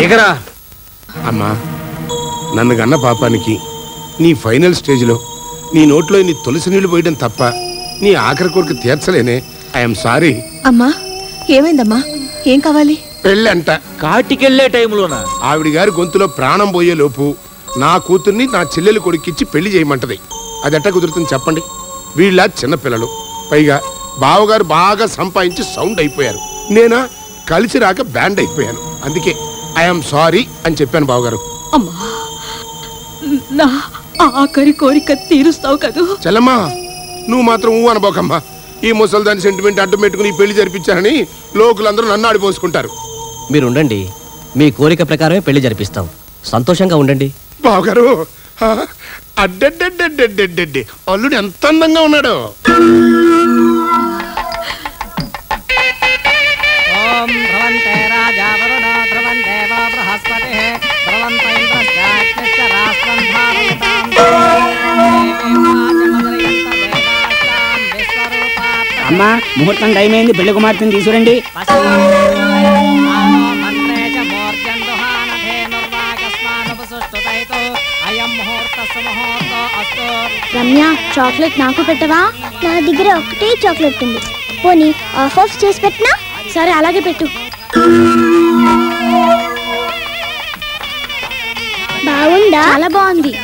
ఇకరా అమ్మా నన్ను గన్న పాపానికి నీ ఫైనల్ స్టేజ్లో నీ నోట్లో నీ తులసి నీళ్లు పోయడం తప్ప నీ ఆఖరి కోరిక తీర్చలేనే ఐఎమ్ సారీ అమ్మా ఏమైందమ్మా ఏం కావాలి పెళ్ళంట కాటికెళ్లే టైంలోనా ఆవిడ గారి గొంతులో ప్రాణం పోయే లోపు నా కూతుర్ని నా చెల్లెలు కొడుకిచ్చి పెళ్లి చేయమంటది అది ఎట్ట కుదురుతుంది చెప్పండి వీళ్ళ చిన్నపిల్లలు పైగా బావగారు బాగా సంపాదించి సౌండ్ అయిపోయారు నేనా కలిసి రాక బ్యాండ్ అయిపోయాను అందుకే ఐఎమ్ సారీ అని చెప్పాను బావగారు అమ్మా నా ఆఖరి కోరిక తీరుస్తావు కదూ చెల్లమ్మా నువ్వు మాత్రం ఊ అనబోకమ్మా ఈ ముసల్దాని సెంటిమెంట్ అడ్డం పెట్టుకుని ఈ పెళ్లి జరిపించారని లోకులందరూ నన్ను ఆడిపోసుకుంటారు మీరు ఉండండి మీ కోరిక ప్రకారమే పెళ్లి జరిపిస్తాం సంతోషంగా ఉండండి బావగారు హా, అడ్డడ్డడ్డడ్డడ్డడ్డడ్డి అల్లుడు ఎంత అందంగా ఉన్నాడు ఓం ధ్రువంతే రాజా వరుణ ధ్రువంతే వా బృహస్పతి ధ్రువంత ఇంద్రశ్చాగ్నిశ్చ రాష్ట్రం ధారయతాం అమ్మా ముహూర్తం టైం అయింది పెళ్లి కుమార్తెను తీసుకురండి మంత్రే చ మూర్జం దుహానధే నిర్వాగస్మానుపసుష్టుతైతో అయం ముహూర్తస్సు ముహూర్తో అస్తు రమ్య చాక్లెట్ నాకు పెట్టవా నా దగ్గర ఒకటే చాక్లెట్ ఉంది పోనీ ఆఫ్ ఆఫ్ చేసి పెట్టినా సరే అలాగే పెట్టు బాగుందా చాలా బాగుంది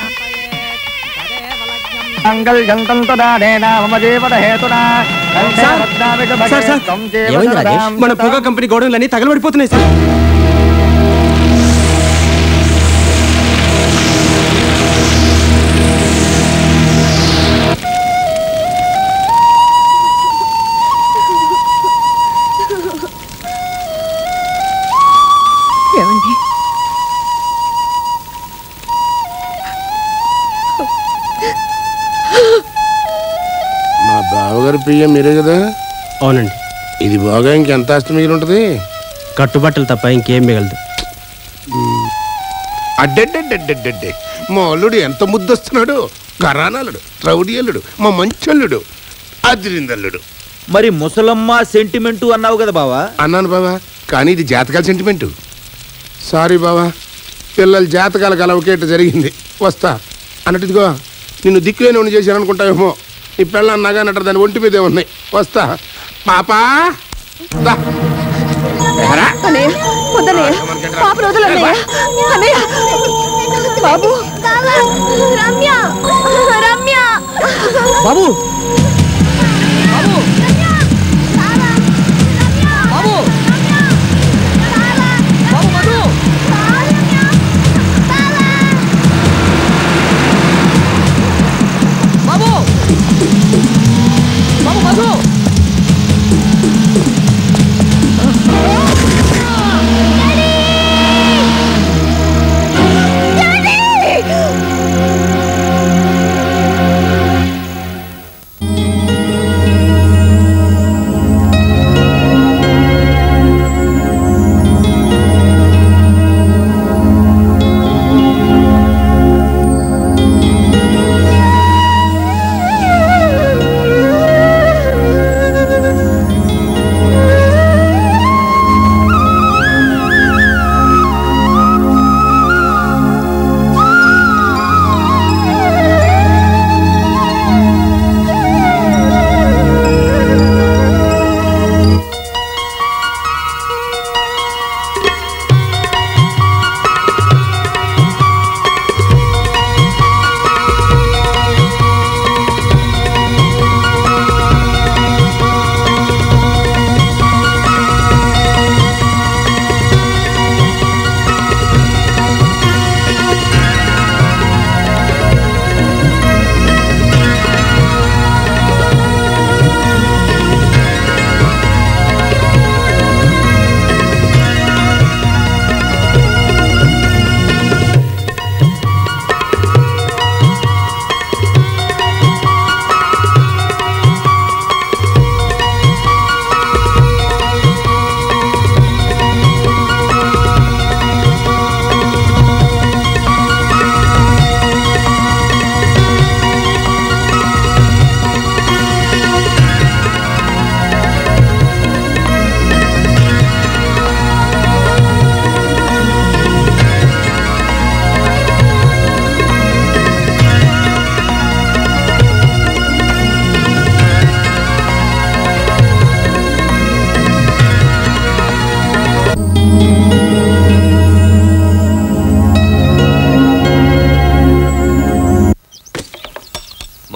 మంగళ్యంతం తదానేనా మమ జీవన హేతునా సార్, సార్. ఏమైంది రాజేష్? మన పొగ కంపెనీ గోడౌన్లన్నీ తగలబడిపోతున్నాయి సార్ ఏమండి మా బావగారు పియ్యం మీరే కదా అవునండి ఇది బాగా ఇంకెంత ఆస్తి మిగిలి ఉంటుంది కట్టుబట్టలు తప్ప ఇంకేం మిగలదు అడ్డడ్డడ్డడ్డడ్డే మా అల్లుడు ఎంత ముద్దొస్తున్నాడు కరానల్లుడు రౌడీ అల్లుడు మా మంచల్లుడు అదిరిందల్లుడు మరి ముసలమ్మ సెంటిమెంటు అన్నావు కదా బావా అన్నాను బావా కానీ ఇది జాతకాల సెంటిమెంటు సారీ బావా పిల్లల జాతకాల కలవకేట జరిగింది వస్తా అన్నట్టుదిగో నిన్ను దిక్కులేని చేశాను అనుకుంటావేమో ఈ పిల్ల అన్నాగా అంటారు దాని ఒంటి మీదే ఉన్నాయి వస్తా పాపా దా. ఎరా. అన్నయ్య వద్దన్నయ్య పాపను వదలన్నయ్య అన్నయ్య బాబు రమ్య రమ్య బాబు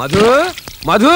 మధు మధు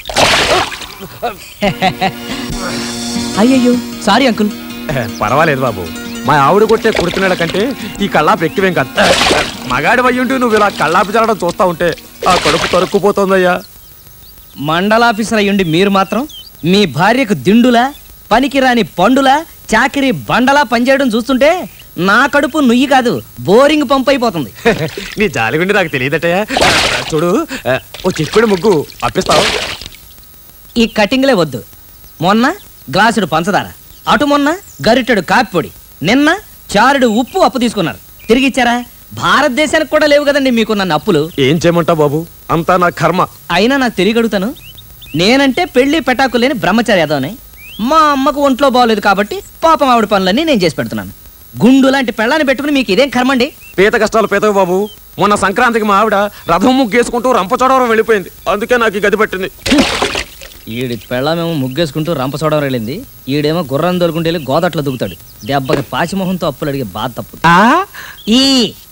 అయ్యయ్యో సారీ అంకుల్ పర్వాలేదు బాబు మా ఆవిడ కొట్టే కుడుతున్నాడు కంటే ఈ కళ్ళాపు ఎక్కువేం కాదు మగాడి అయ్యుంటూ నువ్వు ఇలా కళ్ళాపు చల్లడం చూస్తా ఉంటే ఆ కడుపు తరుక్కుపోతుందయ్యా మండల ఆఫీసర్ అయ్యుండి మీరు మాత్రం మీ భార్యకు దిండులా పనికిరాని పండులా చాకిరి బండలా పనిచేయడం చూస్తుంటే నా కడుపు నుయ్యి కాదు బోరింగ్ పంప్ అయిపోతుంది నీ జాలిగుండి నాకు తెలియదటయ్యా చూడు ఆ, ఓ చిక్కుడు ముగ్గు అప్పిస్తావు ఈ కటింగ్లే వద్దు మొన్న గ్లాసుడు పంచదార అటు మొన్న గరిటెడు కాపిపొడి నిన్న చారుడు ఉప్పు అప్పు తీసుకున్నారు తిరిగి ఇచ్చారా భారతదేశానికి కూడా లేవు కదండి మీకున్న అప్పులు ఏం చేయమంటావు బాబు అంతా నా కర్మ అయినా నాకు తిరిగి అడుగుతాను నేనంటే పెళ్లి పెటాకు లేని బ్రహ్మచారి యాదవని మా అమ్మకు ఒంట్లో బాగోలేదు కాబట్టి పాపం ఆవిడ పనులన్నీ నేను చేసి పెడుతున్నాను గుండు లాంటి పెళ్ళాన్ని పెట్టుకుని మీకు ఇదేం కర్మండి పీత కష్టాలు పీతవు బాబు మొన్న సంక్రాంతికి మా ఆవిడ రథం ముగ్గేసుకుంటూ రంపచోడవరం వెళ్ళిపోయింది అందుకే నాకు ఈ గది పట్టింది ఈడి పెళ్ళమేమో ముగ్గేసుకుంటూ రంపచోడవరం వెళ్ళింది ఈడేమో గుర్రం దొరుకుంటే వెళ్ళి గోదట్లో దుగుతాడు దెబ్బకి పాచిమొహంతో అప్పులు అడిగే బాధ తప్పు ఈ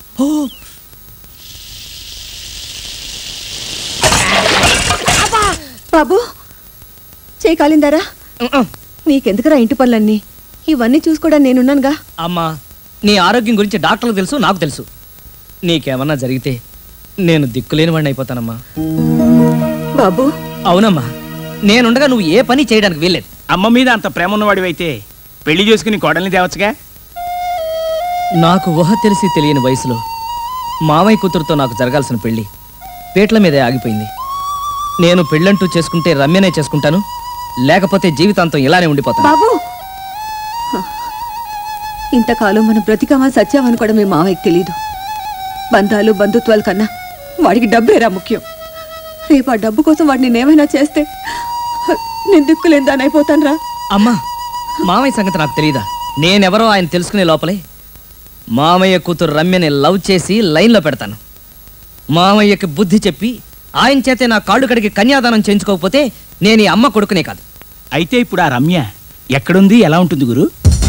బాబు చేయి కాలిందారా నీకెందుకురా ఇంటి పనులన్నీ ఇవన్నీ చూసుకోవడం నేనున్నానుగా అమ్మా నీ ఆరోగ్యం గురించి డాక్టర్లకు తెలుసు నాకు తెలుసు నీకేమన్నా జరిగితే నేను దిక్కులేని వాడిని అయిపోతానమ్మా బాబు అవునమ్మా నేనుండగా నువ్వు ఏ పని చేయడానికి వీల్లేదు అమ్మ మీద అంత ప్రేమ ఉన్నవాడివైతే పెళ్లి చేసుకుని కోడల్ని తేవచ్చుగా నాకు ఊహ తెలిసి తెలియని వయసులో మామయ్య కూతురుతో నాకు జరగాల్సిన పెళ్లి పీట్ల మీదే ఆగిపోయింది నేను పెళ్ళంటూ చేసుకుంటే రమ్యనే చేసుకుంటాను లేకపోతే జీవితాంతం ఇలానే ఉండిపోతాను బాబు హ. ఇంతకాలం మనం బ్రతికామని సత్యామని కూడా మీ మావయ్యకి తెలీదు బంధాలు బంధుత్వాల కన్నా వాడికి డబ్బేరా ముఖ్యం రేపు ఆ డబ్బు కోసం వాడిని నేనేమైనా చేస్తే హ, నేను దిక్కులేని అయిపోతాను రా అమ్మా మామయ్య సంగతి నాకు తెలియదా నేనెవరో ఆయన తెలుసుకునే లోపలే మామయ్య కూతురు రమ్యని లవ్ చేసి లైన్లో పెడతాను మామయ్యకి బుద్ధి చెప్పి ఆయన చేతే నా కాళ్ళు కడిగి కన్యాదానం చేయించుకోకపోతే నేను ఈ అమ్మ కొడుకునే కాదు అయితే ఇప్పుడు ఆ రమ్య ఎక్కడుంది ఎలా ఉంటుంది గురు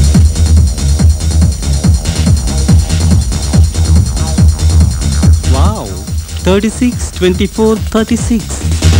wow thirty six twenty four thirty six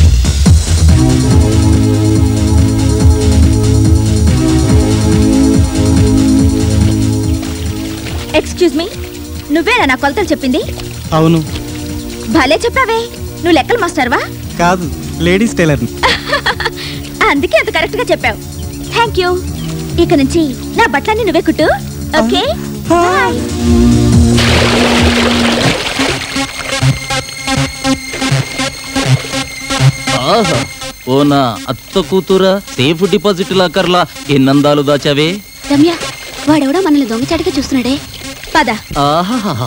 excuse me నువ్వేనా నా కొలతలు చెప్పింది అవును భలే చెప్పావే నువ్వు లెక్కలు మాస్టర్వా కాదు లేడీస్ టైలర్ అందుకే అంత కరెక్ట్ గా చెప్పావు థ్యాంక్ యూ ఇక నుంచి నా బట్టలన్నీ నువ్వే కుట్టు ఓకే బాయ్ ఆహా ఓ నా అత్త కూతురా సేఫ్ డిపాజిట్ లాకర్లా ఎన్నందాలు దాచావే రమ్య వాడెవడో మనల్ని దొంగచాటుగా చూస్తున్నాడే పద ఆహాహా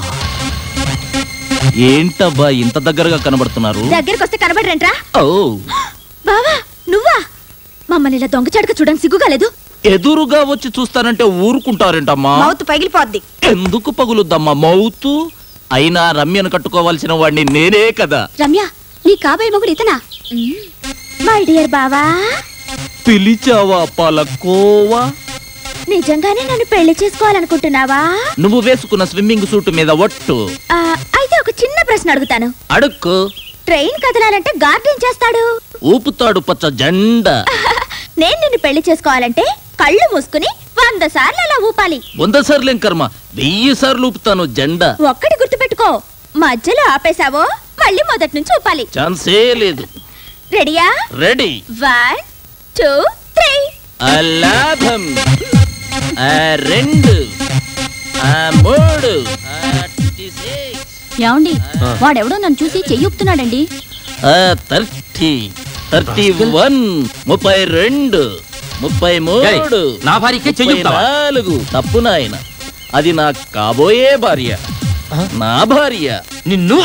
ఏంటబ్బా ఇంత దగ్గరగా కనబడుతున్నారు దగ్గరికి వస్తే కనబడరంట్రా ఓ బావా నువ్వా మమ్మల్ని ఇలా దొంగచాటుగా చూడడానికి సిగ్గుగా లేదు ఎదురుగా వచ్చి చూస్తానంటే ఊరుకుంటారేంటమ్మా మౌత్ పగిలిపోద్ది ఎందుకు పగులుద్దమ్మా మౌతు అయినా రమ్యను కట్టుకోవాల్సిన వాడిని నేనే కదా రమ్య నీ కాబోయే మొగుడు ఇతనా మై డియర్ బావా పిలిచావా పలకోవా నిజంగానే నన్ను పెళ్లి చేసుకోవాలనుకుంటున్నావా నువ్వు వేసుకున్న స్విమ్మింగ్ సూట్ మీద ఒట్టు ఆ, అయితే ఒక చిన్న ప్రశ్న అడుగుతాను అడుక్కు ట్రైన్ కదలాలంటే గార్డెన్ చేస్తాడు ఊపుతాడు పచ్చ జెండా నేను నిన్ను పెళ్లి చేసుకోవాలంటే కళ్ళు మూసుకుని వంద సార్లు అలా ఊపాలి వంద సార్లేం కర్మ వెయ్యి సార్లు ఊపుతాను జెండా ఒక్కటి గుర్తుపెట్టుకో మధ్యలో ఆపేశావో మళ్ళీ మొదటి నుంచి ఊపాలి ఛాన్సే లేదు రెడీయా రెడీ వన్ టూ త్రీ అలాభం ఆ రెండు ఆ మూడు ఆ ఏమండి వాడెవడో నన్ను చూసి చెయ్యుపుతున్నాడండి ఆ థర్టీ థర్టీ వన్ ముప్పై రెండు ముప్పై మూడు నా భార్యకే ముప్పై చెయ్యుపుతావా? నాలుగు తప్పు నాయన అది నా కాబోయే భార్య నా భార్య నిన్ను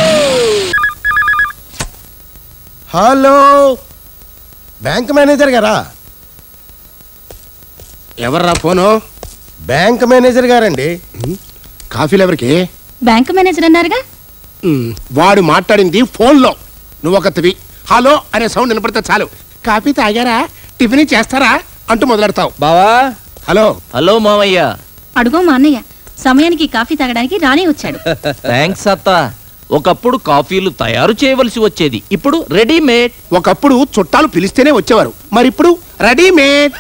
హలో బ్యాంక్ మేనేజర్ గారా ఎవర్రా ఫోను బ్యాంక్ మేనేజర్ గారండి కాఫీలు ఎవరికి బ్యాంక్ మేనేజర్ అన్నారుగా ఉమ్, వాడు మాట్లాడింది ఫోన్లో నువ్వు ఒకటివి హలో అనే సౌండ్ వినపడితే చాలు కాఫీ తాగారా టిఫిన్ చేస్తారా అంటూ మొదలెడతావు బావా హలో హలో మామయ్య అడుగో మా అన్నయ్య సమయానికి కాఫీ తాగడానికి రానే వచ్చాడు థ్యాంక్స్ అత్త ఒకప్పుడు కాఫీలు తయారు చేయవలసి వచ్చేది ఇప్పుడు రెడీమేడ్ ఒకప్పుడు చుట్టాలు పిలిస్తేనే వచ్చేవారు మరి ఇప్పుడు రెడీమేడ్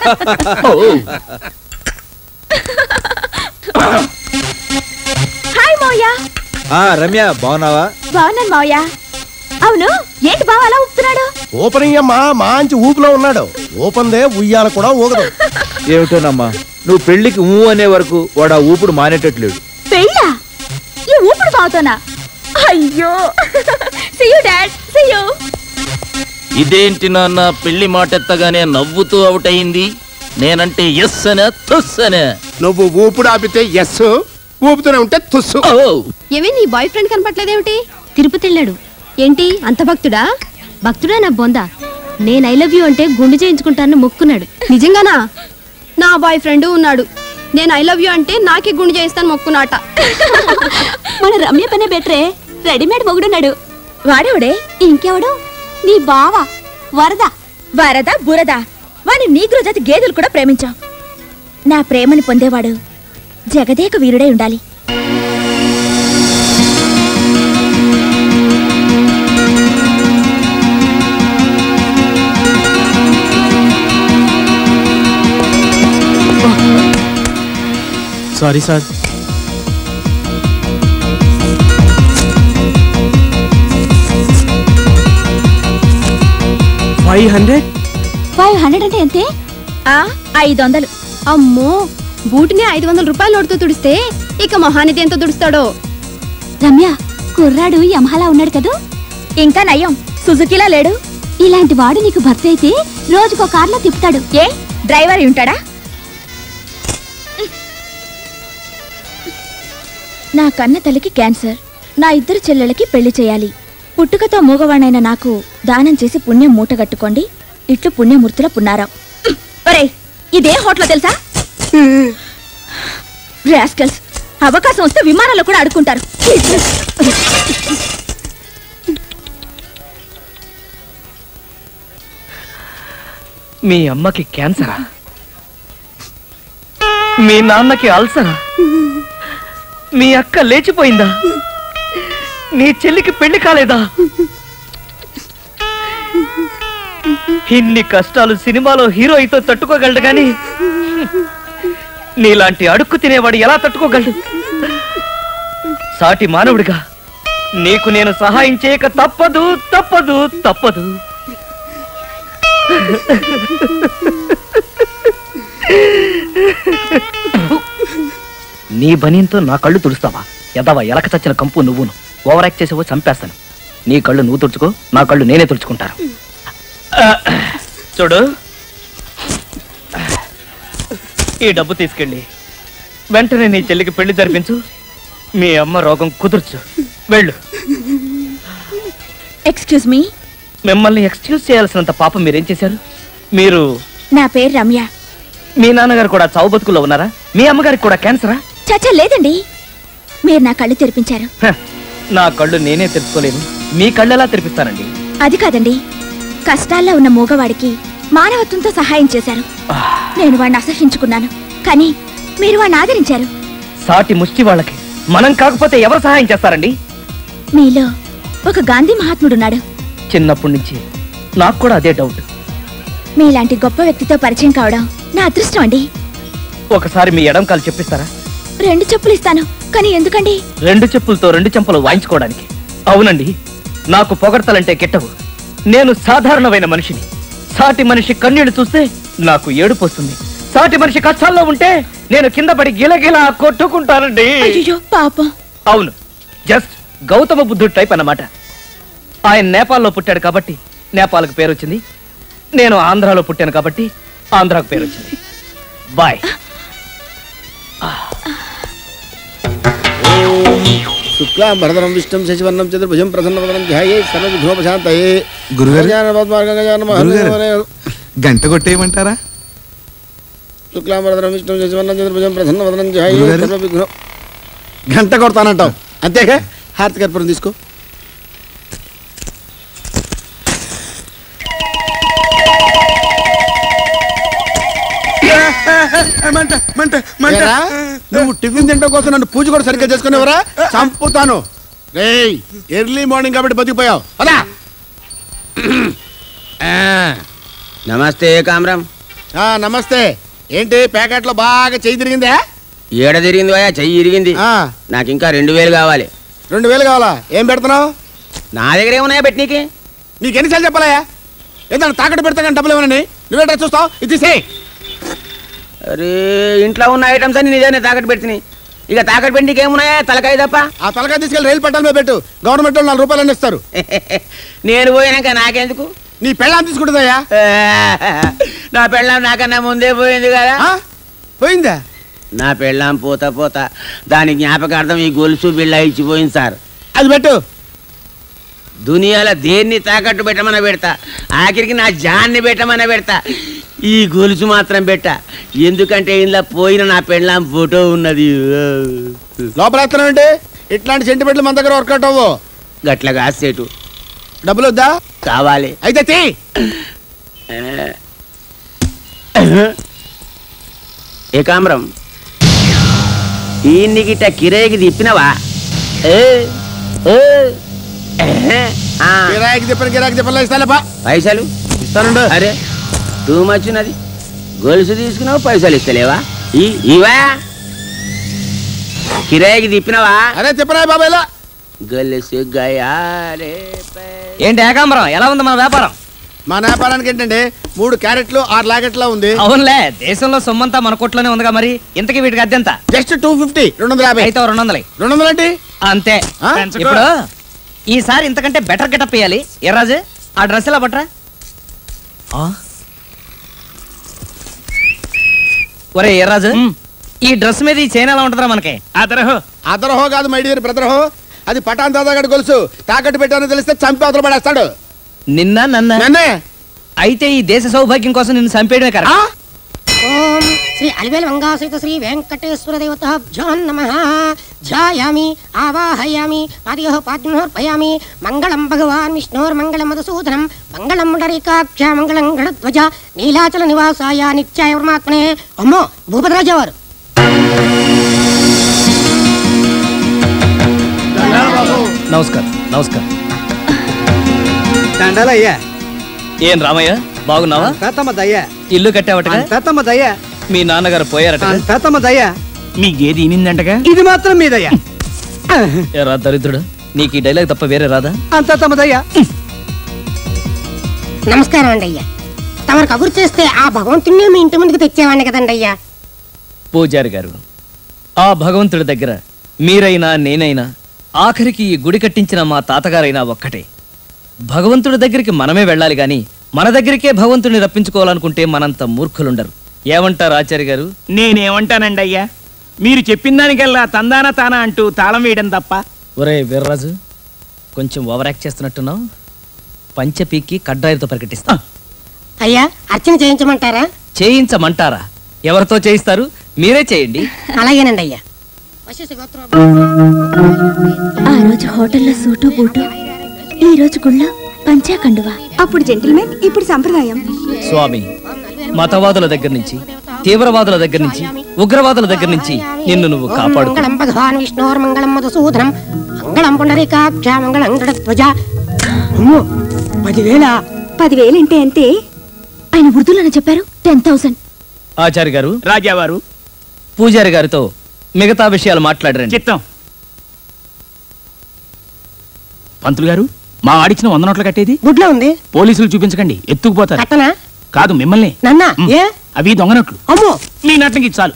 హాయ్ మౌయ ఆ రమ్య బాగున్నావా బాగున్నాను మౌయ అవును ఏంటి బావ అలా ఊపుతున్నాడు ఓపెనింగ్ అమ్మా మంచి ఊపులో ఉన్నాడు ఓపెన్ దే ఉయ్యాల కూడా ఊగదు ఏమిటోనమ్మా నువ్వు పెళ్లికి ఊ అనే వరకు వాడు ఆ ఊపుడు మానేటట్లేడు పెళ్ళా ఈ ఊపుడు బావుతోనా అయ్యో సియు డాడ్ సియు ఇదేంటి నాన్న పెళ్లి మాటెత్తగానే నవ్వుతూ అవుట్ అయింది నేనంటే ఎస్ అనే తుస్ అనే నువ్వు ఊపుడు ఆపితే ఎస్ ఊపుతూనే ఉంటే తుస్సు ఏమే నీ బాయ్ ఫ్రెండ్ కనపట్లేదేమిటి తిరుపతి వెళ్ళాడు ఏంటి అంత భక్తుడా భక్తుడా నా బొందా నేను ఐ లవ్ యూ అంటే గుండు చేయించుకుంటానని మొక్కున్నాడు నిజంగానా నా బాయ్ ఫ్రెండ్ ఉన్నాడు నేను ఐ లవ్ యూ అంటే నాకే గుండు చేయిస్తాను మొక్కునాట మన రమ్య పనే బెటరే రెడీమేడ్ మొగుడున్నాడు వాడేవాడే ఇంకెవడు నీ బావ వరద వరద బురద వాని నీగ్రో జాతి గేదెలు కూడా ప్రేమించావు నా ప్రేమని పొందేవాడు జగదేక వీరుడై ఉండాలి sorry sir five hundred five hundred అంటే ఎంతే ఆ ఐదు వందలు అమ్మో బూటిని ఐదు వందల రూపాయల నోటుతో తుడిస్తే ఇక మహానిధి ఎంత తుడుస్తాడో రమ్య కుర్రాడు యమహలా ఉన్నాడు కదూ ఇంకా నయం సుజుకిలా లేడు ఇలాంటి వాడు నీకు భర్త అయితే రోజుకో కార్లో తిప్పుతాడు ఏ డ్రైవర్ అయి ఉంటాడా నా కన్న తల్లికి క్యాన్సర్ నా ఇద్దరు చెల్లెలకి పెళ్లి చేయాలి పుట్టుకతో మూగవాణైన నాకు దానం చేసి పుణ్యం మూటగట్టుకోండి ఇట్లు పుణ్యమూర్తుల పున్నారావు ఒరేయ్ ఇదే హోటల్ తెలుసా రాస్కల్స్ అవకాశం వస్తే విమానాల్లో కూడా అడుక్కుంటారు మీ అమ్మకి క్యాన్సరా మీ నాన్నకి అల్సరా మీ అక్క లేచిపోయిందా నీ చెల్లికి పెళ్లి కాలేదా ఇన్ని కష్టాలు సినిమాలో హీరో అయితే తట్టుకోగలడు గాని నీలాంటి అడుక్కు తినేవాడు ఎలా తట్టుకోగలడు సాటి మానవుడిగా నీకు నేను సహాయం చేయక తప్పదు తప్పదు తప్పదు నీ బనీంతో నా కళ్ళు తుడుస్తావా ఎదవా ఎలక చచ్చిన కంపు నువ్వును ఓవర్ యాక్ట్ చేసేవో చంపేస్తాను నీ కళ్ళు నువ్వు తుడుచుకో నా కళ్ళు నేనే తుడుచుకుంటాను ఆ, చూడు ఈ డబ్బు తీసుకెళ్ళి వెంటనే నీ చెల్లికి పెళ్లి జరిపించు మీ అమ్మ రోగం కుదుర్చు వెళ్ళు ఎక్స్క్యూజ్ మీ మిమ్మల్ని ఎక్స్క్యూజ్ చేయాల్సినంత పాపం మీరేం చేశారు మీరు నా పేరు రమ్య మీ నాన్నగారు కూడా చావు బతుకుల్లో ఉన్నారా మీ అమ్మగారికి కూడా క్యాన్సరా చచ్చా లేదండి మీరు నా కళ్ళు తెరిపించారు హ, నా కళ్ళు నేనే తెరుచుకోలేను మీ కళ్ళు ఎలా తెరిపిస్తానండి అది కాదండి కష్టాల్లో ఉన్న మూగవాడికి మానవత్వంతో సహాయం చేశారు నేను వాడిని అసహించుకున్నాను కానీ మీరు వాడిని ఆదరించారు సాటి ముష్టి వాళ్ళకి మనం కాకపోతే ఎవరు సహాయం చేస్తారండి మీలో ఒక గాంధీ మహాత్ముడున్నాడు చిన్నప్పటి నుంచి నాకు కూడా అదే డౌట్ మీలాంటి గొప్ప వ్యక్తితో పరిచయం కావడం నా అదృష్టం అండి ఒకసారి మీ ఎడం కాలు చెప్పిస్తారా రెండు చెప్పులు ఇస్తాను కానీ ఎందుకండి రెండు చెప్పులతో రెండు చెంపలు వాయించుకోవడానికి అవునండి నాకు పొగడతలంటే గిట్టవు నేను సాధారణమైన మనిషిని సాటి మనిషి కన్నీళ్లు చూస్తే నాకు ఏడుపు వస్తుంది సాటి మనిషి కష్టాల్లో ఉంటే నేను కింద పడి గిలగిలా కొట్టుకుంటానండి అయ్యో పాపం అవును జస్ట్ గౌతమ బుద్ధుడు టైప్ అన్నమాట ఆయన నేపాల్లో పుట్టాడు కాబట్టి నేపాల్కి పేరు వచ్చింది నేను ఆంధ్రాలో పుట్టాను కాబట్టి ఆంధ్రాకు పేరు వచ్చింది బాయ్ శుక్లాం భరతరం విష్ణుం శశివర్ణం చతుర్భుజం ప్రసన్నవదనం ధ్యాయే సర్వవిఘ్నోపశాంతయే గురుగారు గురుగారు గంట కొట్టేయమంటారా శుక్లాం భరతరం విష్ణుం శశివర్ణం చతుర్భుజం ప్రసన్నవదనం ధ్యాయే గురుగారు? సర్వవిఘ్నో గంట కొడతానంటావు అంతేగా హారతి కర్పూరం తీసుకో మంట మంట మంట ఏరా, నువ్వు టిఫిన్ తింటాం కోసం నన్ను పూజ కూడా సరిగ్గా చేసుకునేవరా చంపుతాను రేయ్ ఎర్లీ మార్నింగ్ కాబట్టి బతికిపోయావు పదా నమస్తే కామ్రం ఆ, నమస్తే ఏంటి ప్యాకెట్లో బాగా చెయ్యి తిరిగిందా ఏడ తిరిగింది పోయా చెయ్యి ఇరిగింది నాకు ఇంకా రెండు వేలు కావాలి రెండు వేలు కావాలా ఏం పెడుతున్నావు నా దగ్గర ఏమున్నాయా పెట్టనీకి నీకు ఎన్నిసార్లు చెప్పాలయా ఏదన్నా తాకట్టు పెడతా కానీ డబ్బులు ఇవ్వనని నువ్వేటా చూస్తావు ఇది సే అరే ఇంట్లో ఉన్న ఐటమ్స్ అన్ని నిజానే తాకట్టు పెడుతుంది ఇక తాకట్టు పెట్టి ఏమున్నాయా తలకాయ తప్ప ఆ తలకాయ తీసుకెళ్ళి రైలు పట్టాల మీద పెట్టు గవర్నమెంట్ వాళ్ళు నాలుగు రూపాయలు ఇస్తారు నేను పోయినాక నాకెందుకు నీ పెళ్ళాన్ని తీసుకుంటుందయ్యా నా పెళ్ళాం నాకన్నా ముందే పోయింది కదా పోయిందా నా పెళ్ళాం పోతా పోతా దాని జ్ఞాపకార్థం ఈ గొలుసు బిళ్ళ ఇచ్చిపోయింది సార్ అది పెట్టు దునియాలో దేన్ని తాకట్టు పెట్టమని పెడతా ఆఖరికి నా జాన్ని పెట్టమని పెడతా ఈ గొలుసు మాత్రం పెట్ట ఎందుకంటే ఇందులో పోయిన నా పెళ్ళాం ఫోటో ఉన్నది లోపల ఎత్తనంటే ఇట్లాంటి సెంటిమెంట్లు మన దగ్గర వర్కౌట్ అవ్వు గట్లగా సేటు డబ్బులు వద్దా కావాలి అయితే తీ ఏకాంబరం ఈ గిట్ట కిరాయికి తిప్పినవా ఏ, ఏ, ఎహె, ఆ. గిరాకి తిప్పని గిరాకి తిప్పలే ఇస్తాలేపా పైసలు ఇస్తానుండు అరే టూ మచ్ ఉన్నది గొలుసు తీసుకున్నావు పైసలు ఇస్తలేవా ఈ ఇవా కిరాయికి తిప్పినవా అరే తిప్పరా బాబా ఇలా గొలుసు గయారే ఏంటి ఏకాంబరం ఎలా ఉంది మన వ్యాపారం మా వ్యాపారానికి ఏంటంటే మూడు క్యారెట్లు ఆరు లాకెట్లా ఉంది అవునులే దేశంలో సొమ్మంతా మన కొట్లోనే ఉందిగా మరి ఇంతకీ వీటికి అద్దెంత జస్ట్ టూ ఫిఫ్టీ రెండు వందల యాభై అయితే ఓ రెండు వందలు రెండు వందలు ఏంటి అంతే ఆ? ఇప్పుడు ఈసారి ఇంతకంటే బెటర్ గెటప్ వేయాలి ఎర్రాజు ఆ డ్రెస్ ఎలా పట్రా ఆ? ఒరే ఎర్రాజు ఈ డ్రెస్ మీద ఈ చైన్ ఎలా ఉంటుందిరా మనకి అదరహో అదరహో కాదు మై డియర్ బ్రదర్హో అది పటాన్ దాదాగడి గొలుసు తాకట్టు పెట్టానని తెలిస్తే చంపి అవతల పడేస్తాడు నిన్న నన్న నన్నే అయితే ఈ దేశ సౌభాగ్యం కోసం నిన్ను చంపేయడమే కదా ఓం శ్రీ అలివేల్ మంగాశ్రిత శ్రీ వెంకటేశ్వర దేవతాభ్యో నమ ధ్యాయామి ఆవాహయామి పాదయోః పాద్యోర్పయామి మంగళం భగవాన్ విష్ణోర్మంగళం మధుసూదనం మంగళం ముండరీకాక్ష మంగళం గణధ్వజ నీలాచల నివాసాయ నిత్యాయ పరమాత్మనే అమ్మో భూపతిరాజా వారు నమస్కారం నమస్కారం దండాలయ్యా ఏం రామయ్య బాగున్నావా తాతమ్మ దయ్య ఇల్లు కట్టావట తాతమ్మ దయ్య మీ నాన్నగారు పోయారట తాతమ్మ దయ్య మీ గేది ఇనిందంటగా ఇది మాత్రం మీ దయ్య ఎరా దరిద్రుడు నీకు ఈ డైలాగ్ తప్ప వేరే రాదా తాతమ్మ దయ్య నమస్కారం అండి అయ్యా తమరు కబురు చేస్తే ఆ భగవంతుణ్ణి మీ ఇంటి ముందుకు తెచ్చేవాడిని కదండి అయ్యా పూజారి గారు ఆ భగవంతుడి దగ్గర మీరైనా నేనైనా ఆఖరికి ఈ గుడి కట్టించిన మా తాతగారైనా ఒక్కటే భగవంతుడి దగ్గరికి మనమే వెళ్ళాలి గాని మన దగ్గరికే భగవంతుడిని రప్పించుకోవాలనుకుంటే మనంత మూర్ఖులుండరు ఏమంటారు ఆచార్య గారు నేనేమంటానండి అయ్యా మీరు చెప్పిన దానికల్లా తందాన తాన అంటూ తాళం వేయడం తప్ప ఒరే వీర్రాజు కొంచెం ఓవర్ యాక్ట్ చేస్తున్నట్టున్నావు పంచె పీక్కి కడ్డాయిలతో పరికటిస్తా అయ్యా అర్చన చేయించమంటారా చేయించమంటారా ఎవరితో చేయిస్తారు మీరే చేయండి అలాగేనండి అయ్యా ఆ రోజు హోటల్లో సూటు బూటు ఈ రోజు గుళ్ళో పంచాకండువా అప్పుడు జెంటిల్మెన్ ఇప్పుడు సంప్రదాయం స్వామి మతవాదుల దగ్గర నుంచి తీవ్రవాదుల దగ్గర నుంచి ఉగ్రవాదుల దగ్గర నుంచి నిన్ను నువ్వు కాపాడు మంగళం భగవాన్ విష్ణోర్మంగళం మధుసూదనం మంగళం పుండరీకాక్ష మంగళం గణధ్వజ అమ్మో పదివేల పదివేలంటే అంతే ఆయన ఉర్దూలోనే చెప్పారు టెన్ థౌసండ్ ఆచార్య గారు రాజావారు పూజారి గారితో మిగతా విషయాలు మాట్లాడరండి చిత్తం పంతులు గారు మా ఆడిచ్చిన వంద నోట్ల కట్టేది గుడ్లో ఉంది పోలీసులు చూపించకండి ఎత్తుకుపోతారు కట్టనా కాదు మిమ్మల్ని నన్నా ఏ అవి దొంగ నోట్లు అమ్మో మీ నట్లకి చాలు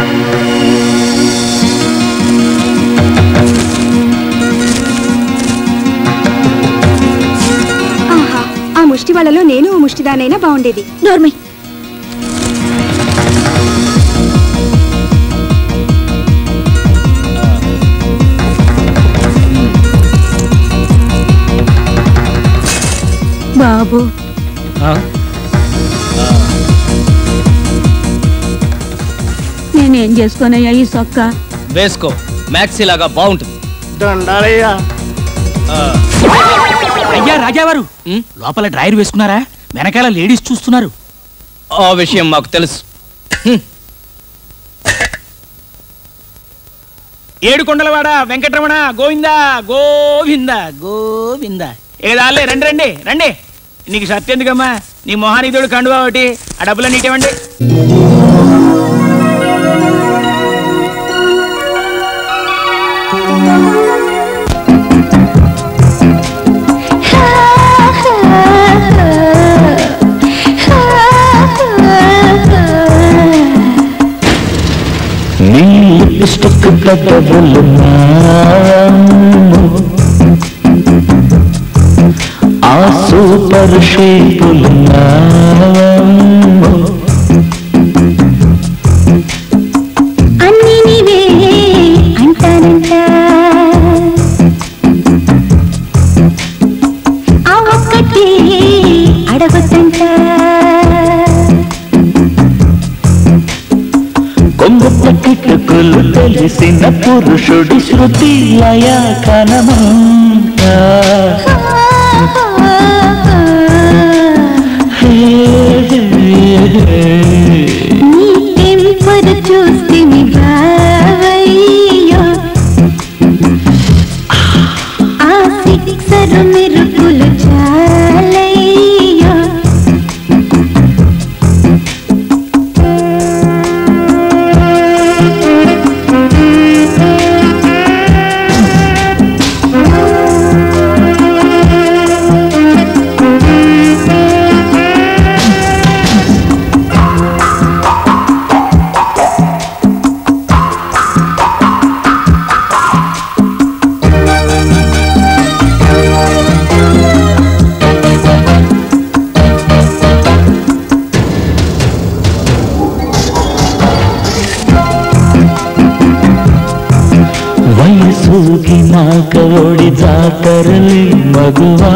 ఆహా ఆ ముష్టి వాళ్ళలో నేను ఓ ముష్టిదానైనా బాగుండేది నోర్మి బాబు నేనేం చేసుకోనయ్యా ఈ సొక్క వేసుకో మ్యాక్సీ లాగా బాగుంటుంది దండాలయ్యా అయ్యా రాజావారు లోపల డ్రైర్ వేసుకున్నారా వెనకాల లేడీస్ చూస్తున్నారు ఆ విషయం మాకు తెలుసు ఏడు కొండలవాడ వెంకటరమణ గోవింద గోవింద గోవింద ఏదాలే రండి రండి రండి నీకు సత్యం ఎందుకమ్మా నీ మొహానికి తోడు కండువా ఒకటి ఆ డబ్బులన్నీ ఇవ్వండి నీ లిప్స్టిక్ పెద్దవులు ఆ సూపర్ షేపులు అన్ని నీవే అంటానంట ఆ ఒక్కటే అడగొద్దంట కొంగు కిటుకులు తెలిసిన పురుషుడి శృతి లయ కనమంట హే, హే, హే. నీ టెంపర్ చూస్తే మీ బావయ్యో ఆ సిక్సర్ మెరుపులు చాలయ్యో ವಯಸ್ಸೂಗಿ ನಾಕ ಓಡಿ ಜಾತರಲಿ ಮಗುವಾ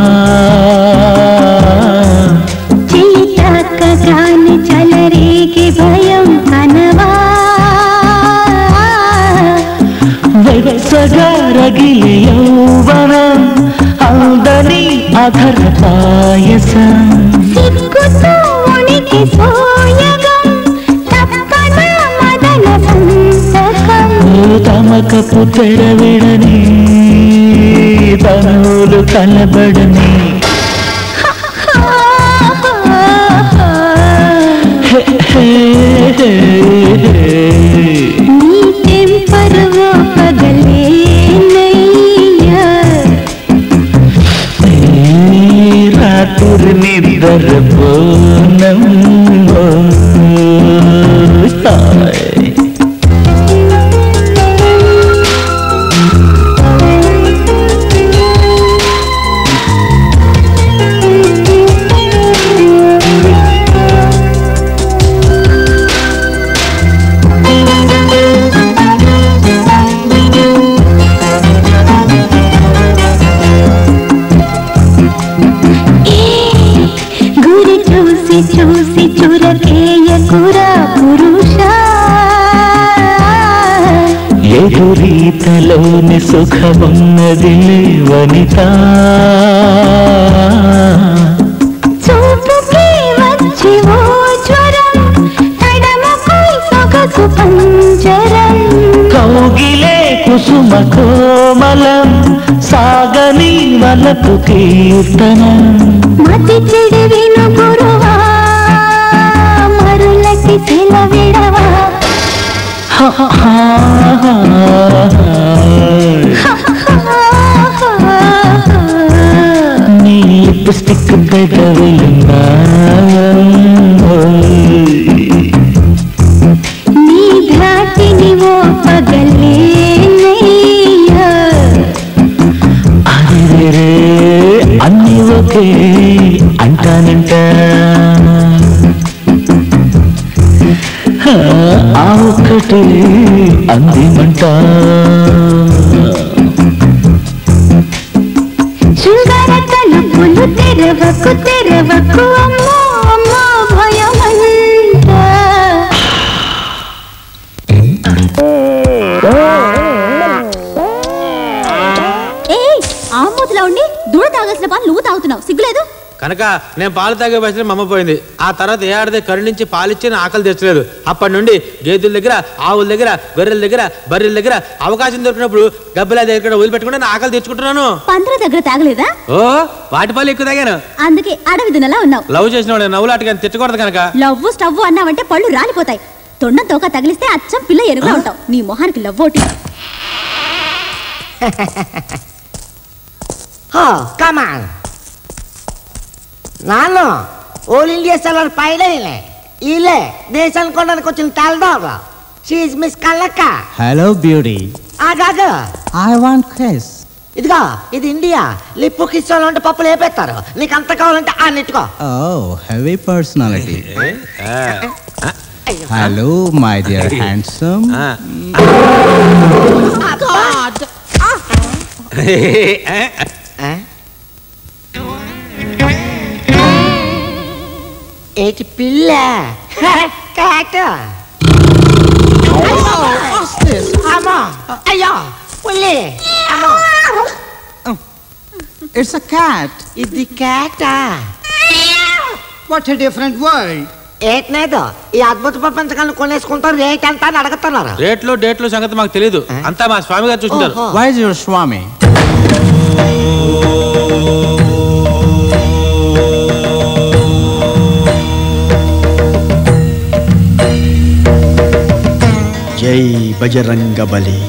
చెయ్యి తాకగానే చలరేగే భయం కనవా వెచ్చగా రగిలి యౌవనం అందని అధర పాయసం సిగ్గుతో ఉనికి సోయగం తప్పన మదన సంతకం తమకపు తెరవిడని తనువులు కలబడని హే, హే, హే, హే. నీ టెంపరువో పగలేనయ్యా ఈ రాత్రి నిద్ర పోనం గురి చూసి చూసి చురకేయకురా పురుష ఎదురీతలోని సుఖమున్నది వనిత చూపుకి వచ్చి ఓ జ్వరం తడమకు సొగసు పంజరం కౌగిలే కుసుమ కోమలం సాగని వలపు కీర్తనం మతి చెడి విను గురువా మరులకి సెలవిడవా నీ లిప్స్టిక్ పెదవులున్నా నీ ధాటిని ఓ పగలేనయ్యా అరే అన్ని ఒకే అంటానంట ఆ ఒక్కటి అందిమంట శృంగార తలుపులు తెరవకు తెరవకు అమ్మో అమ్మో భయమంట ఏ ఆ మూతిలో ఉండి దూడ తాగాల్సిన పాలు నువ్వు తాగుతున్నావు సిగ్గులేదు కనుక నేను పాలు తాగే వయసులో మా అమ్మ పోయింది ఆ తర్వాత ఏ ఆడదే కరుణించి పాలిచ్చి నా ఆకలి తెచ్చలేదు అప్పటి నుండి గేదెల దగ్గర ఆవుల దగ్గర గొర్రెల దగ్గర బర్రెల దగ్గర అవకాశం దొరికినప్పుడు గబ్బిలా దగ్గర వదిలిపెట్టుకుంటే నా ఆకలి తెచ్చుకుంటున్నాను పందిర దగ్గర తాగలేదా ఓ వాటి పాలు ఎక్కువ తాగాను అందుకే అడవి దినలా ఉన్నావు లవ్ చేసిన వాడు నవ్వులాటగా తిట్టకూడదు కనుక లవ్వు స్టవ్ అన్నావంటే పళ్ళు రాలిపోతాయి తొండం తోక తగిలిస్తే అచ్చం పిల్ల ఎరుగా ఉంటావు నీ మొహానికి లవ్వోటి హో కమాన్ నాన్న ఓల్ ఇండియా సెలర్ పైన ఇలే ఇలే దేశానికి కొనడానికి వచ్చిన తెల్దారా షీఈ్ మిస్ కల్లక్క హలో బ్యూటీ ఆగాగు ఐ వాంట్ కిస్ ఇదిగో ఇది ఇండియా లిప్పు కిస్సోలు ఉంటే పప్పులు వేపేస్తారు నీకు అంత కావాలంటే ఆ నెట్టుకో ఓ heavy personality hello my dear handsome ఏటి పిల్ల కాట అమ్మా అయ్యో పుల్లి అమ్మా It's a cat. ఇది Kata What a different world. ఏట్లేదు ఈ అద్భుత ప్రపంచకాలను కొనేసుకుంటారు రేట్ ఎంత అని అడుగుతున్నారు రేట్లు డేట్లు సంగతి మాకు తెలియదు అంతా మా స్వామి గారు చూసుకుంటారు ఓహో. Why is your Swami? జై బజరంగ బలి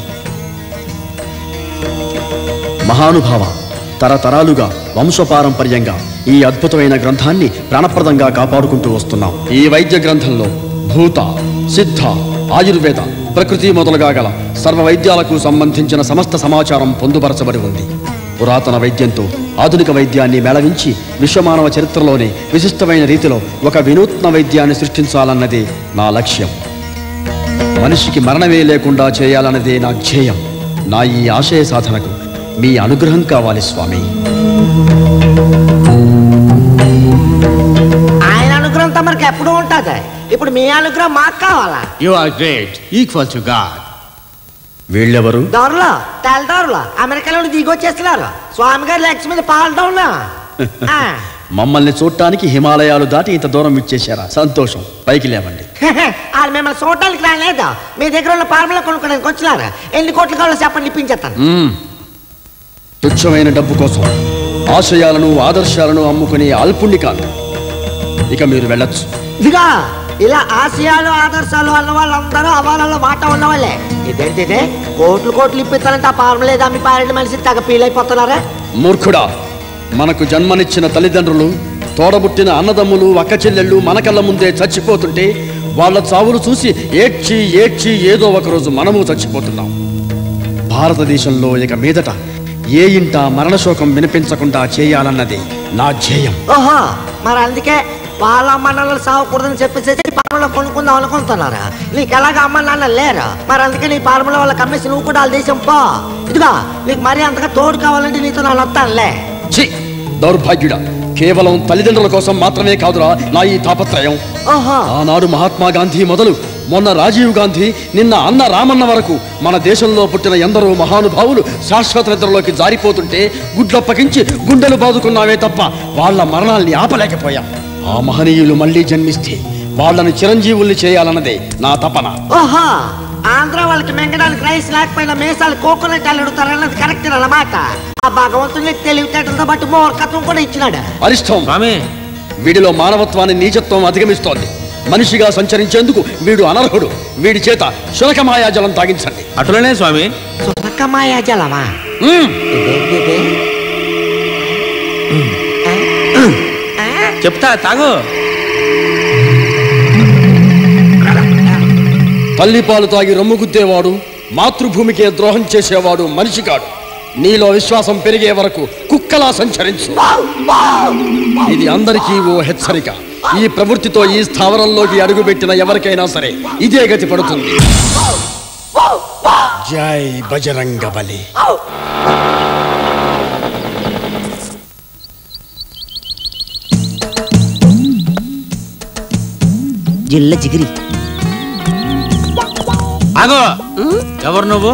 మహానుభావ తరతరాలుగా వంశపారంపర్యంగా ఈ అద్భుతమైన గ్రంథాన్ని ప్రాణప్రదంగా కాపాడుకుంటూ వస్తున్నాం ఈ వైద్య గ్రంథంలో భూత సిద్ధ ఆయుర్వేద ప్రకృతి మొదలుగా గల సర్వ వైద్యాలకు సంబంధించిన సమస్త సమాచారం పొందుపరచబడి ఉంది పురాతన వైద్యంతో ఆధునిక వైద్యాన్ని మేళవించి విశ్వమానవ చరిత్రలోనే విశిష్టమైన రీతిలో ఒక వినూత్న వైద్యాన్ని సృష్టించాలన్నదే నా లక్ష్యం మనిషికి మరణమే లేకుండా చేయాలన్నదే నా ధ్యేయం నా ఈ ఆశయ సాధనకు మీ అనుగ్రహం కావాలి స్వామి ఆయన అనుగ్రహం తమరికి ఎప్పుడు ఉంటుంది ఇప్పుడు మీ అనుగ్రహం మాకు కావాలా You are great, equal to God. వీళ్ళెవరు దొరలో తెల్లదొరలో అమెరికాలో నుండి దిగొచ్చేస్తున్నారు స్వామి గారి లెగ్స్ మీద పాలటంలో మమ్మల్ని చూడటానికి హిమాలయాలు దాటి ఇంత దూరం ఇచ్చేశారా సంతోషం పైకి లేవండి వాళ్ళు మిమ్మల్ని చూడటానికి రాలేదు మీ దగ్గర ఉన్న ఫార్ములా కొనుక్కోడానికి వచ్చినారు ఎన్ని కోట్లు కావాలో చెప్పండి ఇప్పించేస్తాను మ్మ్. తుచ్చమైన డబ్బు కోసం ఆశయాలను ఆదర్శాలను అమ్ముకునే అల్పుణ్ణి కాదు ఇక మీరు వెళ్ళొచ్చు ఇదిగా ఇలా ఆశయాలు ఆదర్శాలు అన్న వాళ్ళందరూ అవాలలో వాటా ఉన్న వాళ్ళే ఇదేంటి ఇదే కోట్లు కోట్లు ఇప్పిస్తానంటే ఆ ఫార్ములా ఏదో అమ్మి పారెంట్ మనిషి తెగ ఫీల్ అయిపోతున్నారా మూర్ఖుడా మనకు జన్మనిచ్చిన తల్లిదండ్రులు తోడబుట్టిన అన్నదమ్ములు అక్క చెల్లెళ్ళు మన కళ్ళ ముందే చచ్చిపోతుంటే వాళ్ళ చావులు చూసి ఏడ్చి ఏడ్చి ఏదో ఒకరోజు మనము చచ్చిపోతున్నాం భారతదేశంలో ఇక మీదట ఏ ఇంట మరణశోకం వినిపించకుండా చేయాలన్నది నా ధ్యేయం ఓహో మరి అందుకే వాళ్ళ అమ్మ నాన్నలు సాగకూడదని చెప్పేసి ఫార్ములా కొనుక్కుందాం అనుకుంటున్నారా నీకు ఎలాగ అమ్మ నాన్న లేరు మరి అందుకే నీ ఫార్ములా వాళ్ళకి అమ్మేసి నువ్వు కూడా వాళ్ళ దేశం పో ఇదిగా నీకు మరీ అంతగా తోడు కావాలంటే నీతో నేను వస్తానులే ఛీ దౌర్భాగ్యుడా కేవలం తల్లిదండ్రుల కోసం మాత్రమే కాదురా నా ఈ తాపత్రయం ఓహో ఆనాడు మహాత్మా గాంధీ మొదలు మొన్న రాజీవ్ గాంధీ నిన్న అన్న రామన్న వరకు మన దేశంలో పుట్టిన ఎందరో మహానుభావులు శాశ్వత నిద్రలోకి జారిపోతుంటే గుడ్లప్పగించి గుండెలు బాదుకున్నావే తప్ప వాళ్ళ మరణాల్ని ఆపలేకపోయాం ఆ మహనీయులు మళ్ళీ జన్మిస్తే వాళ్ళని చిరంజీవుల్ని చేయాలన్నదే నా తపన ఓహో ఆంధ్ర వాళ్ళకి మెంగడానికి రైస్ లేకపోయినా మేసాలు కోకోనట్ అల్లుడుతారు అన్నది కరెక్ట్ అన్నమాట ఆ భగవంతుని తెలివితేటలతో బట్టి మూర్ఖత్వం కూడా ఇచ్చినాడు అరిష్టం స్వామి వీడిలో మానవత్వాన్ని నీచత్వం అధిగమిస్తోంది మనిషిగా సంచరించేందుకు వీడు అనర్హుడు వీడి చేత శునకమాయాజలం తాగించండి అటులనే స్వామి సునకమాయా జలమా ఇదేంటిది? చెప్తా తాగు తల్లిపాలు తాగి రొమ్ము గుద్దేవాడు మాతృభూమికే ద్రోహం చేసేవాడు మనిషి కాడు నీలో విశ్వాసం పెరిగే వరకు కుక్కలా సంచరించు ఇది అందరికీ ఓ హెచ్చరిక ఈ ప్రవృత్తితో ఈ స్థావరంలోకి అడుగుపెట్టిన ఎవరికైనా సరే ఇదే గతి పడుతుంది జై బజరంగ బలి జిల్ల జిగిరి ఆగో ఎవరు నువ్వు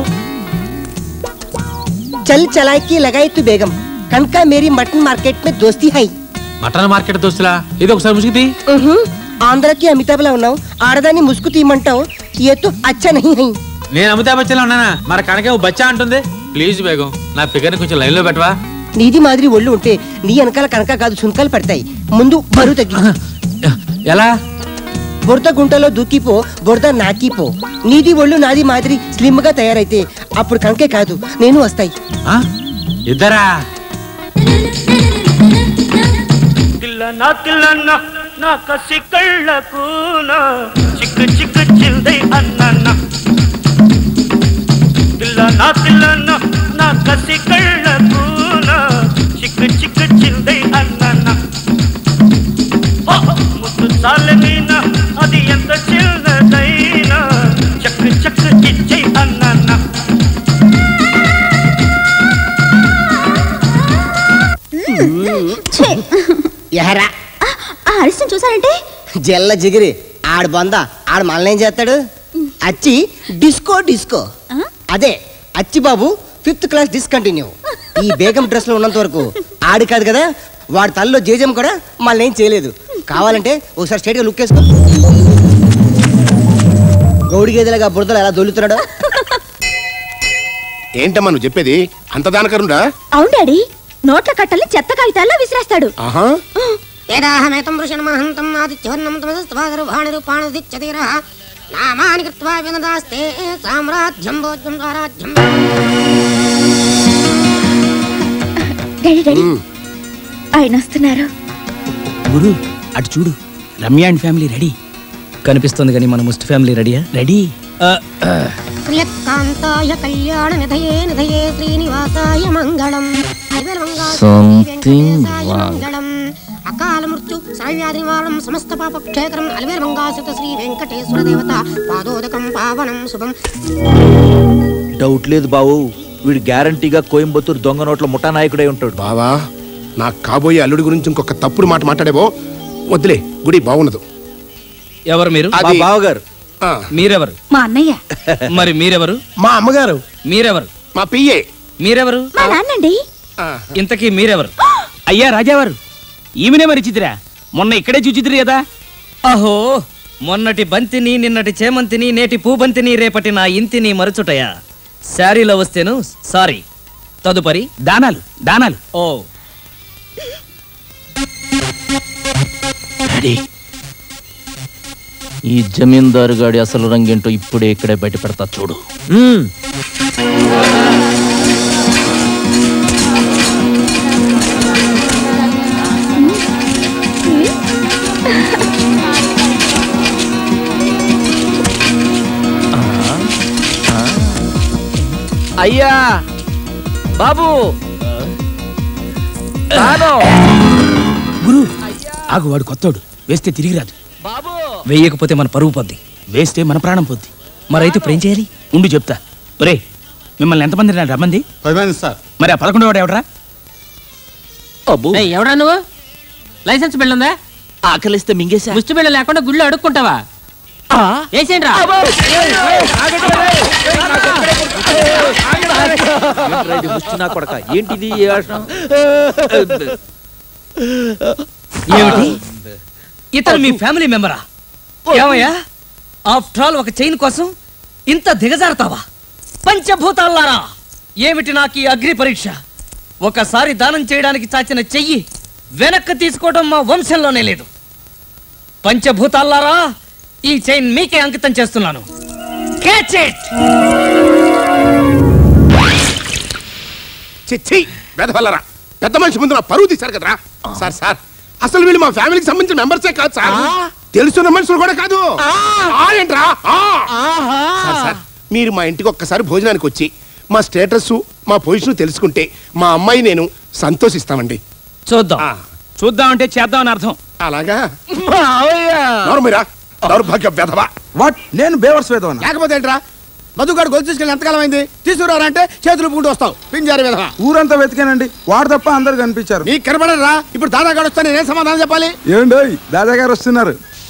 चल चलाए की लगाई तू बेगम कनका मेरी मटन मार्केट में दोस्ती है మటన్ మార్కెట్ దోస్తులా ఇది ఒకసారి ముసుగుతి ఉహుం, ఆంధ్రకి అమితాబ్లా ఉన్నావు ఆడదాన్ని ముసుగు తీయమంటావు ఎత్తు అచ్చ నహి హై నేను అమితాబ్ బచ్చన్ ఉన్నానా మరి కనకేమో బచ్చా అంటుంది ప్లీజ్ బేగం నా ఫిగర్ని కొంచెం లైన్ లో పెట్టవా నీది మాదిరి ఒళ్ళు ఉంటే నీ వెనకాల కనక కాదు సునకాలు పడతాయి ముందు బరువు తగ్గి ఎలా బురద గుంటలో దూకిపో బురద నాకిపో నీది ఒళ్ళు నాది మాదిరి స్లిమ్ గా తయారైతే అప్పుడు కనకే కాదు నేను వస్తాయి ఆ? ఇద్దరా తిల్లనా తిల్లనా నా కసి కళ్ళకున చిక్కు చిక్కు చిల్దై అన్న తిల్లనా తిల్లనా నా కసి కళ్ళకున చిక్కు చిక్కు చిల్దై అన్న ముద్దు చాలనీనా అది ఎంత చిన్నదైనా చక్కు చక్కు ఇచ్చై అన్న ఎహరా ఆ అరిష్టం చూసారంటే జల్ల జిగిరి ఆడు బొంద ఆడు మనల్ని ఏం చేస్తాడు అచ్చి డిస్కో డిస్కో అదే అచ్చి బాబు ఫిఫ్త్ క్లాస్ డిస్కంటిన్యూ ఈ బేగం డ్రెస్ లో ఉన్నంత వరకు ఆడి కాదు కదా వాడి తల్లిలో జేజం కూడా మనల్ని ఏం చేయలేదు కావాలంటే ఒకసారి స్ట్రైట్ గా లుక్ వేసుకో గౌడి గేదెలుగా బురదలు ఎలా దొల్లుతున్నాడో ఏంటమ్మా నువ్వు చెప్పేది అంత దానకరుండా అవును డాడీ నోట్ల కట్టల్ని చెత్త కాగితాల్లో విసిరేస్తాడు ఆహా వేదాహమేతం వృషణమహంతం ఆదిత్యవర్ణం తమస్తవాగరుభాణిరుపాణుదిచ్చతీర నామాని కృత్వా వినదాస్తే సామ్రాజ్యం భోజ్యం స్వరాజ్యం డాడీ డాడీ ఆయన వస్తున్నారు గురు అటు చూడు రమ్య అండ్ ఫ్యామిలీ రెడీ కనిపిస్తుంది కానీ మన ముస్ట్ ఫ్యామిలీ రెడీయా రెడీ ప్రియకాంతాయ కళ్యాణ నిధయే నిధయే శ్రీనివాసాయ మంగళం Something wrong. మంగళం అకాల మృత్యు సర్వ్యాధి నివారణం సమస్త పాప క్షేత్రం అలివేర్ మంగాసుత శ్రీ వెంకటేశ్వర దేవత పాదోదకం పావనం శుభం డౌట్ లేదు బావు వీడు గ్యారంటీగా కోయంబత్తూరు దొంగ నోట్ల ముఠా నాయకుడై ఉంటాడు బావా నా కాబోయే అల్లుడి గురించి ఇంకొక తప్పుడు మాట మాట్లాడేవో వద్దులే గుడి బాగున్నదు ఎవరు మీరు అది- మా బావగారు మీరెవరు మా అన్నయ్య మరి మీరెవరు మా అమ్మగారు మీరెవరు మా పియ్యే మీరెవరు మా నాన్నండి ఇంతకీ మీరెవరు అయ్యా రాజావారు ఈమెనే మరి చిత్ర మొన్న ఇక్కడే చూచిద్రి కదా అహో మొన్నటి బంతిని నిన్నటి చేమంతిని నేటి పూబంతిని రేపటి నా ఇంతిని మరుచుటయా శారీలో వస్తేను సారీ తదుపరి దానాలు దానాలు ఓ ఈ జమీందారు గాడి అసలు రంగేంటో ఇప్పుడే ఇక్కడే బయట పెడతా చూడు అయ్యా బాబు గురు ఆగు వాడు కొత్తోడు వేస్తే తిరిగి రాదు వేయకపోతే మన పరువు పొద్ది వేస్తే మన ప్రాణం పోద్ది మరైతే ఇప్పుడు ఏం చేయాలి ఉండు చెప్తా ఒరే మిమ్మల్ని ఎంతమంది రా రమ్మంది పది మంది సార్ మరి ఆ పదకొండు వాడు ఎవడరా ఎవడా నువ్వు లైసెన్స్ బిల్ ఉందా ఆకలిస్తే మింగేసా ముష్టి బిళ్ళ లేకుండా గుళ్ళు అడుక్కుంటావా వేసేయండి రా ఏంట్రా ఇది ముష్టి నా కొడక ఏంటిది ఈ వేషం? ఏమిటి ఇతను మీ ఫ్యామిలీ మెంబరా ఏమయ్యా ఆఫ్టర్ ఆల్ ఒక చైన్ కోసం ఇంత దిగజారుతావా పంచభూతాల్లారా ఏమిటి నాకు ఈ అగ్ని పరీక్ష ఒకసారి దానం చేయడానికి చాచిన చెయ్యి వెనక్కి తీసుకోవడం మా వంశంలోనే లేదు పంచభూతాల్లారా ఈ చైన్ మీకే అంకితం చేస్తున్నాను Catch it! చిచ్చి వెధవల్లరా పెద్ద మనిషి ముందు నా పరువు తీశారు కదరా సార్ సార్ అసలు వీళ్ళు మా ఫ్యామిలీకి సంబంధించిన మెంబర్సే కాదు సార్ తెలుసున్న మనుషులు కూడా కాదు ఆ ఏంట్రా ఆ. సార్ సార్ మీరు మా ఇంటికి ఒక్కసారి భోజనానికి వచ్చి మా స్టేటస్ మా పొజిషన్ తెలుసుకుంటే మా అమ్మాయి నేను సంతోషిస్తామండి చూద్దాం చూద్దాం అంటే చేద్దాం అని అర్థం అలాగా నోరమిరా దౌర్భాగ్య వెధవ వాట్ నేను బేవర్స్ వేదవన్నా లేకపోతే ఏంట్రా మధుగాడు గొలుసు తీసుకెళ్ళి ఎంతకాలం అయింది తీసుకురారా అంటే చేతులు పూంటూ వస్తావు పింజారి విధవా ఊరంతా వెతికానండి వాడు తప్ప అందరు కనిపించారు నీకు కనబడరా ఇప్పుడు దాదాగాడు వస్తా నేనేం సమాధానం చెప్పాలి ఏండోయ్ దాదా గారు వస్తున్నారు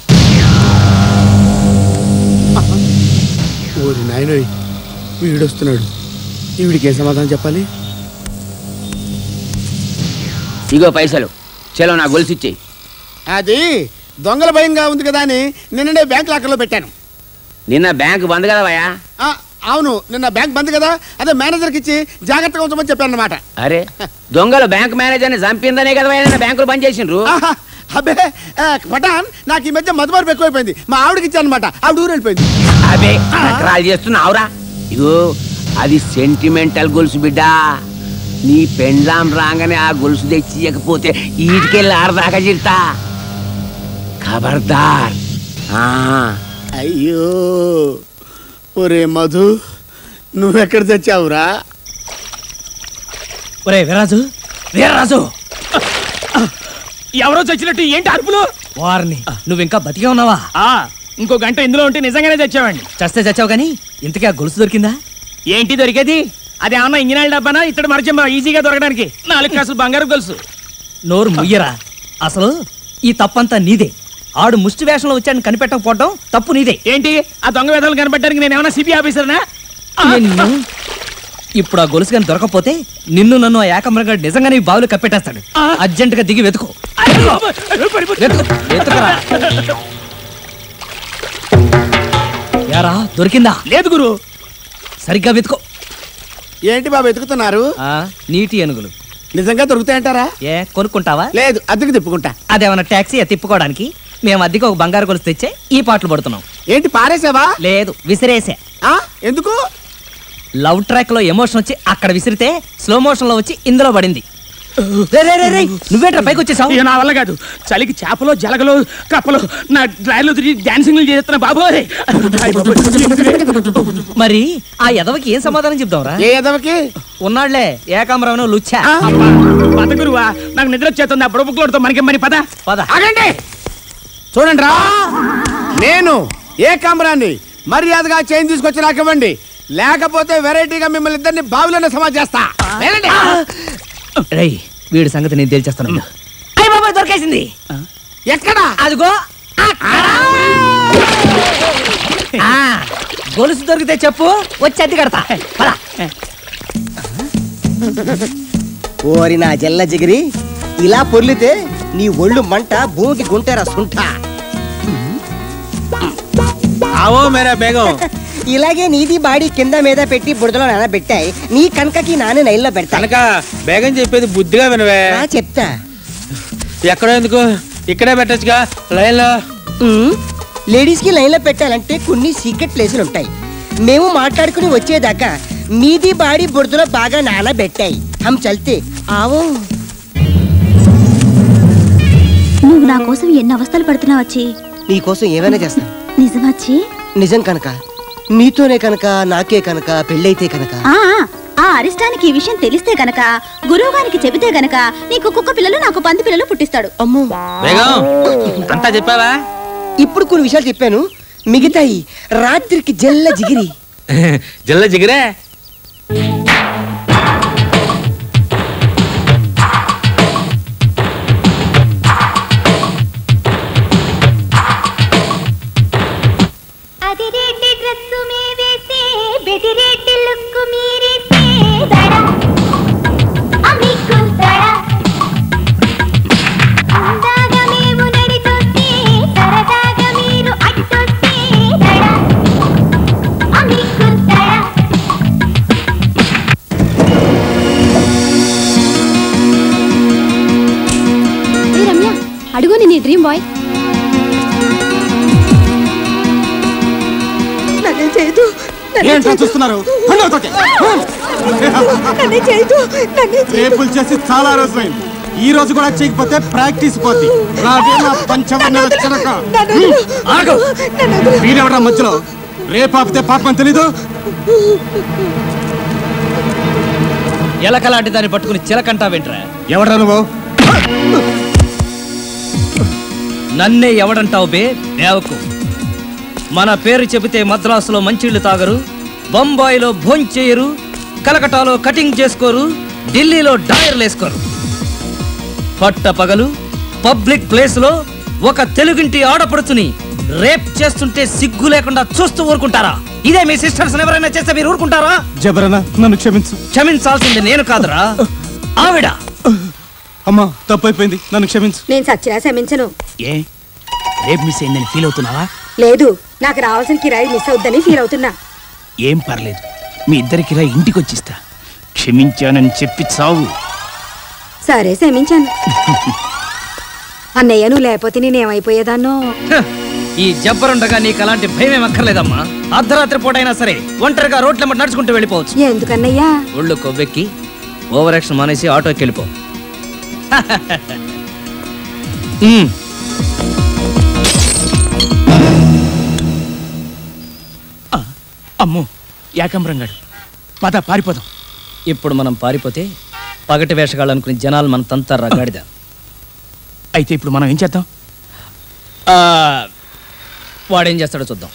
ఓరి నాయనోయ్ వీడొస్తున్నాడు ఈవిడికి ఏం సమాధానం చెప్పాలి ఇగో పైసలు చలో నా గొలుసు ఇచ్చేయి అది దొంగల భయంగా ఉంది కదా అని నిన్ననే బ్యాంక్ లాకర్లో పెట్టాను నిన్న బ్యాంక్ బంద్ కదా భయ్యా ఆ, అవును నిన్న బ్యాంక్ బంద్ కదా అదే మేనేజర్కి ఇచ్చి జాగ్రత్తగా ఉంచమని చెప్పాను అనమాట అరే దొంగలు బ్యాంక్ మేనేజర్ని చంపిందనే కదా భయ్యా నిన్న బ్యాంకులు బంద్ చేసిండ్రు అబ్బే ఆ, పఠాన్ నాకు ఈ మధ్య మధుమార్పు ఎక్కువైపోయింది మా ఆవిడకి ఇచ్చాను అనమాట ఆవిడ ఊరు వెళ్ళిపోయింది అబే నకరాలు చేస్తున్నావురా ఇగో అది సెంటిమెంటల్ గొలుసు బిడ్డ నీ పెండ్లాం రాగానే ఆ గొలుసు తెచ్చి ఇవ్వకపోతే ఈటికెళ్ళి ఆరదాకా చిడతా ఖబర్దార్ ఆ, అయ్యో ఒరే మధు నువ్వెక్కడ తెచ్చావురా ఒరే వీరాజు వీరరాజు ఎవరో చచ్చినట్టు ఏంటి అరుపులు వారిని నువ్వు ఇంకా బతికే ఉన్నావా ఆ ఇంకో గంట ఇందులో ఉంటే నిజంగానే తెచ్చావండి చస్తే చచ్చావు కానీ ఇంతకీ ఆ గొలుసు దొరికిందా ఏంటి దొరికేది అది ఏమన్నా ఇంజనీర్ డబ్బానా ఇతడు మరచెంబ ఈజీగా దొరకడానికి నాలుగు కాసులు బంగారు గొలుసు నోరు ముయ్యరా అసలు ఈ తప్పంతా నీదే ఆడు ముష్టి వేషంలో వచ్చాడని కనిపెట్టకపోవడం తప్పు నీదే ఏంటి ఆ దొంగ వేదాలు కనబట్టడానికి నేను ఏమన్నా సిబి ఆఫీసర్నా నిన్ను ఇప్పుడు ఆ గొలుసు కానీ దొరకపోతే నిన్ను నన్ను ఆ ఏకమరగా నిజంగానే ఈ బావులు కప్పెట్టేస్తాడు అర్జెంటుగా దిగి వెతుకో వెతుకు, వెతుకురా. యారా దొరికిందా లేదు గురు సరిగ్గా వెతుకో ఏంటి బాబు వెతుకుతున్నారు ఆ, నీటి ఏనుగులు నిజంగా దొరుకుతాయంటారా ఏ కొనుక్కుంటావా లేదు అద్దెకు తిప్పుకుంటా అదేమన్నా ట్యాక్సీ తిప్పుకోవడానికి మేము అద్దెకి ఒక బంగారు గొలుసు తెచ్చే ఈ పాటలు పడుతున్నాం ఏంటి పారేసావా లేదు విసిరేసా ఆ, ఎందుకు లవ్ ట్రాక్ లో ఎమోషన్ వచ్చి అక్కడ విసిరితే స్లో మోషన్ లో వచ్చి ఇందులో పడింది రే, రే, రే, రే, నువ్వేట్రా పైకి వచ్చేసావు ఇక నా వల్ల కాదు చలికి చేపలు జలగలు కప్పలు నా డ్రైర్లో తిరిగి డాన్సింగ్లు చేస్తున్నా బాబోయ్ మరి ఆ ఎదవకి ఏం సమాధానం చెప్తావురా ఏ ఎదవకి ఉన్నాళ్లే ఏకామరావు లుచ్చా పద గురువా నాకు నిద్ర వచ్చేస్తుంది అప్పుడు బుక్లోడితో మనకి మరి పద పద ఆగండి చూడండి రా నేను ఏ కామరాన్ని మర్యాదగా చైన్ తీసుకొచ్చి నాకు ఇవ్వండి లేకపోతే వెరైటీగా మిమ్మల్ని ఇద్దరిని బావిలోనే సమాజ్ చేస్తా వెళ్ళండి. రేయ్ వీడి సంగతి నేను తేల్చేస్తాను అయ్య బాబాయ్ దొరికేసింది ఎక్కడ అదిగో ఆ, గొలుసు దొరికితే చెప్పు వచ్చి అద్దె కడతా పద. ఓరి నా జల్ల జిగిరి ఇలా పొర్లితే నీ ఒళ్ళు మంట భూమికి గుంటేరా సుంఠ ఆవో మేరా బేగం ఇలాగే నీది బాడీ కింద మీద పెట్టి బురదలో నానబెట్టాయి నీ కనకకి నాన్న నైల్లో పెడతా కనుక బేగం చెప్పేది బుద్ధిగా వినవే ఆ, చెప్తా ఎక్కడో ఎందుకు ఇక్కడే పెట్టచ్చుగా లైన్లో లేడీస్ కి లైన్లో పెట్టాలంటే కొన్ని సీక్రెట్ ప్లేసులు ఉంటాయి మేము మాట్లాడుకుని వచ్చేదాకా మీది బాడీ బురదలో బాగా నానబెట్టాయి హమ్ చల్తే ఆవో నువ్వు నా కోసం ఎన్ని అవస్థలు పడుతున్నావు వచ్చి నీకోసం ఏమైనా చేస్తాను నిజమచ్చి నిజం కనుక నీతోనే కనుక నాకే కనుక పెళ్ళైతే కనుక ఆ ఆ అరిష్టానికి ఈ విషయం తెలిస్తే గనక గురువు గారికి చెబితే గనక నీకు కుక్క పిల్లలు నాకు పంది పిల్లలు పుట్టిస్తాడు అమ్మో బేగం అంతా చెప్పావా ఇప్పుడు కొన్ని విషయాలు చెప్పాను మిగతాయి రాత్రికి జల్ల జిగిరి జిల్ల జిగిరే అదిరేటి డ్రెస్సు మీవేసే బెదిరేటి లుక్కు మీరేసే దడ అమికు దడ అందాగా మేము నడిచొస్తే సరదాగా మీరు అట్టొస్తే దడ అమికు దడ ఏ రమ్య అడుగు నీ డ్రీమ్ బాయ్ నన్ను చేయదు ఏంట్రా చూస్తున్నారు పండుగతోటి. నన్ను చేయదు నన్ను రేపులు చేసి చాలా రోజులైంది ఈ రోజు కూడా చేయకపోతే ప్రాక్టీస్ పోద్ది రావే నా పంచవర్ణ చిలక ఆగు వీడెవడా మధ్యలో రేపు ఆపితే పాపం తెలీదు ఎలకలాంటి దాన్ని పట్టుకుని చిలకంటా వెంట్రా ఎవడ్రా నువ్వు నన్నే ఎవడంటావు బే దేవకు మన పేరు చెబితే మద్రాసులో మంచిళ్ళు తాగరు బొంబాయిలో భోంచేయరు కలకటాలో కటింగ్ చేసుకోరు ఢిల్లీలో డాయర్లు వేసుకోరు పట్ట పగలు పబ్లిక్ ప్లేస్ లో ఒక తెలుగింటి ఆడపడుచుని రేప్ చేస్తుంటే సిగ్గు లేకుండా చూస్తూ ఊరుకుంటారా ఇదే మీ సిస్టర్స్ ఎవరైనా చేస్తే మీరు ఊరుకుంటారా జబరనా నన్ను క్షమించు క్షమించాల్సింది నేను కాదురా ఆవిడ అమ్మా తప్పైపోయింది నన్ను క్షమించు నేను సచ్చినా క్షమించను ఏ రేపు మిస్ అయిందని ఫీల్ అవుతున్నావా లేదు నాకు రావాల్సిన కిరాయి మిస్ అవుద్దని ఫీల్ అవుతున్నా ఏం పర్లేదు మీ ఇద్దరికి రా ఇంటికి వచ్చిస్తా క్షమించానని చెప్పి చావు సరే క్షమించాను అన్నయ్య నువ్వు లేకపోతే నేనేమైపోయేదాన్నో హ, ఈ జబ్బరుండగా నీకు అలాంటి భయం ఏం అక్కర్లేదమ్మా అర్ధరాత్రి పూట అయినా సరే ఒంటరిగా రోడ్ల నడుచుకుంటూ వెళ్ళిపోవచ్చు ఎందుకన్నయ్యా ఒళ్ళు కొవ్వెక్కి ఓవర్ యాక్షన్ మానేసి ఆటోకి వెళ్ళిపో ఉమ్. అమ్మో ఏకంబరంగాడు పద పారిపోదాం ఇప్పుడు మనం పారిపోతే పగటి వేషగాళ్ళు అనుకుని జనాలు మన తంతా రగాడిద అయితే ఇప్పుడు మనం ఏం చేద్దాం ఆ, వాడేం చేస్తాడో చూద్దాం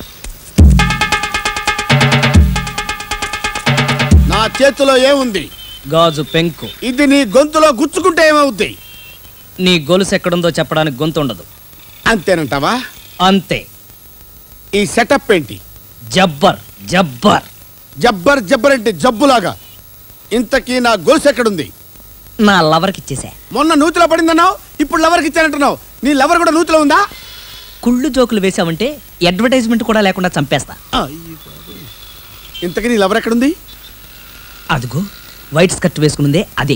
నా చేతిలో ఏముంది గాజు పెంకు ఇది నీ గొంతులో గుచ్చుకుంటే ఏమవుద్ది నీ గొలుసు ఎక్కడుందో చెప్పడానికి గొంతు ఉండదు అంతేనంటావా అంతే ఈ సెటప్ ఏంటి జబ్బర్ జబ్బర్ జబ్బర్ జబ్బర్ అంటే జబ్బులాగా ఇంతకీ నా గొలుసు ఎక్కడుంది నా లవర్కి ఇచ్చేసా మొన్న నూతిలో పడిందన్నావు ఇప్పుడు లవర్కి ఇచ్చానంటున్నావు నీ లవర్ కూడా నూతిలో ఉందా కుళ్ళు జోకులు వేసావంటే అడ్వర్టైజ్మెంట్ కూడా లేకుండా చంపేస్తా ఇంతకీ నీ లవర్ ఎక్కడుంది అదిగో వైట్ స్కర్ట్ వేసుకున్నదే అదే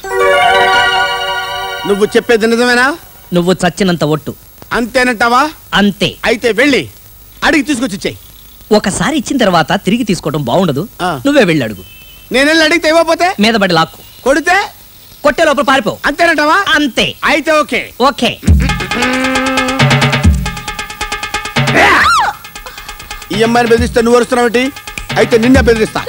నువ్వు చెప్పేది నిజమేనా నువ్వు చచ్చినంత ఒట్టు అంతేనంటావా అంతే అయితే వెళ్ళి అడిగి తీసుకొచ్చి ఇచ్చేయి ఒకసారి ఇచ్చిన తర్వాత తిరిగి తీసుకోవడం బాగుండదు నువ్వే వెళ్ళి అడుగు నేను వెళ్ళి అడిగితే ఇవ్వకపోతే మీద పడి లాక్కు కొడితే కొట్టే లోపల పారిపో అంతేనంటావా అంతే అయితే ఓకే ఓకే ఈ అమ్మాయిని బెదిరిస్తే నువ్వు వస్తున్నావేంటి అయితే నిన్నే బెదిరిస్తా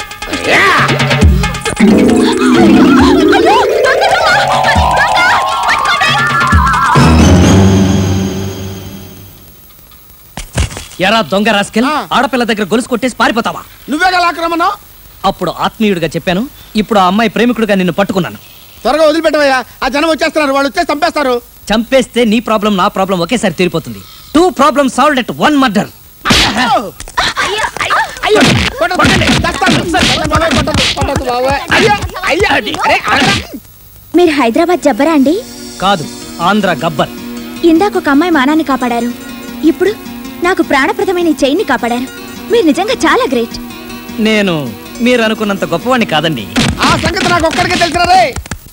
ఎరా దొంగ రాస్కెల్ ఆడపిల్ల దగ్గర గొలుసు కొట్టేసి పారిపోతావా నువ్వేగా లాక్రమన్నావు అప్పుడు ఆత్మీయుడిగా చెప్పాను ఇప్పుడు ఆ అమ్మాయి ప్రేమికుడిగా నిన్ను పట్టుకున్నాను త్వరగా వదిలిపెట్టవయ్యా ఆ జనం వచ్చేస్తున్నారు వాళ్ళు వచ్చేసి చంపేస్తారు చంపేస్తే నీ ప్రాబ్లం నా ప్రాబ్లం ఒకేసారి తీరిపోతుంది two problem solve at one murder మీరు హైదరాబాద్ జబ్బరా అండి కాదు ఆంధ్ర గబ్బర్ ఇందాక ఒక అమ్మాయి మానాన్ని కాపాడారు ఇప్పుడు నాకు ప్రాణప్రదమైన ఈ చైన్ని కాపాడారు మీరు నిజంగా చాలా గ్రేట్ నేను మీరు అనుకున్నంత గొప్పవాణ్ణి కాదండి ఆ సంగతి నాకు ఒక్కడికే తెలిసిన రే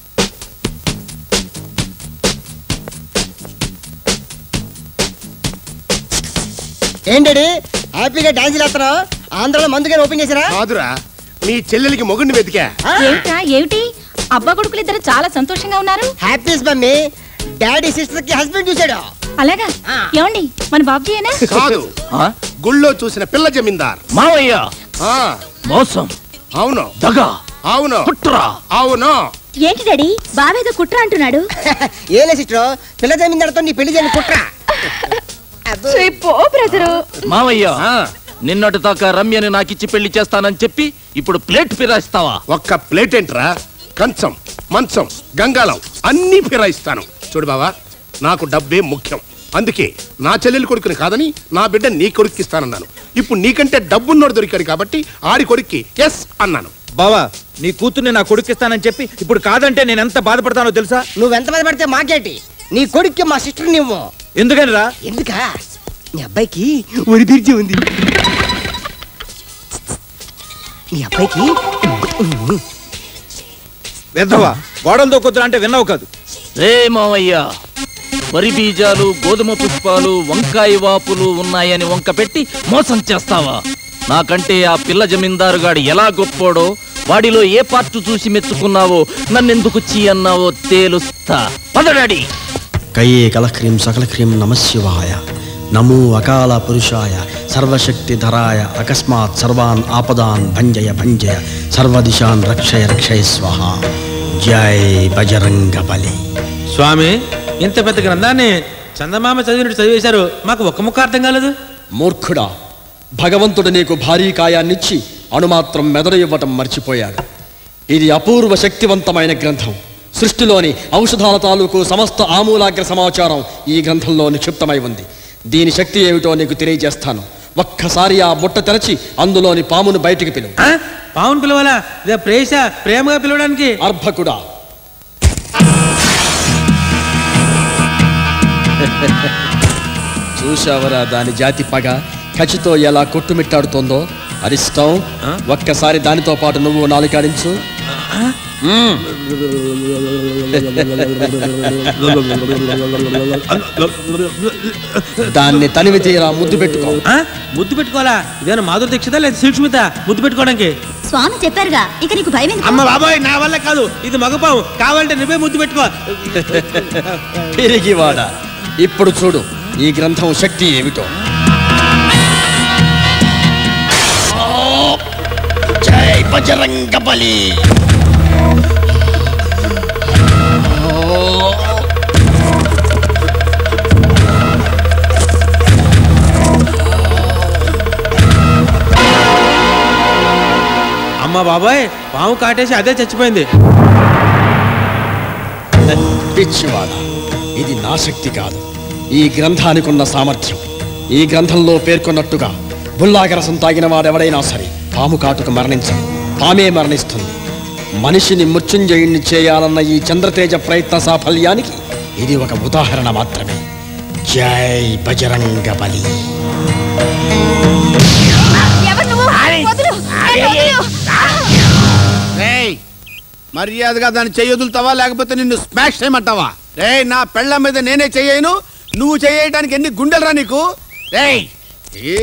ఏంటండి హ్యాపీగా డాన్స్ చేస్తున్నావు ఆంధ్రలో మందుగా ఓపెన్ చేసిరా కాదురా మీ చెల్లెలికి మొగుడిని వెతికా ఏమిటా ఏమిటి అబ్బా కొడుకులు ఇద్దరు చాలా సంతోషంగా ఉన్నారు హ్యాపీస్ మమ్మీ డాడీ సిస్టర్ కి హస్బెండ్ చూసాడు అలాగా ఏమండి మన బాబుజీయేనా కాదు గుళ్ళో చూసిన పిల్ల జమీందార్ మావయ్య ఆ, మోసం అవును దగా అవును కుట్రా అవును ఏంటి డాడీ బావేదో కుట్ర అంటున్నాడు ఏలే సిస్టర్ పిల్ల జమీందారుతో నీ పెళ్లి చేయని కుట్రా పో బ్రదరు మావయ్య నిన్నటి దాకా రమ్యని నాకిచ్చి పెళ్లి చేస్తానని చెప్పి ఇప్పుడు ప్లేట్ ఫిరాయిస్తావా ఒక్క ప్లేట్ ఏంట్రా కంచం మంచం గంగాళం అన్నీ ఫిరాయిస్తాను చూడు బావా నాకు డబ్బే ముఖ్యం అందుకే నా చెల్లెలి కొడుకుని కాదని నా బిడ్డ నీ కొడుక్కి ఇస్తానన్నాను ఇప్పుడు నీకంటే డబ్బున్నోడు దొరికాడు కాబట్టి ఆడి కొడుక్కి ఎస్ అన్నాను బావా నీ కూతుర్ని నా కొడుకిస్తానని చెప్పి ఇప్పుడు కాదంటే నేను ఎంత బాధపడతానో తెలుసా నువ్వెంత బాధపడితే మాకేంటి నీ కొడుక్కి మా సిస్టర్ నువ్వు ఎందుకని రా ఎందుకా నీ అబ్బాయికి ఒరి తీర్చి ఉంది నీ అబ్బాయికి వెద్దవా గోడలతో కొద్దురా అంటే విన్నావు కాదు రే మావయ్య వరి బీజాలు గోధుమ పుష్పాలు వంకాయ వాపులు ఉన్నాయని వంక పెట్టి మోసం చేస్తావా నాకంటే ఆ పిల్ల జమీందారుగాడు ఎలా గొప్పోడో వాడిలో ఏ పార్ట్ చూసి మెచ్చుకున్నావో నన్నెందుకు చీ అన్నావో తేలుస్తా పదడాడి కయే కలక్రీం సకలక్రీం నమశివాయ నమో అకాల పురుషాయ సర్వశక్తిధరాయ అకస్మాత్ సర్వాన్ ఆపదాన్ భంజయ భంజయ సర్వదిశాన్ రక్షయ రక్షయ స్వహ జై బజరంగ బలి స్వామి ఇంత పెద్ద గ్రంథాన్ని చందమామ చదివినట్టు చదివేశారు మాకు ఒక్క ముక్క అర్థం కాలేదు మూర్ఖుడా భగవంతుడు నీకు భారీ కాయాన్నిచ్చి అణుమాత్రం మెదడు ఇవ్వటం మర్చిపోయాడు ఇది అపూర్వ శక్తివంతమైన గ్రంథం సృష్టిలోని ఔషధాల తాలూకు సమస్త ఆమూలాగ్ర సమాచారం ఈ గ్రంథంలో నిక్షిప్తమై ఉంది దీని శక్తి ఏమిటో నీకు తెలియజేస్తాను ఒక్కసారి ఆ బుట్ట తెరచి అందులోని పామును బయటికి పిలువు పావును పిలవాలా ఇదే ప్రేష ప్రేమగా పిలవడానికి అర్భకుడా చూశావరా దాని జాతి పగ కచితో ఎలా కొట్టుమిట్టాడుతోందో అరిష్టం ఒక్కసారి దానితో పాటు నువ్వు నాలుగాడించు దాన్ని తనివి తీరా ముద్దు పెట్టుకో ఆ? ముద్దు పెట్టుకోవాలా ఇదేనా మాధురి దీక్షిత లేదా శిల్ష్మిత ముద్దు పెట్టుకోవడానికి స్వామి చెప్పారుగా ఇక నీకు భయం ఎందుకు? అమ్మ బాబాయ్ నా వల్ల కాదు ఇది మగపావు కావాలంటే నువ్వే ముద్దు పెట్టుకో తిరిగివాడ ఇప్పుడు చూడు ఈ గ్రంథం శక్తి ఏమిటో జై బజరంగ బలి అమ్మ బాబాయ్ పాము కాటేసి అదే చచ్చిపోయింది పిచ్చివాడ ఇది నా శక్తి కాదు ఈ గ్రంథానికి ఉన్న సామర్థ్యం ఈ గ్రంథంలో పేర్కొన్నట్టుగా బుల్లాగరసం తాగిన వాడెవడైనా సరే పాము కాటుకు మరణించదు పామే మరణిస్తుంది మనిషిని మృత్యుంజయుణ్ణి చేయాలన్న ఈ చంద్రతేజ ప్రయత్న సాఫల్యానికి ఇది ఒక ఉదాహరణ మాత్రమే జై బజరంగ బలి ఎవరు నువ్వు? వదులు, నన్ను వదులు. రేయ్ మర్యాదగా దాన్ని చెయ్యొదులుతావా లేకపోతే నిన్ను స్మాష్ చేయమంటావా రే నా పెళ్ళ మీద నేనే చెయ్యను నువ్వు చేయటానికి ఎన్ని గుండెలరా నీకు రేయ్ ఏ!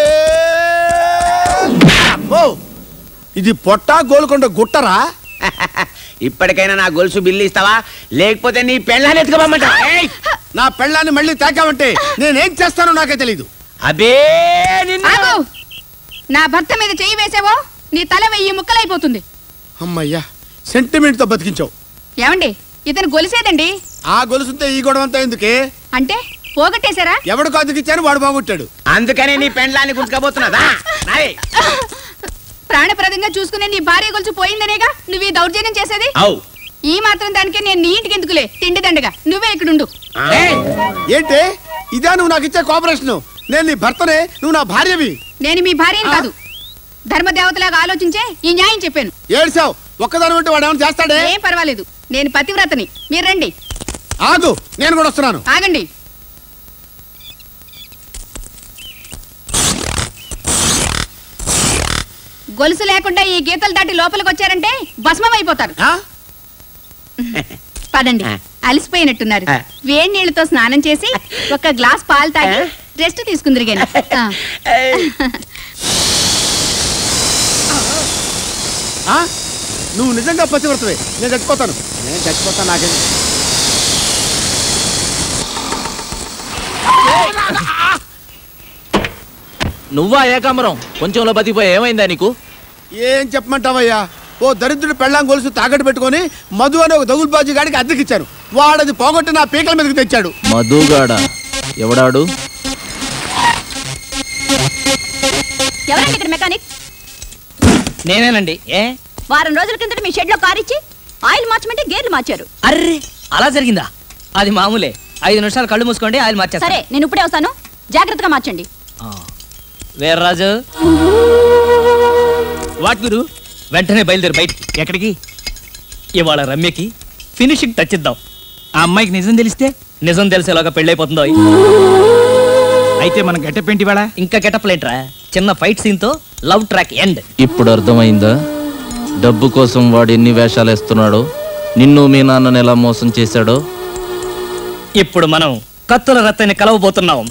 ఓ! ఇది పొట్టా గోల్కొండ గుట్టరా ఇప్పటికైనా నా గొలుసు బిల్లు ఇస్తావా లేకపోతే నీ పెళ్ళాన్ని ఎత్తుకోమంటా ఏయ్! నా పెళ్ళాన్ని మళ్ళీ తాకావంటే నేనేం చేస్తానో నాకే తెలీదు అబే నిన్ను ఆగు! నా భర్త మీద చెయ్యి వేసావో నీ తల వెయ్యి ముక్కలైపోతుంది అమ్మయ్యా సెంటిమెంట్ తో బతికించావు ఏమండి ఇతను గొలిసేదండి ఆ గొలుసుంటే ఈ గొడవ అంతా ఎందుకే అంటే పోగొట్టేశారా ఎవడికో అతికిచ్చాను వాడు బాగొట్టాడు అందుకనే నీ పెళ్ళాన్ని గుంజుకోబోతున్నదా నాయ్. ప్రాణప్రదంగా చూసుకునే నీ భార్య గొలుసు పోయిందనేగా నువ్వు ఈ దౌర్జన్యం చేసేది అవు ఈ మాత్రం దానికి నేను నీ ఇంటికి ఎందుకులే తిండి దండగా నువ్వే ఇక్కడుండు ఏయ్! ఏంటి ఇదే నువ్వు నాకు ఇచ్చే కోఆపరేషన్ నేను నీ భర్తనే నువ్వు నా భార్యవి నేను మీ భార్యని కాదు ధర్మదేవతలాగా ఆలోచించే ఈ న్యాయం చెప్పాను ఏడ్చావు ఒక్కదాని ఉంటే వాడు ఏమైనా చేస్తాడే ఏం పర్వాలేదు నేను పతివ్రతని మీరు రండి ఆగు నేను కూడా వస్తున్నాను ఆగండి గొలుసు లేకుండా ఈ గీతలు దాటి లోపలికి వచ్చారంటే భస్మం అయిపోతారు పదండి అలసిపోయినట్టున్నారు వేడి నీళ్ళతో స్నానం చేసి ఒక గ్లాస్ పాలు తాగి రెస్ట్ తీసుకుందరు గాని ఆ. ఆ? నువ్వు నిజంగా పతివ్రతవే నేను చచ్చిపోతాను నేను చచ్చిపోతాను నాకే నువ్వా ఏకాంబరం కొంచెంలో బతికిపోయా ఏమైందా నీకు ఏం చెప్పమంటావయ్యా ఓ దరిద్రుడు పెళ్ళాం గొలుసు తాకట్టు పెట్టుకొని మధు అనే ఒక దగులుబాజీ గాడికి అద్దెకిచ్చాను వాడది పోగొట్టి నా పీకల మీదకి తెచ్చాడు మధుగాడ ఎవడాడు ఎవరండి ఇక్కడ మెకానిక్ నేనేనండి ఏ వారం రోజుల కిందట మీ షెడ్ లో కార్ ఇచ్చి ఆయిల్ మార్చమంటే గేర్లు మార్చారు అర్రే అలా జరిగిందా అది మామూలే ఐదు నిమిషాలు కళ్ళు మూసుకోండి ఆయిల్ మార్చేస్తా సరే నేను ఇప్పుడే వస్తాను జాగ్రత్తగా మార్చండి వీర్రాజు వాట్ గురు వెంటనే బయలుదేరు బయటికి ఎక్కడికి ఇవాళ రమ్యకి ఫినిషింగ్ టచ్ ఇద్దాం ఆ అమ్మాయికి నిజం తెలిస్తే నిజం తెలిసేలాగా పెళ్ళైపోతుందో అయితే మనం గెటప్ ఏంటి వాళ్ళ ఇంకా గెటప్ లేంట్రా చిన్న ఫైట్ సీన్ తో లవ్ ట్రాక్ ఎండ్ ఇప్పుడు అర్థమైందా డబ్బు కోసం వాడు ఎన్ని వేషాలు వేస్తున్నాడో నిన్ను మీ నాన్నని ఎలా మోసం చేశాడో ఇప్పుడు మనం కత్తుల రత్తని కలవబోతున్నాం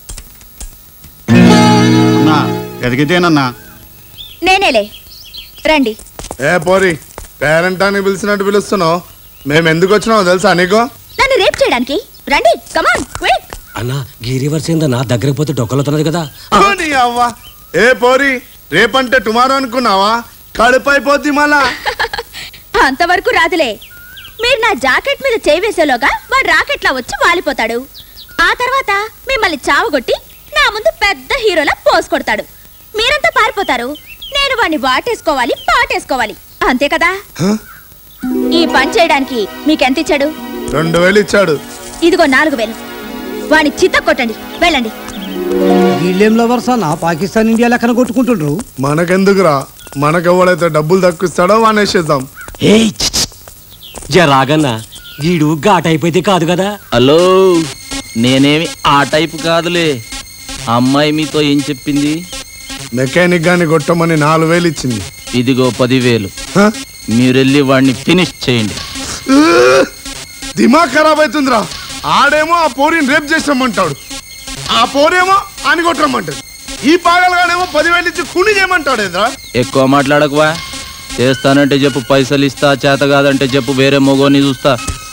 అన్నా ఎదిగితేనన్నా నేనేలే రండి ఏ పోరి పేరెంట్ అని పిలిచినట్టు పిలుస్తున్నావు మేము ఎందుకు వచ్చినామో తెలుసా నీకు నన్ను రేప్ చేయడానికి రండి కమాన్ క్విక్ అన్నా గీ రివర్స్ ఏందన్నా దగ్గరకు పోతే డొక్కలుతున్నది కదా ఓ నీ అవ్వ ఏ పోరి రేపంటే టుమారో అనుకున్నావా కడుపు అయిపోద్ది మళ్ళా అంతవరకు రాదులే మీరు నా జాకెట్ మీద చేయి వేసేలోగా వాడు రాకెట్లా వచ్చి వాలిపోతాడు ఆ తర్వాత మిమ్మల్ని చావగొట్టి నా ముందు పెద్ద హీరోలా పోస్ కొడతాడు మీరంతా పారిపోతారు నేను వాడిని వాటేసుకోవాలి పాటేసుకోవాలి అంతే కదా ఈ పని చేయడానికి మీకెంత ఇచ్చాడు రెండు వేలు ఇచ్చాడు ఇదిగో నాలుగు వేలు వాడిని చిత్త కొట్టండి వెళ్ళండి వీళ్ళేం లవర్స్ అన్న పాకిస్తాన్ ఇండియా లెక్కన కొట్టుకుంటుండ్రు మనకెందుకురా మనకెవడైతే డబ్బులు తక్కువిస్తాడో వాడిని వేసేద్దాం ఏయ్ జరాగన్నా గీడు ఘాట్ అయిపోతే కాదు కదా హలో నేనేమి ఆ టైపు కాదులే ఆ అమ్మాయి మీతో ఏం చెప్పింది మెకానిక్ గాని కొట్టమని నాలుగు వేలు ఇచ్చింది ఇదిగో పదివేలు మీరెళ్ళి వాడిని ఫినిష్ చేయండి ఊ! దిమాగ్ ఖరాబ్ అవుతుందిరా ఆడేమో ఆ పోరిని రేప్ చేసామంటాడు ఆ పోరేమో అని కొట్టమంటాడు ఈ పాగలగానేమో పదివేలు ఇచ్చి కూని చేయమంటాడు ఎదురా ఎక్కువ మాట్లాడకువా చేస్తానంటే చెప్పు పైసలు ఇస్తా చేత కాదంటే చెప్పు వేరే మొగోని చూస్తా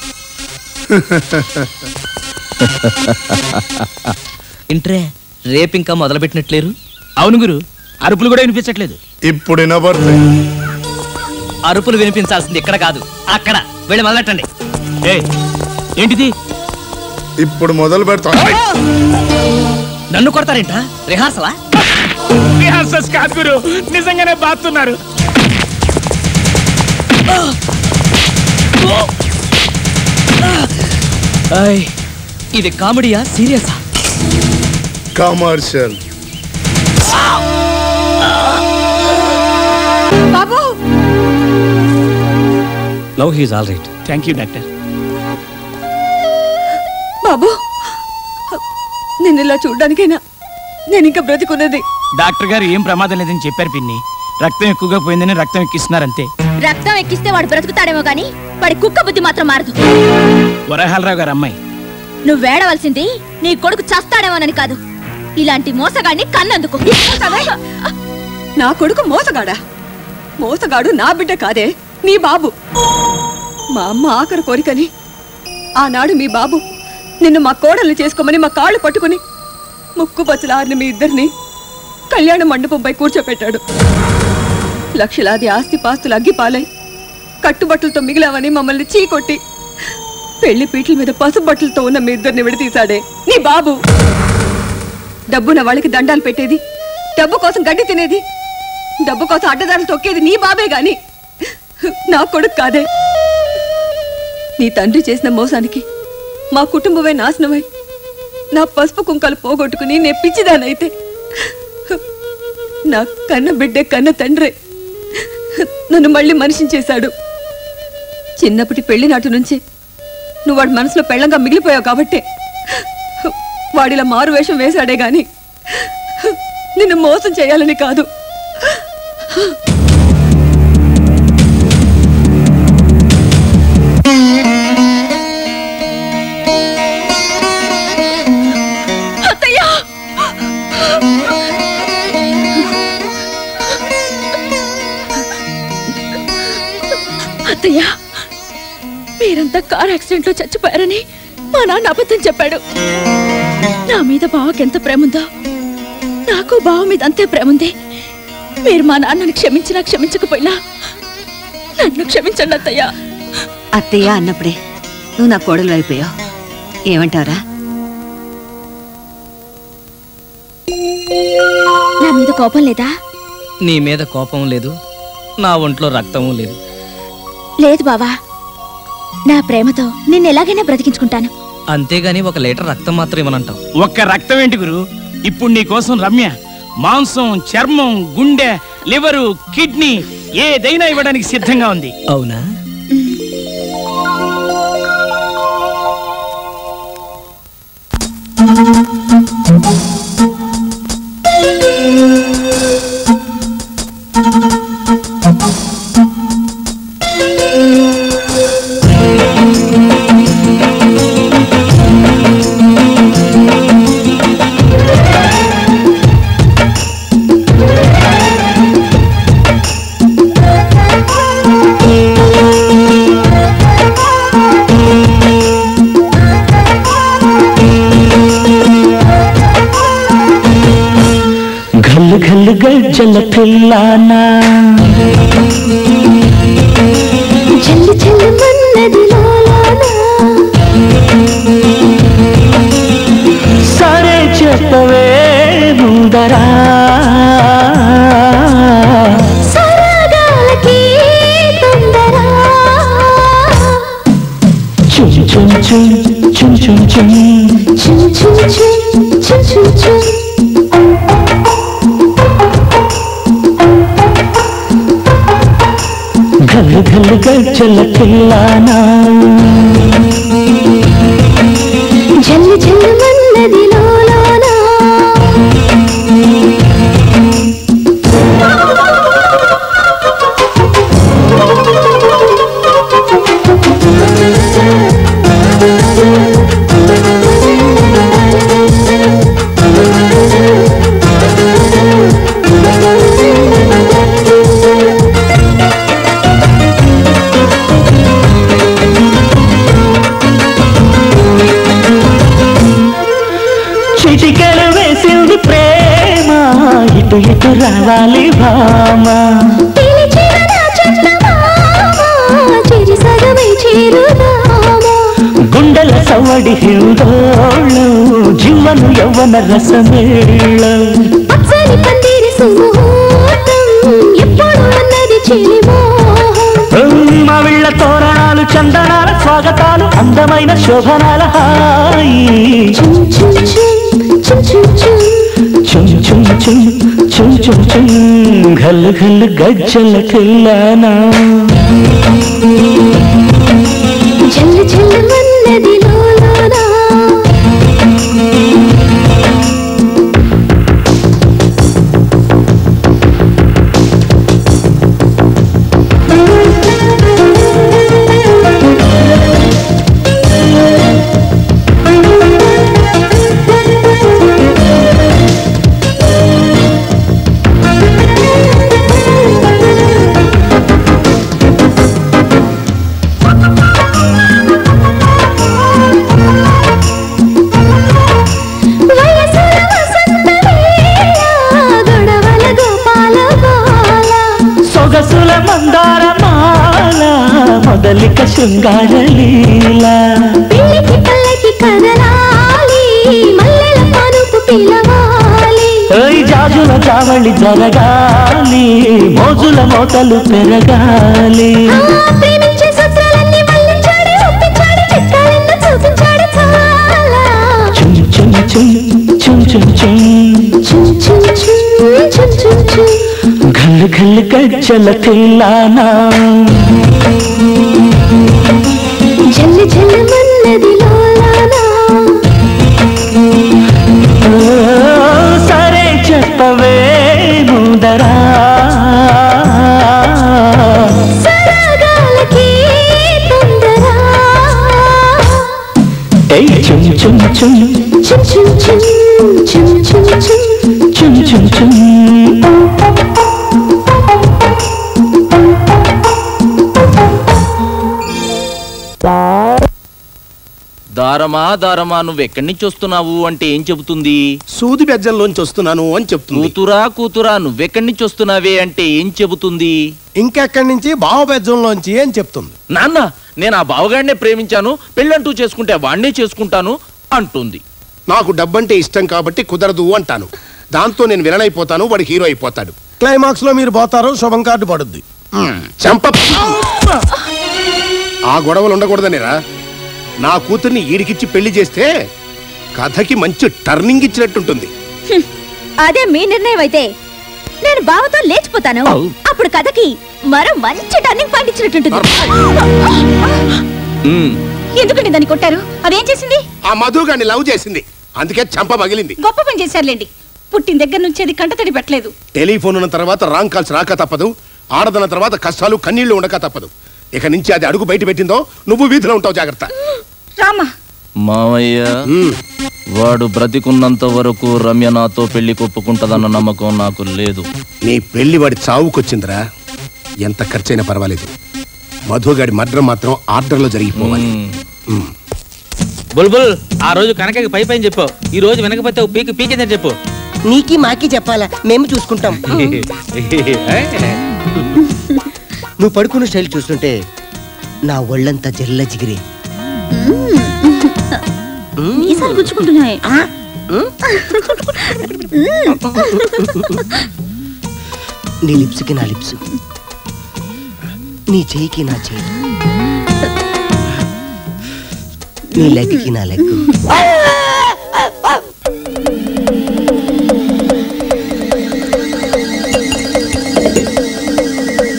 ఇంట్రే రేపు ఇంకా మొదలుపెట్టినట్లేరు అవును గురు అరుపులు కూడా వినిపించట్లేదు ఇప్పుడు వినబడతాయి అరుపులు వినిపించాల్సింది ఇక్కడ కాదు అక్కడ వెళ్ళి మొదలెట్టండి ఏంటిది ఇప్పుడు మొదలు పెడతా నన్ను కొడతారేంట రిహార్సలా రిహార్సల్స్ కాదు గురు నిజంగానే బాతున్నారు ఆయ్, ఇది కామెడీయా సీరియసా కమర్షియల్ బాబు now he's all right thank you doctor బాబు నిన్ను ఇలా చూడ్డానికైనా నేను ఇంకా బ్రతికున్నది డాక్టర్ గారు ఏం ప్రమాదం లేదని చెప్పారు పిన్ని రక్తం ఎక్కువగా పోయిందని రక్తం ఎక్కిస్తున్నారు అంతే రక్తం ఎక్కిస్తే వాడు బ్రతుకుతాడేమో గాని వాడి కుక్క బుద్ధి మాత్రం మారదు వరహాలరావు గారు అమ్మాయి నువ్వు వేడవలసింది నీ కొడుకు చస్తాడేమోనని కాదు ఇలాంటి మోసగాడిని కన్నందుకు నా కొడుకు మోసగాడా మోసగాడు నా బిడ్డ కాదే నీ బాబు మా అమ్మ ఆఖరి కోరికని ఆనాడు మీ బాబు నిన్ను మా కోడల్ని చేసుకోమని మా కాళ్ళు పట్టుకుని ముక్కు పచ్చలారిన మీ ఇద్దరిని కళ్యాణ మండపంపై కూర్చోపెట్టాడు లక్షలాది ఆస్తి పాస్తులు అగ్గిపాలై కట్టుబట్టలతో మిగిలావని మమ్మల్ని చీకొట్టి పెళ్లి పీటల మీద పసుపు బట్టలతో ఉన్న మీ ఇద్దరిని విడతీశాడే నీ బాబు డబ్బున వాళ్ళకి దండాలు పెట్టేది డబ్బు కోసం గడ్డి తినేది డబ్బు కోసం అడ్డదారులు తొక్కేది నీ బాబే గాని నా కొడుకు కాదే నీ తండ్రి చేసిన మోసానికి మా కుటుంబమే నాశనమై నా పసుపు కుంకాలు పోగొట్టుకుని నే పిచ్చిదానైతే నా కన్న బిడ్డే కన్న తండ్రే నన్ను మళ్ళీ మనిషిని చేశాడు చిన్నప్పటి పెళ్లి నాటి నుంచి నువ్వు వాడి మనసులో పెళ్ళంగా మిగిలిపోయావు కాబట్టే వాడిలా మారు వేషం వేశాడే గాని నిన్ను మోసం చేయాలని కాదు అత్తయ్య అత్తయ్య మీరంతా కార్ యాక్సిడెంట్ లో చచ్చిపోయారని మా నాన్న అబద్ధం చెప్పాడు నా మీద బావకి ఎంత ప్రేమ ఉందో నాకు బావ మీద అంతే ప్రేమ ఉంది మీరు మా నాన్నని క్షమించినా క్షమించకపోయినా నన్ను క్షమించండి అత్తయ్య అత్తయ్య అన్నప్పుడే నువ్వు నా కోడలు అయిపోయావు ఏమంటారా నా మీద కోపం లేదా నీ మీద కోపం లేదు నా ఒంట్లో రక్తము లేదు లేదు బావా నా ప్రేమతో నిన్ను ఎలాగైనా బ్రతికించుకుంటాను అంతేగాని ఒక లీటర్ రక్తం మాత్రం ఇవ్వనంటావు ఒక్క రక్తం ఏంటి గురు ఇప్పుడు నీ కోసం రమ్య మాంసం చర్మం గుండె లివరు కిడ్నీ ఏదైనా ఇవ్వడానికి సిద్ధంగా ఉంది అవునా ఘల్ ఘల్ గజ్జల పిల్లానా చల్లి చల్లి మన్నది సరే చెప్పవే ముందరా సరగాలకి తొందరా చుం చుం చుం చుం చుం చుం చుం చుం చుం చుం చుం చుం ఘల్ ఘల్ గజ్జల పిల్లానా జల్లి చెల్లి చెల్లమన్నది లోలోనా చిటికెలు వేసింది ప్రేమ ఇటు ఇటు రావాలి భామ పిలిచిన నా చందమామ చిరి సగమై చేరుదామా గుండెల సవడి హిందోళం జీవను యవ్వన రసమేళం పచ్చని పందిరి సుముహూర్తం ఎప్పుడు అన్నది చెలి మోహం మావిళ్ళ తోరణాలు చందనాల స్వాగతాలు అందమైన శోభనాల హాయి చుం చుం చుం చుం చుం చుం చుం చుం చుం చుం చుం చుం ఘల్ ఘల్ గజ్జల కిల్లానా చెల్లి చెల్లమన్నది లోలోనా వయసుల వసంత వేళ గొడవల గోపాల బాల సొగసుల మందార మాల మొదలిక శృంగార లీల పిల్లికి పల్లకి కదలాలి మల్లెల పనుపు పిలవాలి ఓయ్ జాజుల జావళి జరగాలి మోజుల మోతలు పెరగాలి ఆ ప్రేమించే సూత్రాలన్నీ మళ్ళించాడు ఒప్పించాడు చిత్రాలెన్నో చూపించాడు చాలా చుం చుం చుం చుం చుం చుం చుం చుం చుం చుం చుం చుం ఘల్ ఘల్ గజ్జల తిల్లానా జల్లి జల్లమన్నది లోలానా ఓ, సరే చెప్పవే ముందరా సరాగాలకి తొందర ఏయ్ చుం చుం చుం చుం చుం చుం చుం చుం చుం చుం చుం చుం దారమా దారమా నువ్వెక్కడి నుంచి వస్తున్నావు అంటే ఏం చెబుతుంది సూది బెజ్జంలోంచి వస్తున్నాను అని చెప్తుంది కూతురా కూతురా నువ్వెక్కడి నుంచి వస్తున్నావే అంటే ఏం చెబుతుంది ఇంకెక్కడి నుంచి భావబెజ్జంలోంచి అని చెప్తుంది నాన్న నేను ఆ బావగాడినే ప్రేమించాను పెళ్ళంటూ చేసుకుంటే వాడినే చేసుకుంటాను అంటుంది నాకు డబ్బంటే ఇష్టం కాబట్టి కుదరదు అంటాను దాంతో నేను విలన్ అయిపోతాను వాడు హీరో అయిపోతాడు క్లైమాక్స్ లో మీరు పోతారు శుభం కార్డు పడుద్ది చంప ఆ గొడవలు ఉండకూడదనేరా నా కూతుర్ని ఈడికిచ్చి పెళ్లి చేస్తే కథకి మంచి టర్నింగ్ ఇచ్చినట్టుంటుంది హ్మ్. అదే మీ నిర్ణయం అయితే నేను బావతో లేచిపోతాను అప్పుడు కథకి మరో మంచి టర్నింగ్ పాయింట్ ఇచ్చినట్టుంటుంది ఎందుకండి దాన్ని కొట్టారు అదేం చేసింది ఆ మధుగాన్ని లవ్ చేసింది అందుకే చంప పగిలింది గొప్ప పని చేశారులేండి పుట్టిన దగ్గర నుంచి అది కంటతడి పెట్టలేదు టెలిఫోన్ ఉన్న తర్వాత రాంగ్ కాల్స్ రాక తప్పదు ఆడదన్న తర్వాత కష్టాలు కన్నీళ్లు ఉండక తప్పదు ఇక నుంచి అది అడుగు బయట పెట్టిందో నువ్వు వీధిలో ఉంటావు జాగ్రత్త రామా మావయ్య వాడు బ్రతికున్నంత వరకు రమ్య నాతో పెళ్లి కొప్పుకుంటదన్న నమ్మకం నాకు లేదు నీ పెళ్లి వాడి చావుకొచ్చిందిరా ఎంత ఖర్చైనా పర్వాలేదు మధుగాడి మర్డర్ మాత్రం ఆర్డర్లో జరిగిపోవాలి ఉమ్. బుల్బుల్ ఆ రోజు కనకకి పై పైన చెప్పు ఈ రోజు వెనకపోతే పీకి పీకిందని చెప్పు నీకి మాకి చెప్పాలా మేము చూసుకుంటాం నువ్వు పడుకున్న స్టైల్ చూస్తుంటే నా ఒళ్ళంతా జల్ల జిగిరి ఈసారి గుచ్చుకుంటున్నాయి నీ లిప్స్కి నా లిప్స్ నీ చెయ్యికి నా చెయ్యి నీ లెగ్కి నా లెగ్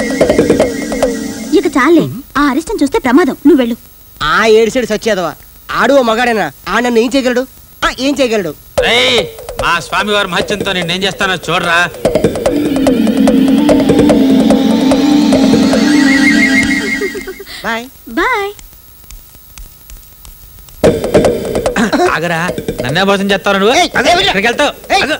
ఇక చాలే ఆ అరిష్టం చూస్తే ప్రమాదం నువ్వు వెళ్ళు ఆ ఏడు సైడు సచ్చేదవా ఆడు ఓ మగాడేనా ఆ నన్ను ఏం చేయగలడు ఆ ఏం చేయగలడు రేయ్, మా స్వామి వారి మహత్యంతో నేను ఏం చేస్తానో చూడరా బాయ్ బాయ్ ఆగరా నన్నే మోసం చేస్తావు నువ్వు అదే, ఎక్కడికి వెళ్తావు అగో.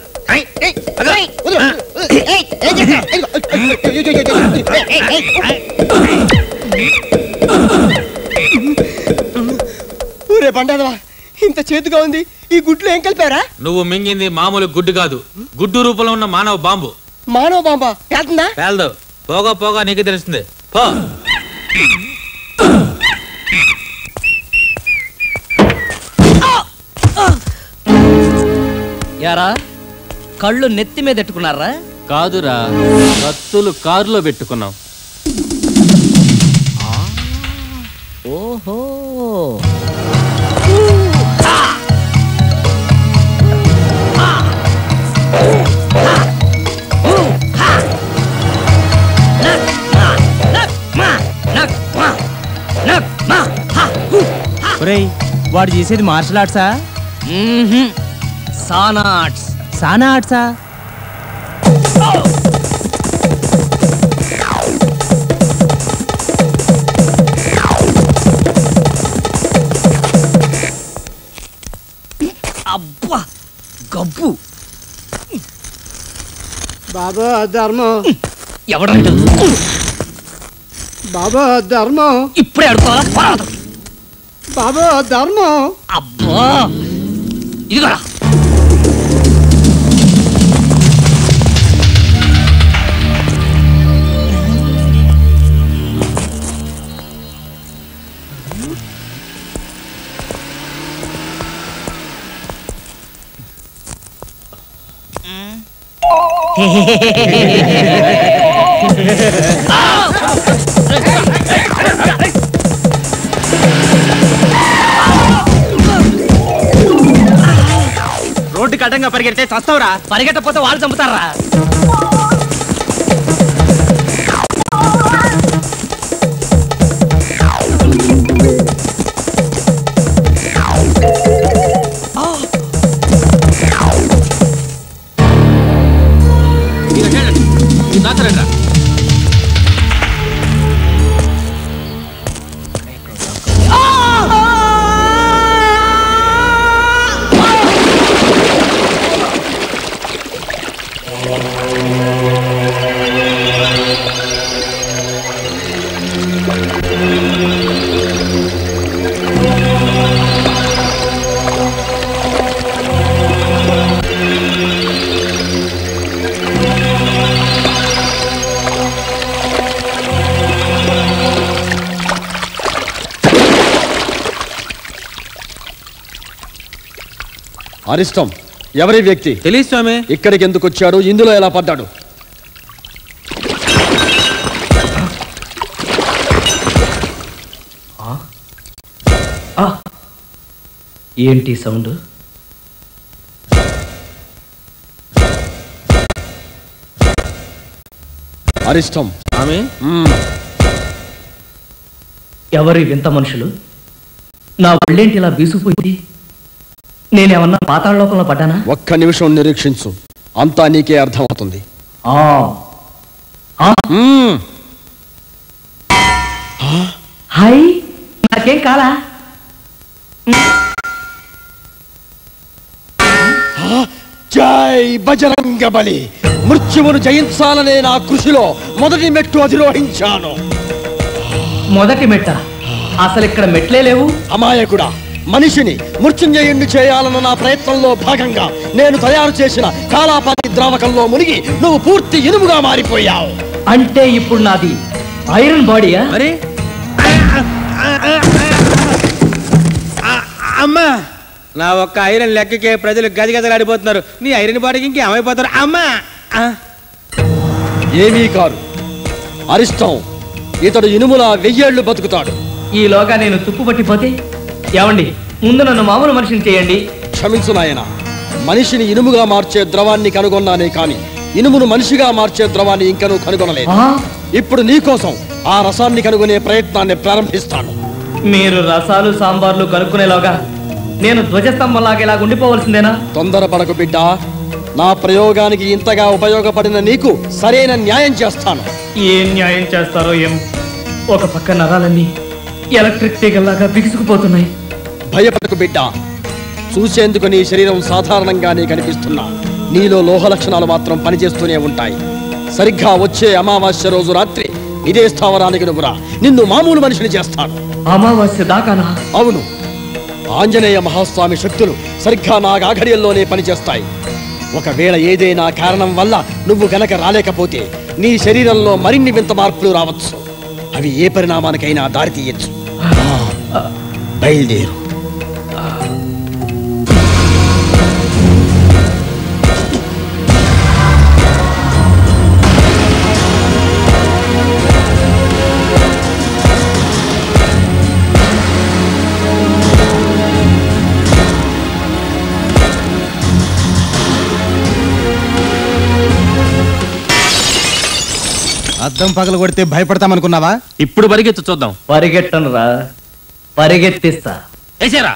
ఊరే పండదవా ఇంత చేతుగా ఉంది ఈ గుడ్లు ఏం కలిపారా నువ్వు మింగింది మామూలు గుడ్డు కాదు గుడ్డు రూపంలో ఉన్న మానవ బాంబు మానవ బాంబా పేలుతుందా పేలదు పోగా పోగా నీకు తెలుస్తుంది పో యారా కళ్ళు నెత్తి మీద ఎట్టుకున్నారా కాదురా కత్తులు కారులో పెట్టుకున్నాం ఓహో ఒరేయ్ వాడు చేసేది మార్షల్ ఆర్ట్సా సానా ఆర్ట్స్ సానా ఆర్ట్సా అబ్బా గబ్బు బాబా ధర్మం ఎవడంట బాబా ధర్మం ఇప్పుడే అడుగుతావా బాబా ధర్మం అబ్బా ఇదిగోరా రోడ్డుకి అడ్డంగా పరిగెడితే చస్తావురా పరిగెట్టకపోతే వాళ్ళు చంపుతారా అరిష్టం ఎవరి వ్యక్తి తెలియదు స్వామి ఇక్కడికి ఎందుకు వచ్చాడు ఇందులో ఎలా పడ్డాడు ఏంటి సౌండ్ అరిష్టం స్వామి ఎవరి వింత మనుషులు నా ఒళ్ళేంటి ఇలా బీసుకుపోయింది నేనేమన్నా పాతాళలోకంలో పడ్డానా ఒక్క నిమిషం నిరీక్షించు అంతా నీకే అర్థమవుతుంది ఆ ఆ. మ్మ్. హాయ్ నాకేం కాలా జై బజరంగ బలి మృత్యువును జయించాలనే నా కృషిలో మొదటి మెట్టు అధిరోహించాను మొదటి మెట్ట అసలు ఇక్కడ మెట్లే లేవు అమాయకుడా మనిషిని మృత్యుంజయుణ్ణి చేయాలన్న నా ప్రయత్నంలో భాగంగా నేను తయారు చేసిన కాలాపాతి ద్రావకంలో మునిగి నువ్వు పూర్తి ఇనుముగా మారిపోయావు అంటే ఇప్పుడు నాది ఐరన్ బాడీయా మరి అమ్మా నా ఒక్క ఐరన్ లెక్కకే ప్రజలు గజగజలాడిపోతున్నారు నీ ఐరన్ బాడీకి ఇంకేమైపోతారు అమ్మా ఆ. ఏమీ కాదు అరిష్టం ఇతడు ఇనుములా వెయ్యేళ్లు బతుకుతాడు ఈలోగా నేను తుప్పు పట్టిపోతే ఏమండి ముందు నన్ను మామూలు మనిషిని చేయండి క్షమించు నాయన మనిషిని ఇనుముగా మార్చే ద్రవాన్ని కనుగొన్నానే కాని ఇనుమును మనిషిగా మార్చే ద్రవాన్ని ఇంకనూ కనుగొనలేదు ఆ? ఇప్పుడు నీకోసం ఆ రసాన్ని కనుగొనే ప్రయత్నాన్ని ప్రారంభిస్తాను మీరు రసాలు సాంబార్లు కనుక్కునేలాగా నేను ధ్వజస్తంభంలాగా ఇలా ఉండిపోవలసిందేనా తొందరపడకు బిడ్డ నా ప్రయోగానికి ఇంతగా ఉపయోగపడిన నీకు సరైన న్యాయం చేస్తాను ఏం న్యాయం చేస్తారో ఏం ఒక పక్క నరాలన్నీ ఎలక్ట్రిక్ తీగల్లాగా బిగుసుకుపోతున్నాయి భయపడకు బిడ్డ చూసేందుకు నీ శరీరం సాధారణంగానే కనిపిస్తున్నా నీలో లోహ లక్షణాలు మాత్రం పనిచేస్తూనే ఉంటాయి సరిగ్గా వచ్చే అమావాస్య రోజు రాత్రి ఇదే స్థావరానికి నువ్వురా నిన్ను మామూలు మనిషిని చేస్తాను అమావాస్య దాకానా అవును ఆంజనేయ మహాస్వామి శక్తులు సరిగ్గా నా గాఘడియల్లోనే పనిచేస్తాయి ఒకవేళ ఏదైనా కారణం వల్ల నువ్వు గనక రాలేకపోతే నీ శరీరంలో మరిన్ని వింత మార్పులు రావచ్చు అవి ఏ పరిణామానికైనా దారి తీయచ్చు బయలుదేరు అద్దం పగల కొడితే భయపడతామనుకున్నావా ఇప్పుడు పరిగెత్తు చూద్దాం పరిగెట్టను రా పరిగెత్తిస్తా వేసారా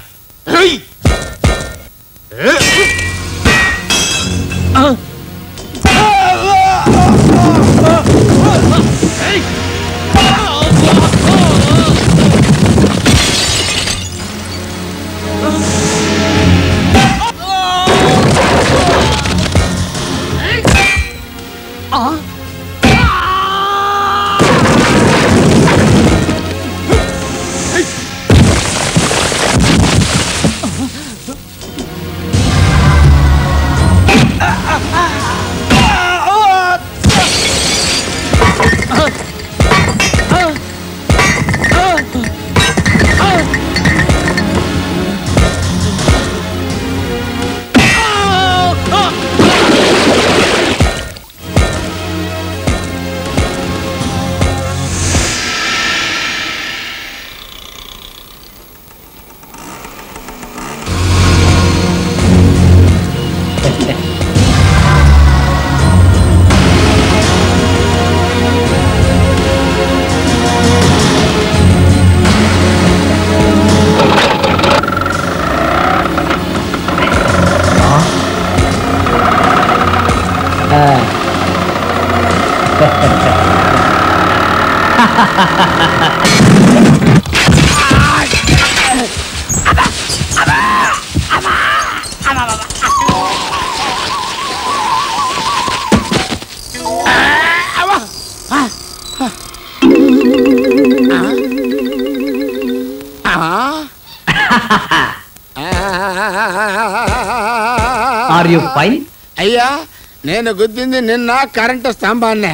ఆర్ యు ఫైన్ అయ్యా నేను గుద్దింది నిన్న కరెంటు స్తంభాన్నే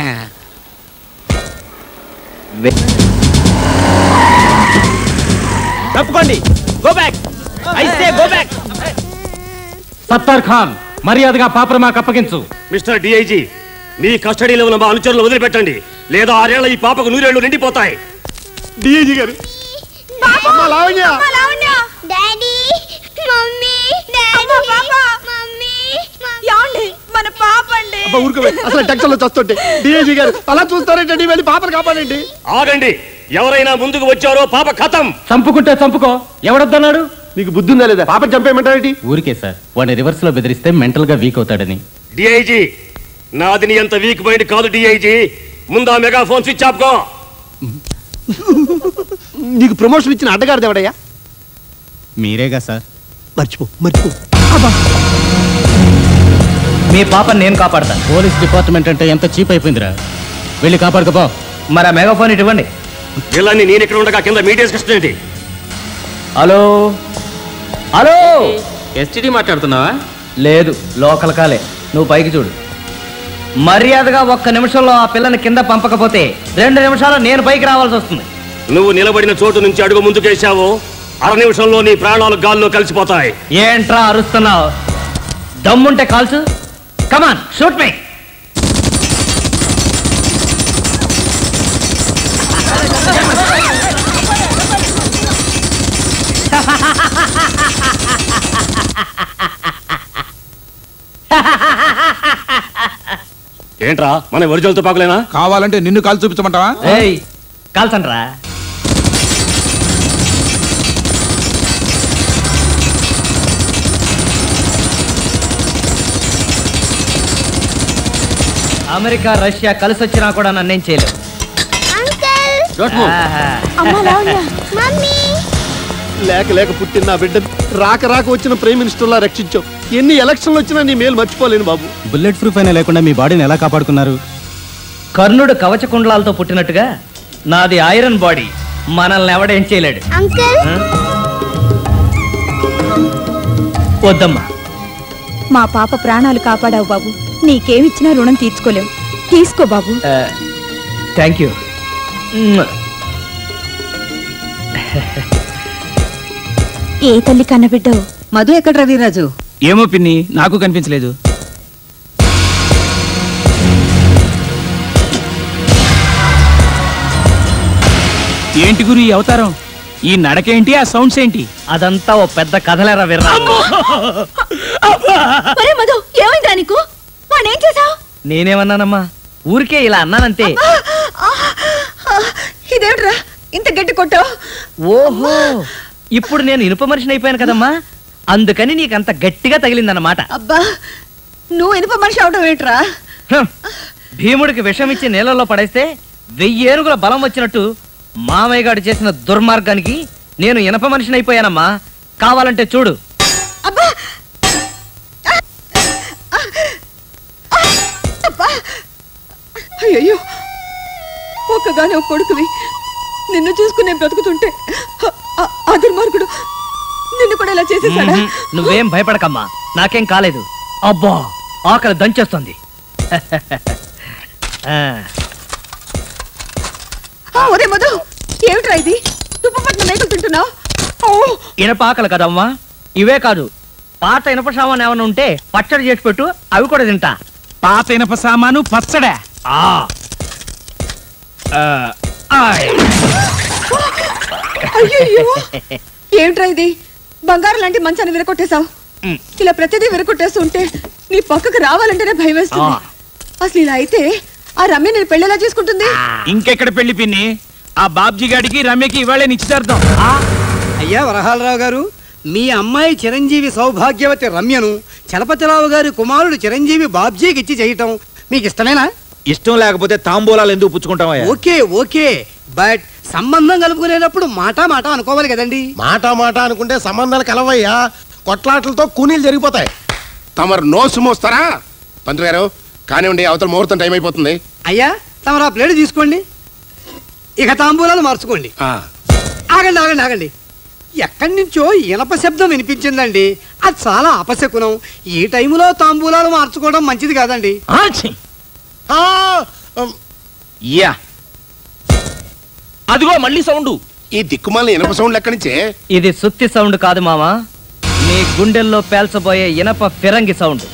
తప్పుకోండి go back I say go back Sattar Khan మర్యాదగా పాపర మాకు అప్పగించు మిస్టర్ డిఐజీ మీ కస్టడీలో ఉన్న మా అనుచరులు వదిలిపెట్టండి లేదా ఆరేళ్ల ఈ పాపకు నూరేళ్లు నిండిపోతాయి డిఐజీ గారు Lavanya daddy mummy daddy mummy యాండి మన పాప అండి ఊరుకోవే అసలు టెన్షన్లో చస్తుంటే డిఐజీ గారు అలా చూస్తారేంటండి వెళ్ళి పాపను కాపాడండి ఆగండి ఎవరైనా ముందుకు వచ్చారో పాప ఖతం చంపుకుంటే చంపుకో ఎవడొద్దన్నాడు మీకు బుద్ధి ఉందా లేదా పాప చంపేయమంటారేంటి ఊరికే సార్ వాడిని రివర్స్ లో బెదిరిస్తే మెంటల్ గా వీక్ అవుతాడని డిఐజీ నాది నీ అంత వీక్ మైండ్ కాదు డిఐజీ ముందా మెగాఫోన్ స్విచ్ ఆఫ్ కో నీకు ప్రమోషన్ ఇచ్చిన అడ్డగారిది ఎవడయ్యా మీరేగా సార్ మర్చిపో మర్చిపో మీ పాప నేను కాపాడతాను పోలీస్ డిపార్ట్మెంట్ అంటే ఎంత చీప్ అయిపోయిందిరా వెళ్ళి కాపాడుకోపో మరి ఆ మెగాఫోన్ ఇటు ఇవ్వండి వీళ్ళని నేను ఇక్కడ ఉండగా కింద మీ డిస్కషన్ ఏంటి హలో హలో ఎస్టీడీ మాట్లాడుతున్నావా లేదు లోకల్ కాలే నువ్వు పైకి చూడు మర్యాదగా ఒక్క నిమిషంలో ఆ పిల్లని కింద పంపకపోతే రెండు నిమిషాలు నేను పైకి రావాల్సి వస్తుంది నువ్వు నిలబడిన చోటు నుంచి అడుగు ముందుకేశావు అర నిమిషంలో నీ ప్రాణాలు గాల్లో కలిసిపోతాయి ఏంట్రా అరుస్తున్నావు దమ్ముంటే కాల్సు కమాన్ షూట్ మీ ఏంట్రా మన ఒరిజినల్ పాకులేనా కావాలంటే నిన్ను కాల్ చూపించమంటావా ఏయ్ కాల్చండ్రా అమెరికా రష్యా కలిసి వచ్చినా కూడా నన్నేం చేయలేవు ఆహా. లేక లేక పుట్టిన నా బిడ్డ రాక రాక వచ్చిన ప్రైమ్ మినిస్టర్లా రక్షించావు ఎన్ని ఎలక్షన్లు వచ్చినా నీ మేలు మర్చిపోలేను బాబు బుల్లెట్ ప్రూఫ్ అయినా లేకుండా మీ బాడీని ఎలా కాపాడుకున్నారు కర్ణుడు కవచ కుండలాలతో పుట్టినట్టుగా నాది ఐరన్ బాడీ మనల్ని ఎవడేం చేయలేడు ఆ? వద్దమ్మా మా పాప ప్రాణాలు కాపాడావు బాబు నీకేమిచ్చినా రుణం తీర్చుకోలేం తీసుకో బాబు థ్యాంక్ యూ ఏ తల్లి కన్నబిడ్డో మధు ఎక్కడ రవిరాజు ఏమో పిన్ని నాకు కనిపించలేదు ఏంటి గురు ఈ అవతారం ఈ నడకేంటి ఆ సౌండ్స్ ఏంటి అదంతా ఓ పెద్ద కథలేరా విర్రా ఒరే మధు ఏమైందా నీకు వాణ్ణేం చేసావు నేనేమన్నానమ్మా ఊరికే ఇలా అన్నానంతే ఇదేమిట్రా ఇంత గట్టి కొట్టావు ఓహో ఇప్పుడు నేను ఇనుప మనిషిని అయిపోయాను కదమ్మా అందుకని నీకంత గట్టిగా తగిలిందన్నమాట అబ్బా నువ్వు ఇనుప మనిషి అవడం ఏంట్రా హం. భీముడికి విషం ఇచ్చి నీళ్ళలో పడేస్తే వెయ్యి ఏనుగుల బలం వచ్చినట్టు మామయ్య గారు చేసిన దుర్మార్గానికి నేను ఇనప మనిషిని అయిపోయానమ్మా కావాలంటే చూడు అయ్యో ఒక్కగానే ఒక కొడుకువి నిన్ను చూసుకునే బ్రతుకుతుంటే ఆ- ఆ- ఆ దుర్మార్గుడు నిన్ను కూడా ఇలా చేసేసాడా మ్మ్. నువ్వేం భయపడకమ్మా నాకేం కాలేదు అబ్బా ఆకలి దంచేస్తుంది ఆ, ఆ, ఒరే మధు ఏమిట్రా ఇది తుప్పు పట్టిన మేకలు తింటున్నావు ఇనప ఆకలి కదమ్మా ఇవే కాదు పాత ఇనప సామాన్ ఏమైనా ఉంటే పచ్చడి చేసి పెట్టు అవి కూడా తింటా పాత ఇనప సామాను పచ్చడా ఆ ఆ, ఆయ్. అయ్యో ఏమిట్రా ఇది బంగారం లాంటి మంచాన్ని విరకొట్టేశావు ఇలా ప్రతిదీ విరకొట్టేస్తుంటే నీ పక్కకు రావాలంటేనే భయం వేస్తుంది అసలు ఇలా అయితే ఆ రమ్య నేను పెళ్ళేలా చేసుకుంటుంది ఇంకెక్కడ పెళ్లి పిన్ని ఆ బాబ్జీ గాడికి రమ్యకి ఇవాళే నిశ్చితార్థం అయ్యా వరహాలరావు గారు మీ అమ్మాయి చిరంజీవి సౌభాగ్యవతి రమ్యను చలపతిరావు గారి కుమారుడు చిరంజీవి బాబ్జీకి ఇచ్చి చేయటం మీకు ఇష్టమేనా ఇష్టం లేకపోతే తాంబూలాలు ఎందుకు పుచ్చుకుంటావా ఓకే ఓకే బట్ సంబంధం కలుపుకునేటప్పుడు మాట మాట అనుకోవాలి కదండి మాట మాట అనుకుంటే సంబంధాలు కలవయ్యా కొట్లాటలతో కూనీలు జరిగిపోతాయి తమరు నోసు మోస్తారా పంతులు గారు కానివ్వండి అవతల ముహూర్తం టైం అయిపోతుంది అయ్యా తమరు ఆ ప్లేట్ తీసుకోండి ఇక తాంబూలాలు మార్చుకోండి ఆగండి ఆగండి ఆగండి ఎక్కడి నుంచో ఇనప శబ్దం వినిపించిందండి అది చాలా అపశకునం ఈ టైంలో తాంబూలాలు మార్చుకోవడం మంచిది కాదండి యా అదిగో మళ్ళీ సౌండ్ ఈ దిక్కుమాలిన ఇనప సౌండ్ ఎక్కడి నుంచే ఇది సుత్తి సౌండ్ కాదు మామా నీ గుండెల్లో పేల్చబోయే ఇనప ఫిరంగి సౌండ్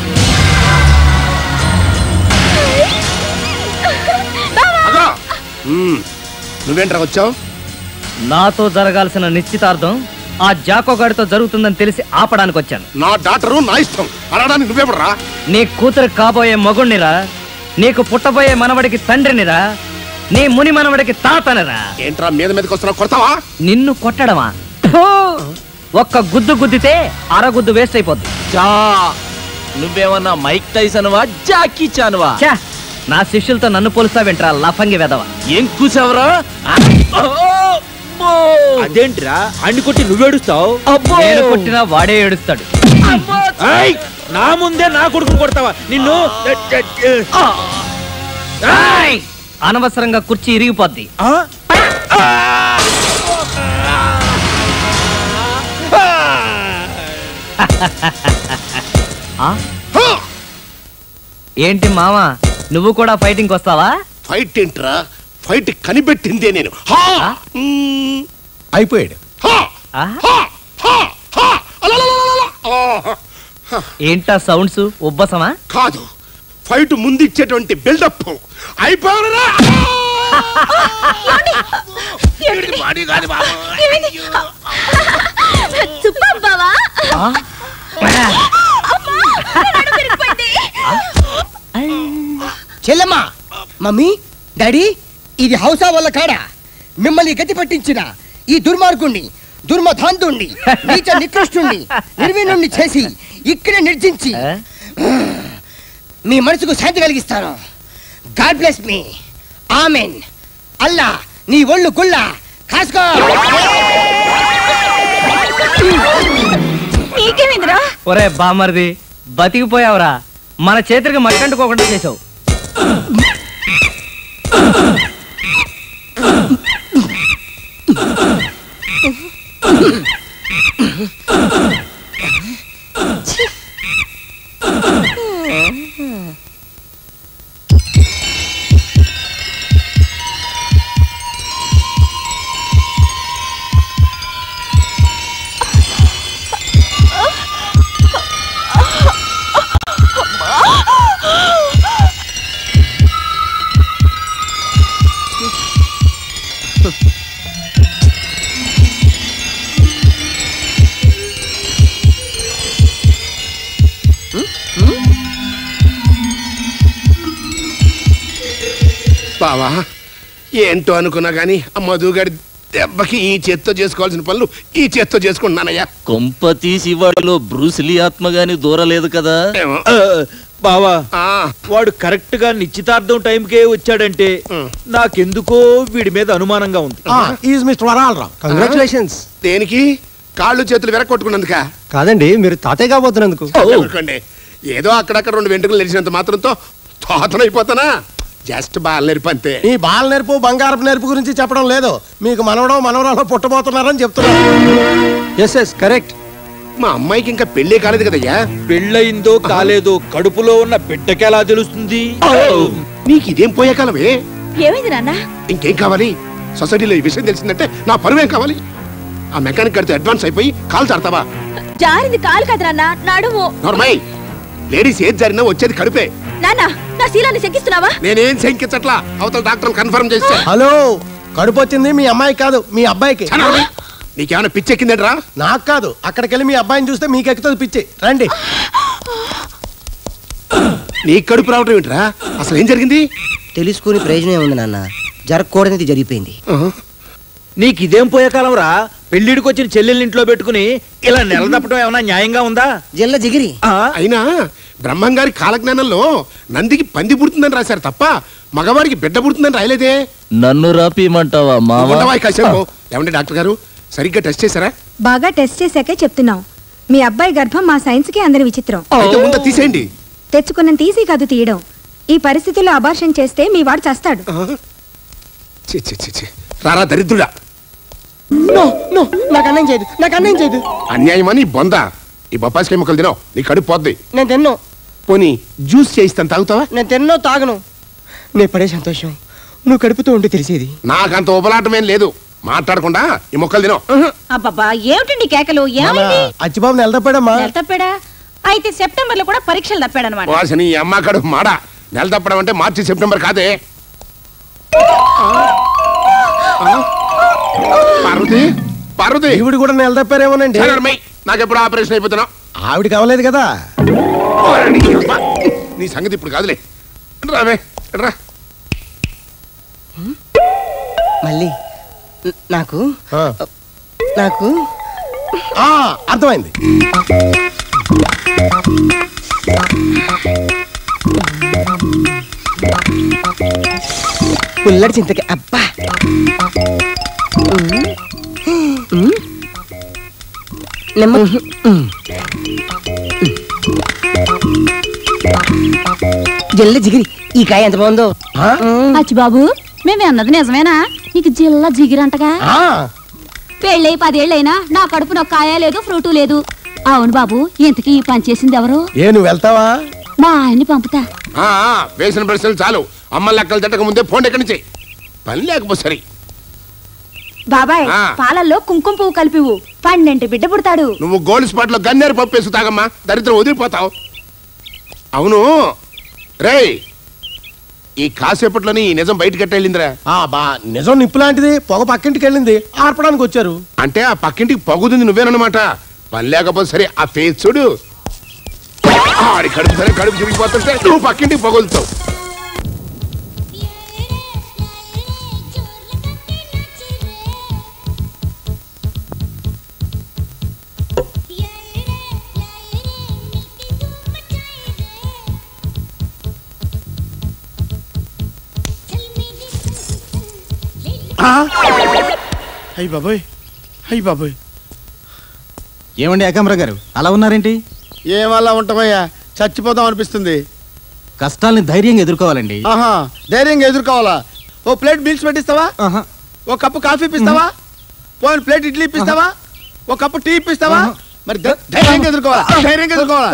అదో ఉమ్, నువ్వేంట్రా వచ్చావు నాతో జరగాల్సిన నిశ్చితార్థం ఆ జాకో గాడితో జరుగుతుందని తెలిసి ఆపడానికి వచ్చాను నా డాక్టరు నా ఇష్టం అనడానికి నువ్వేపడరా నీ కూతురు కాబోయే మగుణ్ణిరా నీకు పుట్టబోయే మనవడికి తండ్రినిరా నీ ముని మనవడికి తాతనిరా ఏంట్రా మీద మీదకి వస్తున్నావు కొడతావా నిన్ను కొట్టడమా ఫూ! ఒక్క గుద్దు గుద్దితే అరగుద్దు వేస్ట్ అయిపోద్ది చా నువ్వేమన్నా మైక్ టైసన్వా జాకీ చాన్వా ఛా! నా శిష్యులతో నన్ను పోలుస్తావేంట్రా లఫంగి వెదవ ఏం కూసావరా అదేంట్రా అన్ని కొట్టి నువ్వేడుస్తావు నేను కొట్టినా వాడే ఏడుస్తాడు ఏయ్, నా ముందే నా కొడుకుని కొడతావా నిన్ను ఏయ్! అనవసరంగా కుర్చీ ఇరిగిపోద్ది ఆ? ఏంటి మామ నువ్వు కూడా ఫైటింగ్ వస్తావా ఫైట్ ఏంట్రా ఫైట్ కనిపెట్టిందే నేను హా! మ్మ్. అయిపోయాడు ఆ? హా! హా! అలలలలలల. ఆహా. ఏంటా సౌండ్స్ ఉబ్బసమా కాదు ఫైట్ ముందిచ్చేటువంటి బిల్డప్ అయిపోయారా సూపర్ బావా చెల్లెమ్మా మమ్మీ డాడీ ఇది హౌసా వల్ల కాడా మిమ్మల్ని గతి పట్టించిన ఈ దుర్మార్గుణ్ణి దుర్మధాంతుణ్ణి నీచ నికృష్టుణ్ణి నిర్వీణుణ్ణి చేసి ఇక్కడే నిర్జించి మీ మనసుకు శాంతి కలిగిస్తాను గాడ్ బ్లెస్ మీ ఆమెన్ అల్లా నీ ఒళ్ళు గుళ్ళ కాసుకో నీకేమైందిరా ఒరే బామర్ది బతికిపోయావురా మన చేతులకి మట్టంటుకోకుండా చేసావు బావా ఏంటో అనుకున్నా గానీ ఆ మధుగాడి దెబ్బకి ఈ చేత్తో చేసుకోవాల్సిన పనులు ఈ చేత్తో చేసుకుంటున్నానయ్యా కొంప తీసి వాడిలో బ్రూసిలీ ఆత్మగాని దూరలేదు కదా బావా వాడు కరెక్ట్ గా నిశ్చితార్థం టైంకే వచ్చాడంటే నాకెందుకో వీడి మీద అనుమానంగా ఉంది ఈజ్ మిస్టర్ వరాలరావు కంగ్రాచులేషన్స్ దేనికి కాళ్ళు చేతులు వెరకొట్టుకున్నందుక కాదండి మీరు తాతయ్య కాబోతున్నందుకు ఊరుకోండి ఏదో అక్కడక్కడ రెండు వెంట్రుకలు తెలిసినంత మాత్రంతో తోతనైపోతానా జస్ట్ బాల్ నేర్పు అంతే ఈ బాల నేర్పు బంగారపు నేర్పు గురించి చెప్పడం లేదు మీకు మనవడో మనవరాలో పుట్టబోతున్నారని చెప్తున్నారు ఎస్ ఎస్ కరెక్ట్ మా అమ్మాయికి ఇంకా పెళ్లి కాలేదు కదయ్యా పెళ్ళయిందో కాలేదో కడుపులో ఉన్న బిడ్డకెలా తెలుస్తుంది నీకు ఇదేం పోయే కాలమే ఏమైంది నాన్న ఇంకేం కావాలి సొసైటీలో ఈ విషయం తెలిసిందంటే నా పరువేం కావాలి ఆ మెకానిక్ గడితో అడ్వాన్స్ అయిపోయి కాల్ చాడతావా జారింది కాలు కదరా అన్న నడుము నోర్మై లేడీస్ ఏది జరిగినా వచ్చేది కడుపే నాన్న నా శీలాన్ని శంకిస్తున్నావా నేనేం శంకించట్లా అవతల డాక్టర్ కన్ఫర్మ్ చేస్తే హలో కడుపు వచ్చింది మీ అమ్మాయి కాదు మీ అబ్బాయికి నీకేమైనా పిచ్చెక్కిందేట్రా నాకు కాదు అక్కడికి వెళ్ళి మీ అబ్బాయిని చూస్తే మీకు ఎక్కుతుంది పిచ్చి రండి నీ కడుపు రావటం ఏంట్రా అసలు ఏం జరిగింది తెలుసుకుని ప్రయోజనం ఉంది నాన్న జరగకూడనిది జరిగిపోయింది నీకు ఇదేం పోయే కాలం రా పెళ్లిడికి వచ్చిన చెల్లెల్ని ఇంట్లో పెట్టుకుని ఇలా నెల తప్పడం ఏమన్నా న్యాయంగా ఉందా జిల్ల జిగిరి అయినా బ్రహ్మంగారి కాలజ్ఞానంలో నందికి పంది పుడుతుందని రాశారు తప్ప మగవాడికి బిడ్డ పుడుతుందని రాయలేదే నన్ను రాపిమంటావా మావా ఉండవాయి కాసేపు ఏమండి డాక్టర్ గారు సరిగ్గా టెస్ట్ చేశారా బాగా టెస్ట్ చేశాకే చెప్తున్నాం మీ అబ్బాయి గర్భం మా సైన్స్కి అందరి విచిత్రం అయితే ముందు తీసేయండి తెచ్చుకున్నంత ఈజీ కాదు తీయడం ఈ పరిస్థితుల్లో అబార్షన్ చేస్తే మీ వాడు చస్తాడు ఛీ, ఛీ, ఛీ, ఛీ. రారా దరిద్రుడా నో నో నాకు అన్నం చేయదు నాకు అన్నం చేయదు అన్యాయమని బొంద ఈ బొప్పాసికాయ ముక్కలు తినవు నీ కడుపు పోద్ది నేను తిన్నో పోనీ జ్యూస్ చేయిస్తాను తాగుతావా నేను తిన్నో తాగను నేను పడే సంతోషం నువ్వు కడుపుతూ ఉంటే తెలిసేది నాకంత ఉపలాటమేం లేదు మాట్లాడకుండా ఈ మొక్కలు తినవు అబ్బబ్బా ఏమిటండి కేకలు ఏమైంది అచ్చిబాబు నెల తప్పాడమ్మా నెల తప్పాడా అయితే సెప్టెంబర్ లో కూడా పరీక్షలు తప్పాడనమాట వాసని ఈ అమ్మ కడుపు మాడ నెల తప్పడం అంటే మార్చి సెప్టెంబర్ కాదే పార్వతి పార్వతి ఈవిడ కూడా నెల తప్పారేమోనండి నాకు ఎప్పుడు ఆపరేషన్ అయిపోతున్నావు ఆవిడ కావలేదు కదా నీ సంగతి ఇప్పుడు కాదులే రావే రా మళ్ళీ న- నాకు నాకు ఆ, అర్థమైంది పుల్లడి చింతకి అబ్బా ఉమ్. ఉమ్. నిమ్మ ఉమ్. జిల్ల జిగిరి ఈ కాయ ఎంత బాగుందో అచ్చి బాబు మేమే అన్నది నిజమేనా నీకు జిల్లా జిగిరంటగా పెళ్ళై పదేళ్ళైనా నా కడుపు నొక్క కాయ లేదు ఫ్రూటు లేదు అవును బాబు ఇంతకీ ఈ పని చేసింది ఎవరు ఏ నువ్వు వెళ్తావా మా ఆయన్ని పంపుతా ఆ, ఆ, వేసిన ప్రశ్నలు చాలు అమ్మ లెక్కలు తిట్టక ముందే ఫోన్ ఎక్కడి నుంచి పని లేకపోతే సరే బాబాయ్ ఆ. పాలల్లో కుంకుమ పువ్వు కలిపివు పన్నెండు బిడ్డ పుడతాడు నువ్వు గోల్డ్ స్పాట్ లో గన్నేరు పప్పు వేసు తాగమ్మా దరిద్రం వదిలిపోతావు అవును రేయ్ ఈ కాసేపట్లోని ఈ నిజం బయటకి వెళ్ళిందిరా ఆ బా నిజం నిప్పు లాంటిది పొగ పక్కింటికి వెళ్ళింది ఆర్పడానికి వచ్చారు అంటే ఆ పక్కింటికి పగుతుంది నువ్వేనమాట పని లేకపోతే సరే ఆ ఫేస్ చూడు ఆడి కడుపు సరే కడుపు చిరిగిపోతుంటే నువ్వు పక్కింటికి పగులుతావు అయ్యి బాబోయ్ అయ్యి బాబోయ్ ఏమండి ఏకాంబర గారు అలా ఉన్నారేంటి ఏమలా ఉంటామయ్యా చచ్చిపోదాం అనిపిస్తుంది కష్టాల్ని ధైర్యంగా ఎదుర్కోవాలండి ఆహా ధైర్యంగా ఎదుర్కోవాలా ఓ ప్లేట్ మీల్స్ పెట్టిస్తావా ఓ కప్పు కాఫీ ఇప్పిస్తావా పోయిన ప్లేట్ ఇడ్లీ ఇప్పిస్తావా ఓ కప్పు టీ ఇప్పిస్తావా మరి ధై- ధైర్యంగా ఎదుర్కోవాలా ధైర్యంగా ఎదుర్కోవాలా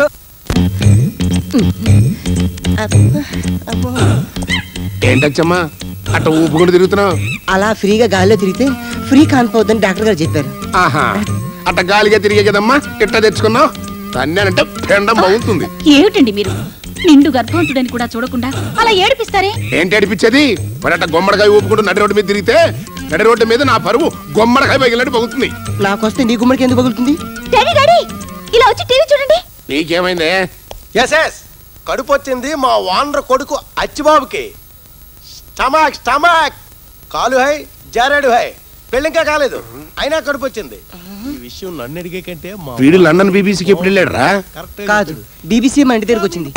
ఏంటచ్చమ్మా అట్ట ఊపుకుంటూ తిరుగుతున్నావు అలా ఫ్రీగా గాల్లో తిరిగితే ఫ్రీ కానిపోవద్దని డాక్టర్ గారు చెప్పారు ఆహా అట్ట గాలిగా తిరిగే కదమ్మా ఇట్ట తెచ్చుకున్నావు తన్నానంటే పెండం బాగుంటుంది ఏమిటండి మీరు నిండు గర్భవంతుడని కూడా చూడకుండా అలా ఏడిపిస్తారే ఏంటి అడిపించేది మరి అట్ట గుమ్మడికాయ ఊపుకుంటూ నడి రోడ్డు మీద తిరిగితే నడి రోడ్డు మీద నా పరువు గుమ్మడికాయ పగిలినట్టు పగులుతుంది నాకొస్తే నీ గుమ్మడికి ఎందుకు పగులుతుంది డాడీ డాడీ ఇలా వచ్చి టీవీ చూడండి నీకేమైందే ఎస్ ఎస్ కడుపు వచ్చింది మా వానర కొడుకు అచ్చిబాబుకి స్టమాక్ స్టమాక్ కాలు హై జారాడు హై పెళ్ళి ఇంకా కాలేదు అయినా కడుపు వచ్చింది ఈ విషయం నన్ను అడిగే కంటే మా వీడు లండన్ బీబీసీకి ఎప్పుడు వెళ్ళాడు రా కాదు బీబీసీ మా ఇంటి దగ్గరకు వచ్చింది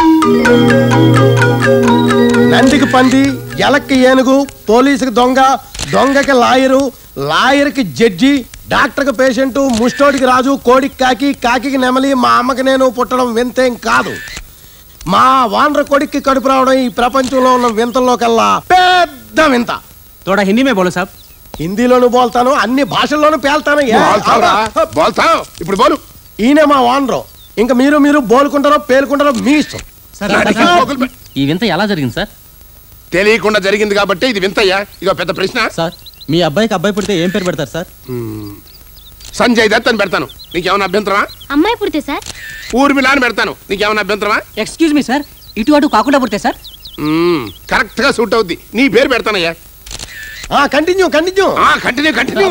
నందికి పంది ఎలక్కి ఏనుగు పోలీసుకి దొంగ దొంగకి లాయరు లాయర్కి జడ్జి డాక్టర్కి పేషెంట్ ముష్టోడికి రాజు కోడికి కాకి కాకికి నెమలి మా అమ్మకి నేను పుట్టడం వింతేం కాదు మా వానర కొడుక్కి కడుపు రావడం ఈ ప్రపంచంలో ఉన్న వింతల్లో కల్లా పెద్ద వింత తోడా హిందీ మే బోలో సాబ్ హిందీలోను బోల్తాను అన్ని భాషల్లోనూ పేల్తాను ఏ? బోల్తావురా? బోల్తావు ఇప్పుడు బోలు ఈయనే మా వానరు ఇంకా మీరు మీరు బోలుకుంటారో పేలుకుంటారో మీ ఇష్టం ఈ వింత ఎలా జరిగింది సార్ తెలియకుండా జరిగింది కాబట్టి ఇది వింతయ్యా ఇదో పెద్ద ప్రశ్న సార్ మీ అబ్బాయికి అబ్బాయి పుడితే ఏం పేరు పెడతారు సార్ సంజయ్ దత్ అని పెడతాను నీకేమైనా అభ్యంతరమా అమ్మాయి పుడితే సార్ ఊర్మిళ అని పెడతాను నీకేమైనా అభ్యంతరమా ఎక్స్క్యూజ్ మీ సార్ ఇటు అటు కాకుండా పుడితే సార్ కరెక్ట్ గా సూట్ అవుద్ది నీ పేరు పెడతానయ్యా continue continue continue continue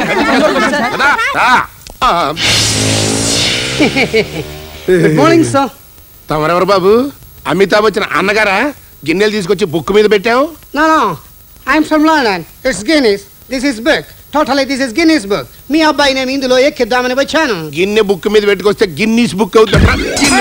good morning sir తమరెవరు బాబు అమితాబ్ వచ్చిన అన్నగారా గిన్నెలు తీసుకొచ్చి బుక్ మీద పెట్టావు No, no. I'm from London. It's Guinness. This is book. Totally, this is Guinness book. మీ అబ్బాయి నేను ఇందులో ఎక్కిద్దామని వచ్చాను గిన్నె బుక్ మీద పెట్టుకొస్తే గిన్నీస్ బుక్ అవుతుందా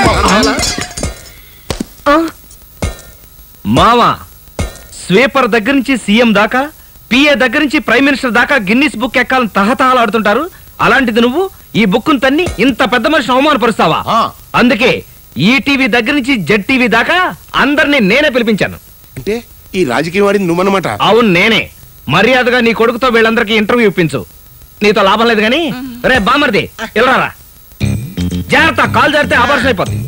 మావా స్వీపర్ దగ్గర నుంచి సీఎం దాకా పిఏ దగ్గర నుంచి ప్రైమ్ మినిస్టర్ దాకా గిన్నిస్ బుక్ ఎక్కాలని తహతహలాడుతుంటారు అలాంటిది నువ్వు ఈ బుక్కును తన్ని ఇంత పెద్ద మనిషిని అవమానపరుస్తావా అందుకే ఈ టీవీ దగ్గర నుంచి జెడ్ టీవీ దాకా అందరినీ నేనే పిలిపించాను అంటే ఈ రాజకీయం వాడింది నువ్వన్నమాట అవును నేనే మర్యాదగా నీ కొడుకుతో వీళ్ళందరికీ ఇంటర్వ్యూ ఇప్పించు నీతో లాభం లేదు కానీ రే బామర్ది ఇలా జాగ్రత్త కాల్ జారితే ఆపరేషన్ అయిపోతుంది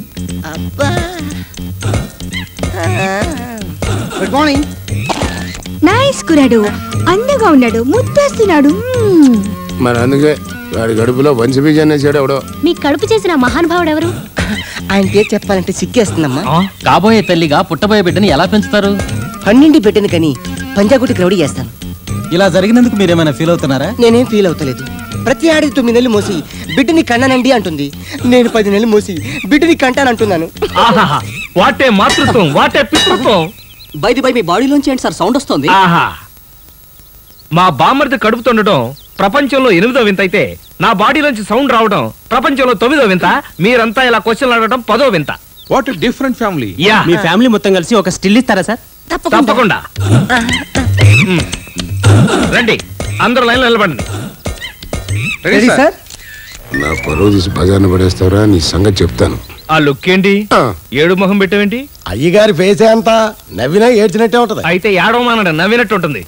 గుడ్ మార్నింగ్ నైస్ కురాడు అందంగా ఉన్నాడు ముద్దేస్తున్నాడు మ్మ్. మరి అందుకే వాడి గడుపులో వంశబీజాన్ని వేసాడు ఎవడో మీ కడుపు చేసిన మహానుభావుడు ఎవరు ఆయన పేరు చెప్పాలంటే సిగ్గేస్తుందమ్మా కాబోయే తల్లిగా పుట్టబోయే బిడ్డని ఎలా పెంచుతారు పన్నింటి పెట్టింది కానీ పంజాగుట్టి క్రౌడీ చేస్తాను ఇలా జరిగినందుకు మీరేమైనా ఫీల్ అవుతున్నారా నేనేం ఫీల్ అవుతలేదు ప్రతి ఆడిది తొమ్మిది నెలలు మోసి బిడ్డని కన్నానండి అంటుంది నేను పది నెలలు మోసి బిడ్డని కంటానంటున్నాను ఆహాహా వాటే మాతృత్వం వాటే పితృత్వం బయట బై మీ బాడీలోంచి ఏంటి సార్ సౌండ్ వస్తుంది ఆహా మా బామ్మర్ది కడుపుతుండటం ప్రపంచంలో ఎనిమిదో వింత అయితే నా బాడీలోంచి సౌండ్ రావడం ప్రపంచంలో తొమ్మిదో వింత మీరంతా ఇలా క్వశ్చన్ అడగడం పదో వింత వాట్ డిఫరెంట్ ఫ్యామిలీ యా మీ ఫ్యామిలీ మొత్తం కలిసి ఒక స్టిల్ ఇస్తారా సార్ తప్పకుండా మ్. రండి అందరూ లైన్లో నిలబడండి రెడీ సార్ నా పరువు తీసి బజార్ను పడేస్తావరా నీ సంగతి చెప్తాను ఆ లుక్ ఏంటి ఏడు మొహం పెట్టావేంటి అయ్యగారి ఫేసే అంతా నవ్వినా ఏడ్చినట్టే ఉంటది అయితే ఏడవమానండి నవ్వినట్టు ఉంటుంది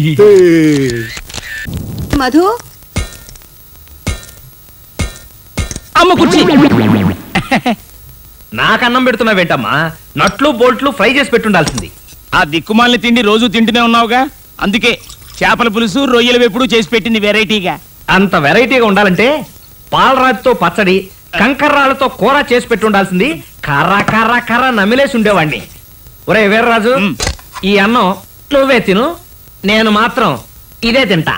మధు అమ్మ కుర్చీ నాకు అన్నం పెడుతున్నావేంటమ్మా నట్లు బోల్ట్లు ఫ్రై చేసి పెట్టుండాల్సింది ఆ దిక్కుమాలిన తిండి రోజు తింటూనే ఉన్నావుగా అందుకే చేపల పులుసు రొయ్యల వెప్పుడు చేసి పెట్టింది వెరైటీగా అంత వెరైటీగా ఉండాలంటే పాలరాతితో పచ్చడి కంకర్రాలతో కూర చేసి పెట్టుండాల్సింది కర్ర కర్ర కర్ర నమిలేసి ఉండేవాడిని ఒరే వీర్రాజు ఈ అన్నం నువ్వే తిను నేను మాత్రం ఇదే తింటా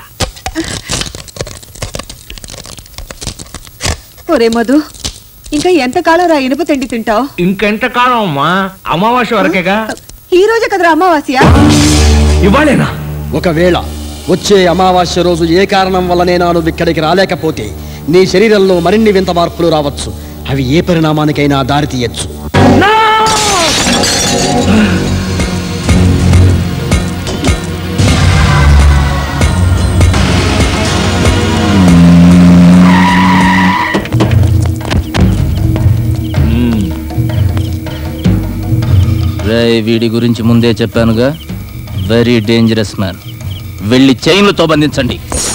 ఒరే మధు ఇంకా ఎంతకాలం రా ఇనుప తిండి తింటావు ఇంకెంత కాలం అమ్మా అమావాస్య వరకేగా ఈ రోజే కదరా అమావాస్య ఇవ్వాలేనా ఒకవేళ వచ్చే అమావాస్య రోజు ఏ కారణం వల్లనేనా నువ్వు ఇక్కడికి రాలేకపోతే నీ శరీరంలో మరిన్ని వింత మార్పులు రావచ్చు అవి ఏ పరిణామానికైనా దారి తీయచ్చు రేయ్, వీడి గురించి ముందే చెప్పానుగా వెరీ డేంజరస్ మ్యాన్ వెళ్ళి చైన్లతో బంధించండి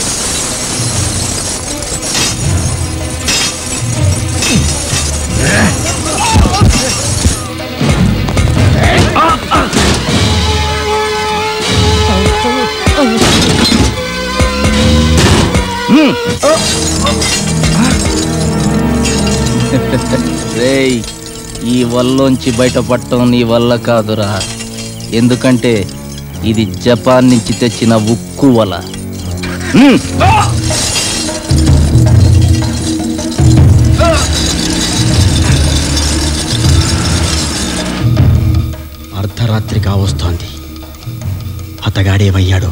రేయ్ ఈ వల్లోంచి బయటపడటం నీ వల్ల కాదురా ఎందుకంటే ఇది జపాన్ నుంచి తెచ్చిన ఉక్కు వల హ్మ్. అర్ధరాత్రి కావస్తోంది అతగాడేమయ్యాడు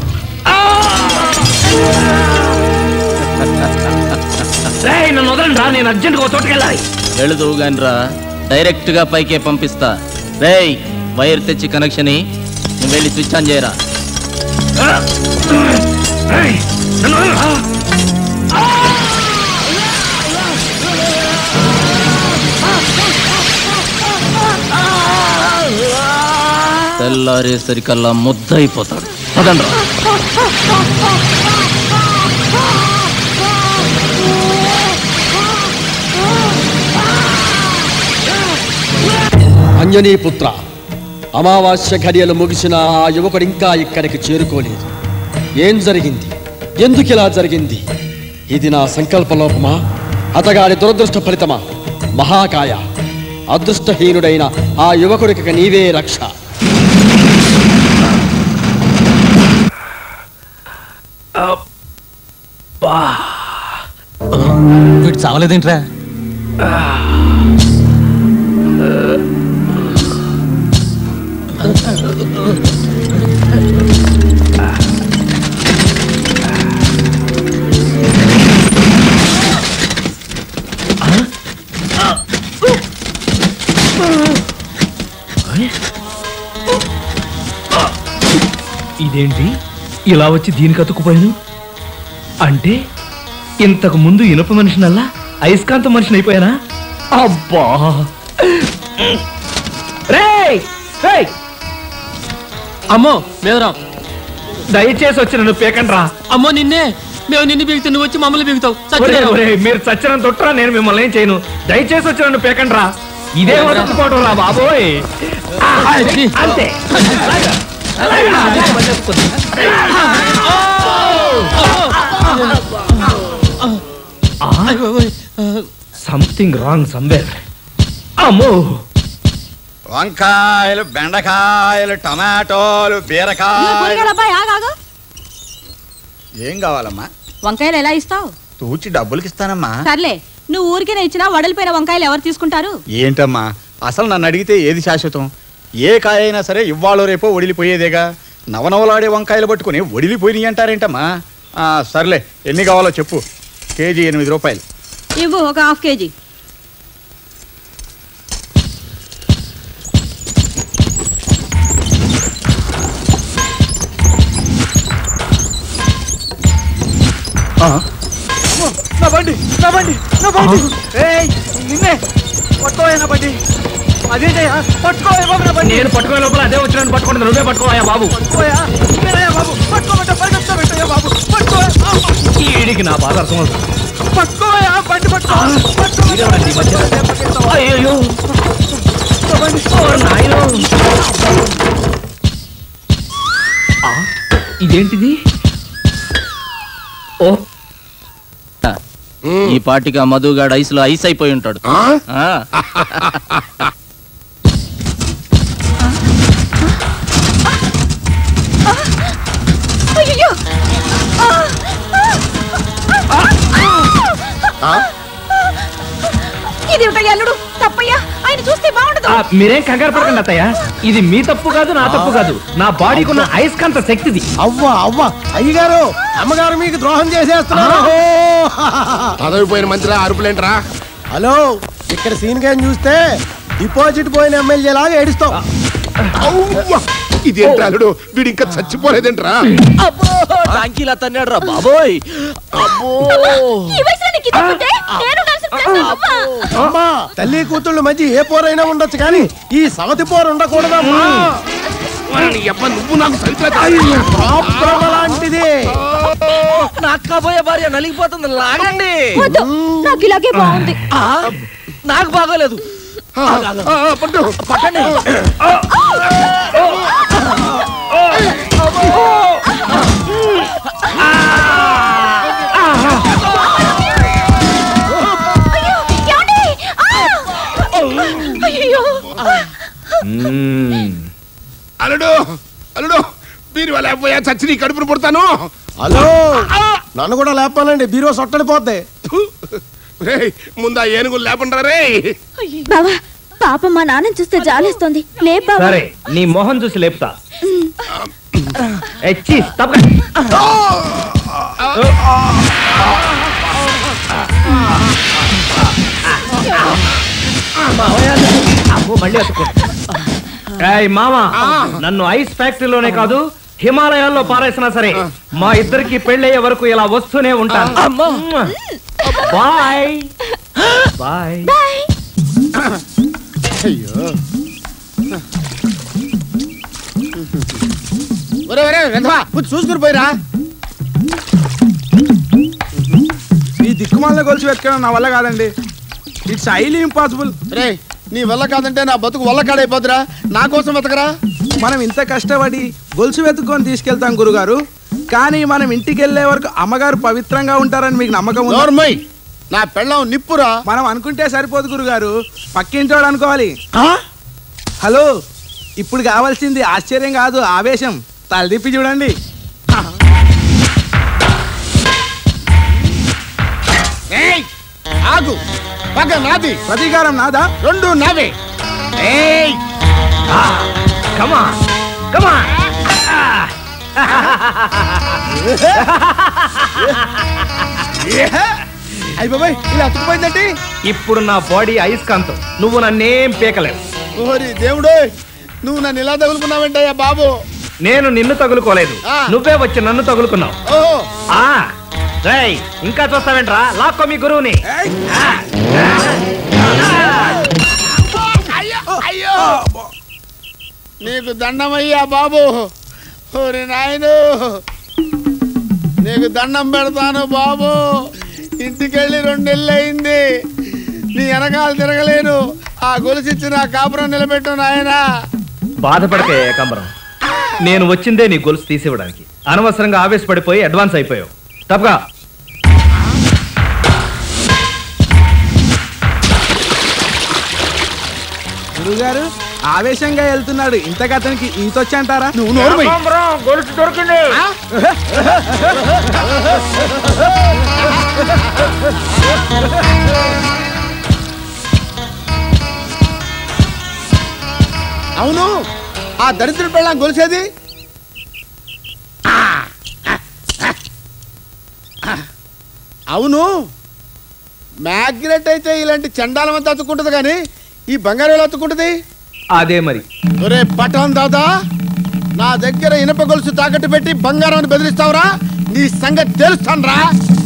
నన్ను వదలండి రా నేను అర్జెంట్గా తోటకెళ్ళాలి వెళుదువు గాని రా డైరెక్ట్ గా పైకే పంపిస్తా రేయ్ వైర్ తెచ్చి కనెక్షన్ ఇయ్యి. నువ్వు వెళ్ళి స్విచ్ ఆన్ చేయరా తెల్లారేసరికల్లా ముద్ద అయిపోతాడు పదండ్రా అంజనీ పుత్ర అమావాస్య ఘడియలు ముగిసిన ఆ యువకుడు ఇంకా ఇక్కడికి చేరుకోలేదు ఏం జరిగింది ఎందుకు ఇలా జరిగింది ఇది నా సంకల్పలోపమా అతగాడి దురదృష్ట ఫలితమా మహాకాయ అదృష్టహీనుడైన ఆ యువకుడికి నీవే రక్ష వీడు చావలేదేంట్రా ఇదేంటి ఇలా వచ్చి దీనికి అతుక్కుపోయాను అంటే ఇంతకు ముందు ఇనుప మనిషినల్లా అయస్కాంత మనిషిని అయిపోయానా అబ్బా రేయ్! రేయ్! అమ్మో మేదరాం దయచేసి వచ్చి నన్ను పేకండి రా అమ్మో నిన్నే మేము నిన్ను బీగుతా నువ్వు వచ్చి మమ్మల్ని బీగుతావు ఒరేయ్, ఒరేయ్, మీరు చచ్చిన తొట్టరా నేను మిమ్మల్ని ఏం చేయను దయచేసి వచ్చి నన్ను పేకండి రా ఇదే వదుకుపోవడం రా బాబోయ్ ఆ, అంతే అలాగా, అలాగా. సంథింగ్ రాంగ్ సంవేర్ అమ్మో వంకాయలు బెండకాయలు టమాటోలు బీరకాయలు కూరగాయల అబ్బాయి ఆగాగు ఏం కావాలమ్మా వంకాయలు ఎలా ఇస్తావు తూచి డబ్బులకి ఇస్తానమ్మా సర్లే నువ్వు ఊరికే ఇచ్చినా వడలిపోయిన వంకాయలు ఎవరు తీసుకుంటారు ఏంటమ్మా అసలు నన్ను అడిగితే ఏది శాశ్వతం ఏ కాయ అయినా సరే ఇవాళ రేపో ఒడిలిపోయేదేగా నవనవలాడే వంకాయలు పట్టుకుని ఒడిలిపోయినాయి అంటారేంటమ్మా ఆ, సర్లే ఎన్ని కావాలో చెప్పు కేజీ ఎనిమిది రూపాయలు ఇవ్వు ఒక హాఫ్ కేజీ నా బండి నా బండి నా బండి ఏయ్ నిన్నే పట్టుకోయా నా బండి అదేంటయ్యా పట్టుకోయా బాబు నా బండి నేను పట్టుకునే లోపల అదే వచ్చినాను పట్టుకుంటే నువ్వే పట్టుకోయా బాబు పట్టుకోయా నువ్వేనయ్యా బాబు పట్టుకోమంటే పరిగెత్తా పెట్టయ్యా బాబు పట్టుకోయా ఈడికి నా బాధ అర్థం అవుతుంది పట్టుకోయా బండి పట్టుకో పట్టుకో అయ్యో నా బండి నాయనో ఆ, ఇదేంటిది ఓ ఈ పాటికి ఆ మధుగాడు ఐస్ లో ఐస్ అయిపోయి ఉంటాడు ఆ. అయ్యో ఇది అల్లుడు తప్పయ్యా ఆయన చూస్తే బాగుండదు ఆ, మీరేం కంగారు పడకండి అత్తయ్య ఇది మీ తప్పు కాదు నా తప్పు కాదు నా బాడీకి ఉన్న అయస్కాంత శక్తిది అవ్వ అవ్వ అయ్యగారు అమ్మగారు మీకు ద్రోహం చేసేస్తున్నారు పదవిపోయిన మంత్రి అరుపులేంట్రా హలో ఇక్కడ సీన్ గాని చూస్తే డిపాజిట్ పోయిన ఎమ్మెల్యే లాగా ఏడుస్తావు ఇదేంట్రా అల్లుడు వీడు ఇంకా చచ్చిపోలేదేంట్రా టాంకీలా తన్నాడు రా బాబోయ్ అబ్బో ఈ వయసులో నీకు ఇది ఉంటే నేను కలిసి అమ్మా తల్లి కూతుళ్ళ మధ్య ఏ పోరైనా ఉండొచ్చు కానీ ఈ సవతి పోరు ఉండకూడదమ్మా నువ్వు నాకు ప్రాబ్లం లాంటిది నాకు కాబోయే భార్య నలిగిపోతుంది లాగండి వద్దు నాకు ఇలాగే బాగుంది ఆ, నాకు బాగోలేదు పట్టండి అయ్యో అల్లుడు అల్లుడు మీరు వాళ్ళ పోయా చచ్చి నీ కడుపును పుడతాను హలో నన్ను కూడా లేపాలండి బీరో సొట్టడిపోద్ది రేయ్ ముందు ఆ ఏనుగులు లేపండ్రా రే బావా పాపం మా నాన్నని చూస్తే జాలేస్తోంది లే బావా సరే నీ మొహం చూసి లేపుతా ఎచ్చి తప్పక అమ్మో, మళ్ళీ అతుక్కుంటా. ఏయ్ మామ నన్ను ఐస్ ఫ్యాక్టరీలోనే కాదు హిమాలయాల్లో పారేసినా సరే మా ఇద్దరికి పెళ్ళయ్యే వరకు ఇలా వస్తూనే ఉంటాను బాయ్ బాయ్ అయ్యో ఒరే ఒరే వెధవా కొంచెం చూసుకుని పోయిరా ఈ దిక్కుమాల గొలుసు వెతకడం నా వల్ల కాదండి ఇట్స్ హైలీ ఇంపాసిబుల్ రే నీ వల్ల కాదంటే నా బతుకు వల్ల కాడైపోతురా నా కోసం వెతకరా మనం ఇంత కష్టపడి గొలుసు వెతుక్కొని తీసుకెళ్తాం గురుగారు కానీ మనం ఇంటికి వెళ్ళే వరకు అమ్మగారు పవిత్రంగా ఉంటారని మీకు నమ్మకం ఉందా? నోర్మయ్ నా పెళ్ళం నిప్పురా మనం అనుకుంటే సరిపోదు గురుగారు పక్కింటోడు అనుకోవాలి హలో ఇప్పుడు కావాల్సింది ఆశ్చర్యం కాదు ఆవేశం తలదిప్పి చూడండి ఏయ్ ఆగు పగ నాది ప్రతీకారం నాదా రెండు నావే ఏయ్ కమా కమా అయ్య బాబాయ్ ఇలా అతుకుపోయిందంటే ఇప్పుడు నా బాడీ అయస్కాంతం నువ్వు నన్నేం పీకలేవు ఓరి దేవుడు నువ్వు నన్ను ఇలా తగులుకున్నావేంటయ్యా బాబు నేను నిన్ను తగులుకోలేదు ఆ. నువ్వే వచ్చి నన్ను తగులుకున్నావు ఓహో ఆ రేయ్ ఇంకా చూస్తావేంట్రా లాక్కో మీ గురువుని అయ్యో అయ్యో నీకు దండమయ్యా బాబు ఓరి నాయను నీకు దండం పెడతాను బాబు ఇంటికెళ్ళి రెండు నెలలు అయింది నీ వెనకాల తిరగలేను ఆ గొలుసిచ్చి నా కాపురం నిలబెట్టు నాయనా బాధపడకే ఏకాంబరం నేను వచ్చిందే నీ గొలుసు తీసివ్వడానికి అనవసరంగా ఆవేశపడిపోయి అడ్వాన్స్ అయిపోయావు తప్పగా గురుగారు ఆవేశంగా వెళ్తున్నాడు ఇంతకు అతనికి ఈత వచ్చి అంటారా నువ్వు నోరు గొలుసు దొరికింది అవును ఆ దరిద్ర పెళ్ళం గొలిసేది అవును మ్యాగ్నెట్ అయితే ఇలాంటి చండాలం అంతా అతుక్కుంటది కానీ ఈ బంగారం ఎలా అతుక్కుంటది అదే మరి ఒరే పటాన్ దాదా నా దగ్గర ఇనప గొలుసు తాకట్టు పెట్టి బంగారాన్ని బెదిరిస్తావురా నీ సంగతి తెలుస్తాన్రా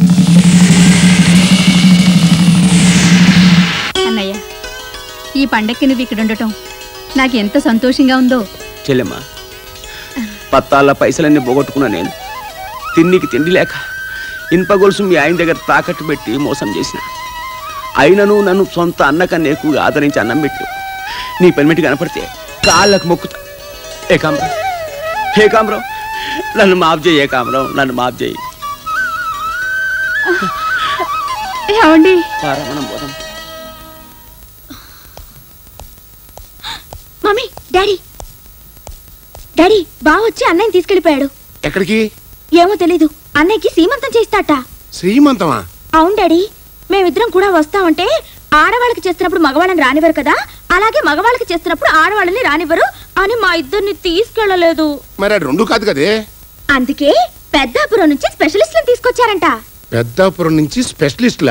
అన్నయ్య ఈ పండక్కి నువ్వు ఇక్కడ ఉండటం నాకు ఎంత సంతోషంగా ఉందో చెల్లెమ్మ పత్తాల పైసలన్నీ పోగొట్టుకున్నా నేను తిండికి తిండి లేక ఇనుప గొలుసు మీ ఆయన దగ్గర తాకట్టు పెట్టి మోసం చేసిన అయినను నన్ను సొంత అన్నకన్నా ఎక్కువగా ఆదరించి అన్నం పెట్టు నీ పెనిమిటి కనపడితే కాళ్ళకు మొక్కుతా ఏకాంబరం ఏకాంబరం నన్ను మాఫ్ చేయి ఏకాంబరం నన్ను మాఫ్ చేయి ఏమండి పారా మనం పోదాం మమ్మీ డాడీ డాడీ బావ వచ్చి అన్నయ్యని తీసుకెళ్లిపోయాడు ఎక్కడికి ఏమో తెలీదు అన్నయ్యకి సీమంతం చేస్తాట శ్రీమంతమా అవును డాడీ మేమిద్దరం కూడా వస్తామంటే ఆడవాళ్ళకి చేస్తున్నప్పుడు మగవాళ్ళని రానివ్వరు కదా అలాగే మగవాళ్ళకి చేస్తున్నప్పుడు ఆడవాళ్ళని రానివ్వరు అని మా ఇద్దరిని తీసుకెళ్ళలేదు మరి అది రెండు కాదు కదే అందుకే పెద్దాపురం నుంచి స్పెషలిస్ట్లను తీసుకొచ్చారంట పెద్దాపురం నుంచి స్పెషలిస్ట్లా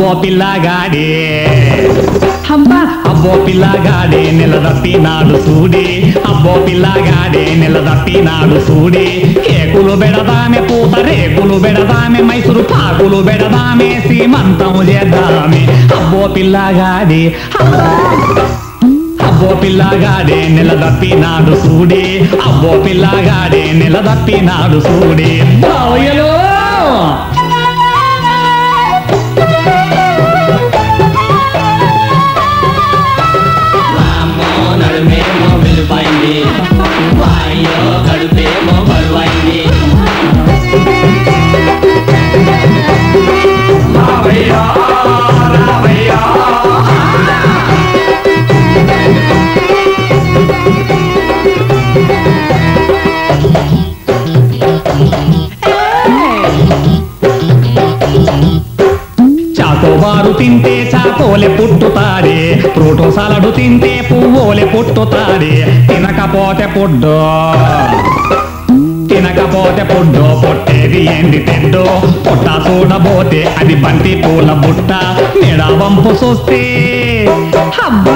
అబ్బో పిల్లగాడే అబ్బా అబ్బో పిల్లగాడే నిలదప్పినాడు సూడి అబ్బో పిల్లగాడే నిలదప్పినాడు సూడి కేకులు బెడదామె పూత రేకులు బెడదామె మైసూరు పాకులు బెడదామె సీమంతం చేద్దామె అబ్బో పిల్లగాడే అబ్బా అబ్బో పిల్లగాడే నిలదప్పినాడు సూడి అబ్బో పిల్లగాడే నిలదప్పినాడు సూడి బావయ్యలో నడుమేమో వెలుపైంది వాయో కడుపేమో బరువైంది చాకోబారు తింటే చాకోలే పుట్టుతాడే ఫ్రూటో సలడు తింటే పువ్వులే పుట్టుతాడే తినకపోతే పుడ్డో తినకపోతే పుడ్డో పొట్టేది ఏంది తెడ్డో పొట్ట చూడబోతే అది బంతి పూల బుట్ట మెడ వంపు చూస్తే అబ్బా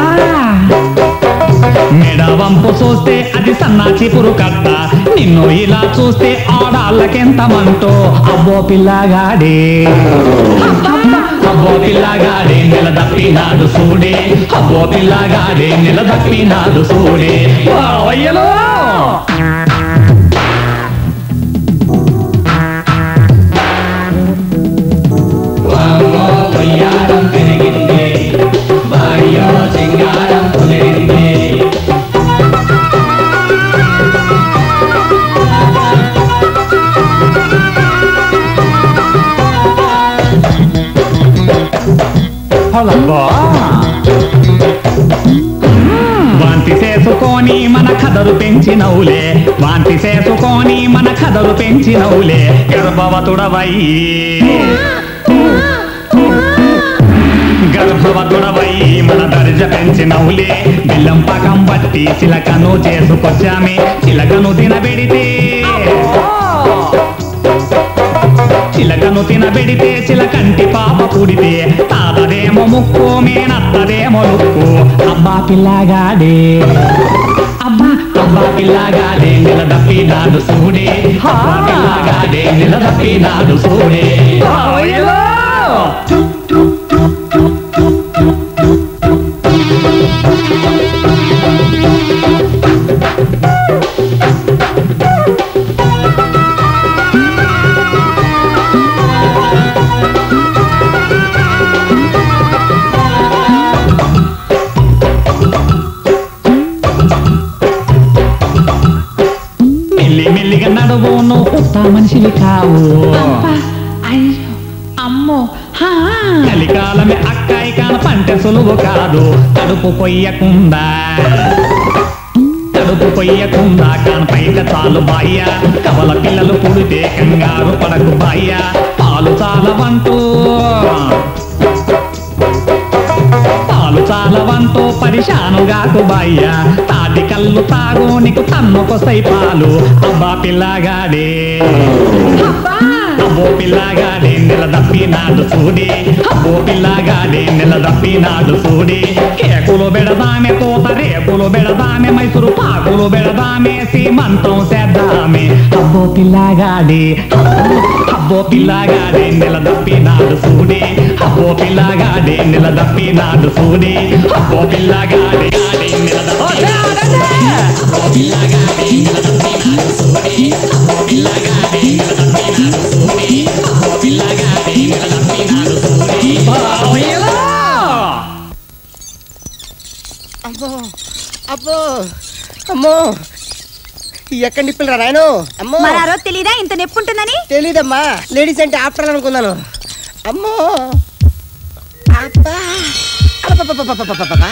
మెడ వంపు చూస్తే అది సన్నాచి పురుకట్ట నిన్ను ఇలా చూస్తే ఆడాళ్ళకెంత మంటో అబ్బో పిల్లగాడే అబ్బో పిల్లగాడే నిలదప్పినాడు సూడే అబ్బో పిల్లగాడే నిలదప్పినాడు సూడే వావయ్యలో వామో వయ్యారం పెరిగింది భార్యో సింగారం కుదిరింది పొలబ్బో వాంతి చేసుకొని మన కథలు పెంచినవులే వాంతి చేసుకొని మన కథలు పెంచినవులే గర్భవతుడవై గర్భవతుడవై మన దర్జ పెంచినవులే బెల్లం పకం బట్టి చిలకను చేసుకొచ్చామే చిలకను తినబెడితే చిలకను తినబెడితే చిలకంటి పాప పుడితే తాతదేమో ముక్కు మేనత్తదేమో లుక్కు అబ్బా పిల్లగాడే అబ్బా అబ్బా పిల్లగాడే నిలదప్పినాడు సూడే అబ్బా పిల్లగాడే నిలదప్పినాడు సూడే ఓయ్యలో! మెల్లి మెల్లిగా నడువు నువ్వు ఉత్త మనిషివి కావు అమ్మో కలికాలమే అక్కాయి కాన పంట సులువు కాదు కడుపు పొయ్యకుండా కడుపు పొయ్యకుండా కానపైక చాలు బాయ్య కవల పిల్లలు పుడితే కంగారు పడకు బాయ్య పాలు చాలవంటూ పాలు చాలవంటూ పరిశానుగాకు బాయ్య తాటి కళ్ళు తాగు నీకు తన్నుకొస్తాయి పాలు అబ్బా పిల్లగాడే అబ్బో పిల్లగాడే నిలదప్పినాడు చూడి అబ్బో పిల్లగాడే నిలదప్పినాడు చూడి కేకులు బెడదామె తోత రేకులు బెడదామె మైసూరు పాకులు బెడదామె సీమంతం చేద్దామె అబ్బో పిల్లగాడే అబ్బో, అబ్బో పిల్లగాడే నిలదప్పినాడు చూడి అబ్బో పిల్లగాడే నిలదప్పినాడు చూడి అబ్బో పిల్లగాడే గాడే నిలదప్పినాడు అబ్బో పిల్లగాడే నిలదప్పినాడు చూడి అబ్బో పిల్లగాడే నిలదప్పినాడు చూడి అబ్బో పిల్లగాడే నిలదప్పినాడు చూడి ఓయ్యలో! అబ్బో అబ్బో అమ్మో ఎక్కడ నిప్పులరా నాయను అమ్మో మరి ఆ రోజు తెలీదా ఇంత నొప్పి ఉంటుందని తెలీదమ్మా లేడీస్ అంటే ఆఫ్టర్ అనుకున్నాను అమ్మో అబ్బా అబ్బబ్బబ్బబ్బబ్బబ్బబ్బా.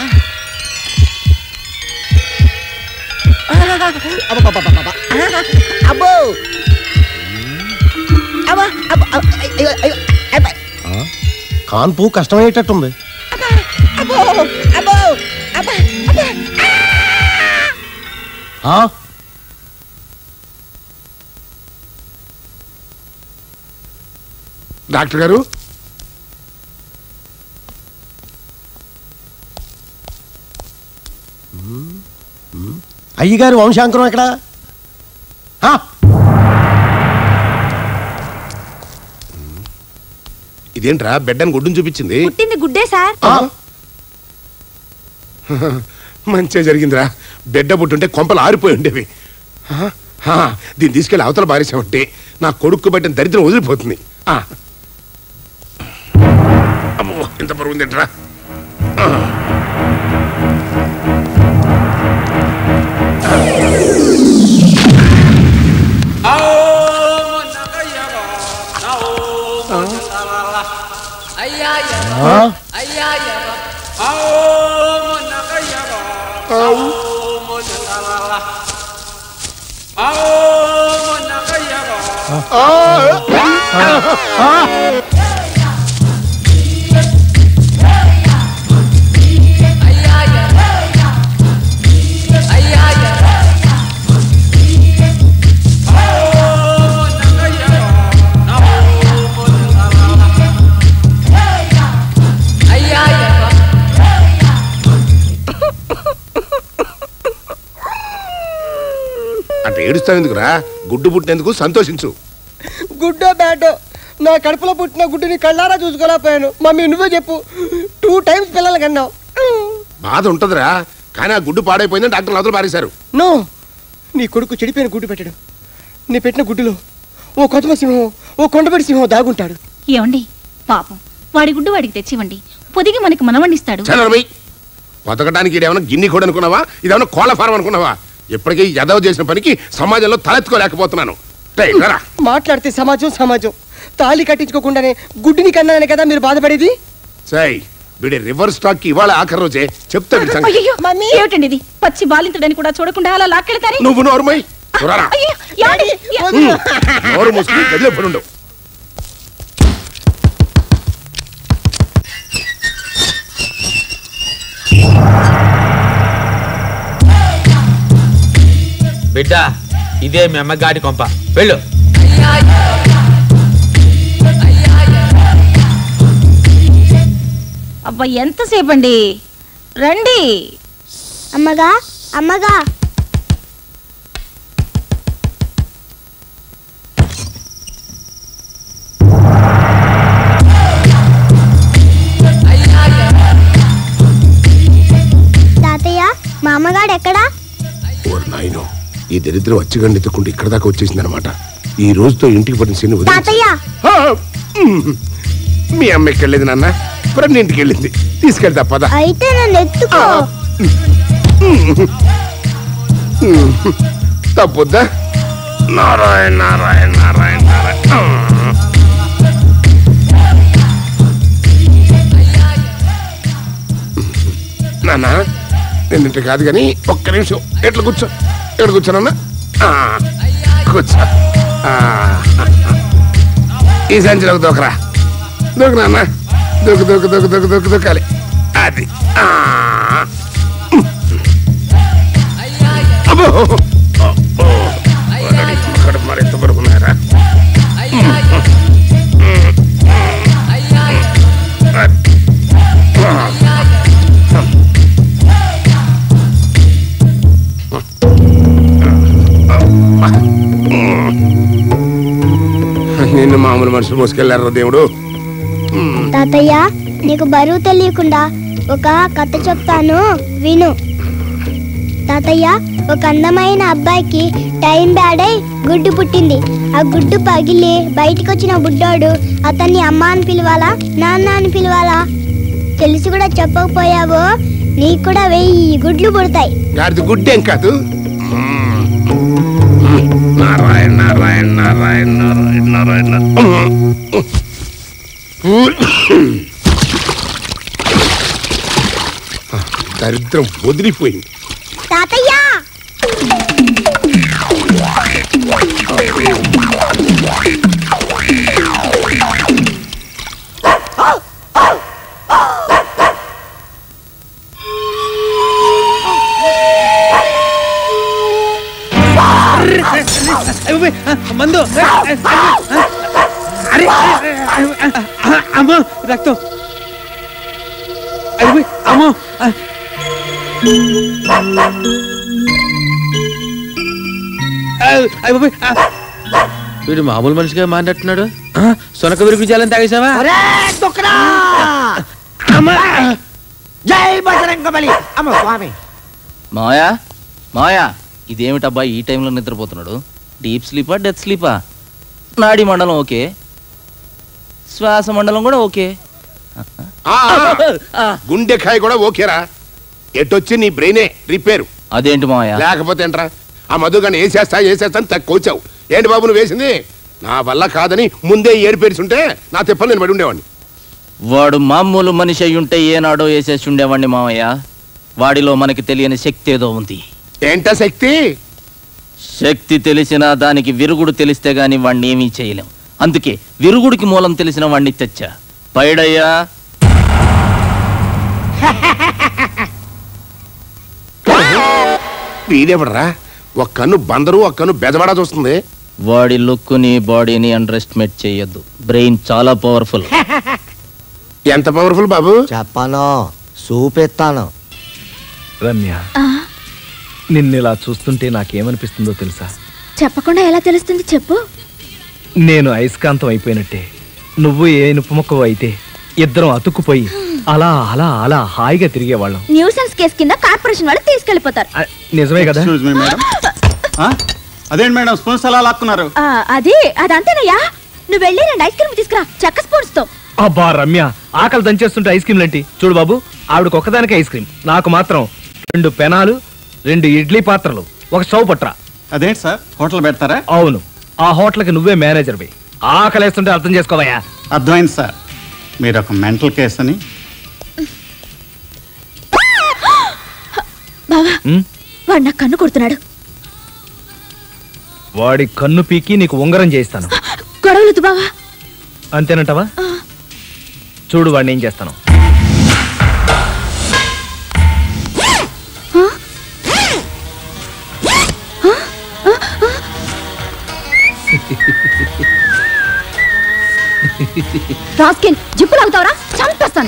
అబ్బబ్బబ్బబ్బబ్బ. అబ్బో అబ్బా అబ్బా అయ్యో అయ్యో అబ్బా కాన్పు కష్టమయ్యేటట్టుంది అబ్బో అబ్బో అబ్బా అబ్బా ఆ? డాక్టర్ గారు అయ్యగారి వంశాంకురం ఎక్కడ ఆ, ఇదేంట్రా బెడ్ అని గుడ్డును చూపించింది పుట్టింది గుడ్డే సార్ మంచిగా జరిగిందిరా బిడ్డ పుట్టుంటే కొంపలు ఆరిపోయి ఉండేవి ఆ, ఆ, దీన్ని తీసుకెళ్ళి అవతల బారేసామంటే నా కొడుకు బట్టిన దరిద్రం వదిలిపోతుంది ఆ. అమ్మో ఎంత బరువు ఉందేంట్రా ఆ. ఆ? అంటే ఏడుస్తావు ఎందుకురా గుడ్డు పుట్టినందుకు సంతోషించు గుడ్డో బ్యాడో నా కడుపులో పుట్టిన గుడ్డుని కళ్ళారా చూసుకోలేకపోయాను మమ్మీ నువ్వే చెప్పు టూ టైమ్స్ పిల్లలు కన్నావు బాధ ఉంటదిరా కానీ ఆ గుడ్డు పాడైపోయిందని డాక్టర్లు అవతల పారేశారు నో నీ కొడుకు చెడిపోయిన గుడ్డు పెట్టడం నీ పెట్టిన గుడ్డులో ఓ కొత్త సింహం ఓ కొండపడి సింహం దాగుంటాడు ఏమండి పాపం వాడి గుడ్డు వాడికి తెచ్చివ్వండి పొదిగి మనకి మనవండిస్తాడు చలరమై బతకడానికి ఇదేమన్నా గిన్ని కూడా అనుకున్నావా ఇదేమన్నా కోళ్ళ ఫారం అనుకున్నావా ఇప్పటికే యదవ చేసిన పనికి సమాజంలో తలెత్తుకోలేకపోతున్నాను రేయ్, రారా. మాట్లాడితే సమాజం సమాజం తాళి కట్టించుకోకుండానే గుడ్డుని కన్నానే కదా మీరు బాధపడేది సై వీడి రివర్స్ స్టాక్ కి ఇవాళ ఆఖరి రోజే చెప్తా వీడి సంగతి. అయ్యో ఏమిటండి ఇది పచ్చి బాలింతుడని కూడా చూడకుండా అలా లాక్కెళ్తారే నువ్వు నోరుమై రారా. అయ్యో, ఏమండి? ఉమ్, నోరు మూసుకుని గదిలో పడుండు బిడ్డ ఇదే మీ అమ్మగాడి కొంప వెళ్ళు అబ్బా ఎంతసేపు అండి రండి అమ్మగా అమ్మగా తాతయ్య మా అమ్మగాడు ఎక్కడా ఓరి నాయనో ఈ దరిద్రం వచ్చిగండి ఎత్తుకుంటూ ఇక్కడ దాకా వచ్చేసింది అనమాట ఈ రోజుతో ఇంటికి పడిన శని వదిలేసి- తాతయ్య ఆ, ఉమ్, మీ అమ్మ ఎక్కడికి వెళ్ళింది నాన్న ఫ్రెండ్ ఇంటికి వెళ్ళింది తీసుకెళ్తా పద అయితే నన్ను ఎత్తుకో ఉమ్, తప్పొద్దా నారాయణ నారాయణ నారాయణ నారాయణ నాన్న నిన్నింటి కాదు కానీ ఒక్క నిమిషం ఎట్లా కూర్చో ఎక్కడ కూర్చోనన్నా ఆ, కూర్చో ఆ, ఈ సంచిలోకి దూకరా దూకు నాన్న దూకు దూకు దూకు దూకు దూకు దూకాలి అది ఆ. అబ్బో అబ్బో. ఇక్కడ మరింత పడుకున్నారా నిన్ను మామూలు మనుషులు మోసుకెళ్లారు దేవుడు తాతయ్య నీకు బరువు తెలియకుండా ఒక కథ చెప్తాను విను తాతయ్య ఒక అందమైన అబ్బాయికి టైం బ్యాడ్ అయి గుడ్డు పుట్టింది ఆ గుడ్డు పగిలి బయటికి వచ్చిన బుడ్డోడు అతన్ని అమ్మ అని పిలవాలా నాన్న అని పిలవాలా తెలిసి కూడా చెప్పకపోయావో నీకు కూడా వెయ్యి గుడ్లు పుడతాయి గాడిది గుడ్డేం కాదు నారాయణ నారాయణ నారాయణ నారాయణ నారాయణ దరిద్రం వదిలిపోయింది తాతయ్య మందు అరే అమ్మో రక్తం అయ్యో అమ్మో అయ్ బాబోయ్, ఆ. వీడు మామూలు మనిషిగా మారినట్టున్నాడు ఆ, సొనక విరుగు జాలని తాగేసావా ఒరే దుక్కరా జై బజరంగ బలి అమ్మ స్వామి మాయా మాయా ఇదేమిటబ్బా ఈ టైంలో నిద్రపోతున్నాడు డీప్ స్లీపా డెత్ స్లీపా నాడి మండలం ఓకే శ్వాస మండలం కూడా ఓకే ఆ, ఆ. గుండెకాయ కూడా ఓకేరా ఎటొచ్చి నీ బ్రెయినే రిపేరు అదేంటి మాయా లేకపోతే ఏంట్రా ఆ మధుగాని వేసేస్తా వేసేస్తా అని తక్కువ వచ్చావు ఏంటి బాబు నువ్వు వేసింది నా వల్ల కాదని ముందే ఏడు పేరుచుంటే నా తిప్పలు నేను పడి ఉండేవాడిని వాడు మామూలు మనిషి అయి ఉంటే ఏనాడో వేసేసి ఉండేవాడిని మావయ్య వాడిలో మనకి తెలియని శక్తి ఏదో ఉంది ఏంటా శక్తి శక్తి తెలిసినా దానికి విరుగుడు తెలిస్తే గాని వాడిని ఏమీ చేయలేం అందుకే విరుగుడికి మూలం తెలిసిన వాడిని తెచ్చా పైడయ్యా వీడెవడరా ఒక కన్ను బందరు ఒక కన్ను బెదవడా చూస్తుంది వాడి లుక్ని బాడీని అండర్ ఎస్టిమేట్ చేయొద్దు బ్రెయిన్ చాలా పవర్ఫుల్ ఎంత పవర్ఫుల్ బాబు చెప్పను చూపిస్తాను రమ్య నిన్నిలా చూస్తుంటే నాకేమనిపిస్తుందో తెలుసా చెప్పకుండా ఎలా తెలుస్తుంది చెప్పు నేను అయస్కాంతం అయిపోయినట్టే నువ్వు ఏ ముక్కవు అయితే ఇద్దరం అతుక్కుపోయి అలా అలా అలా హాయిగా తిరిగేవాళ్ళం న్యూసెన్స్ కేసు కింద కార్పొరేషన్ వాళ్ళు తీసుకెళ్లిపోతారు ఆ, నిజమే కదా అదేంటి మేడం స్పూన్స్ అలా లాక్కున్నారు ఆ, అది అదంతేనయ్యా నువ్వు వెళ్ళి రెండు ఐస్ క్రీమ్ తీసుకురా చెక్క స్పూన్స్ తో అబ్బా రమ్య ఆకలి దంచేస్తుంటే ఐస్ క్రీమ్ ఏంటి చూడు బాబు ఆవిడకి ఒక్కదానికి ఐస్ క్రీమ్ నాకు మాత్రం రెండు పెనాలు రెండు ఇడ్లీ పాత్రలు ఒక స్టవ్ పట్రా అదేంటి సార్ హోటల్ పెడతారా అవును ఆ హోటల్కి నువ్వే మేనేజర్వి ఆకలేస్తుంటే అర్థం చేసుకోవయ్యా అర్థమైంది సార్ మీరు ఒక మెంటల్ కేస్ అని బావా ఉమ్, వాడు నాకు కన్ను కొడుతున్నాడు వాడి కన్ను పీకి నీకు ఉంగరం చేయిస్తాను గొడవలొద్దు బావా అంతేనంటావా చూడు వాడిని ఏం చేస్తాను రాస్కిన్ జిప్పు లాగుతావరా చంపేస్తాను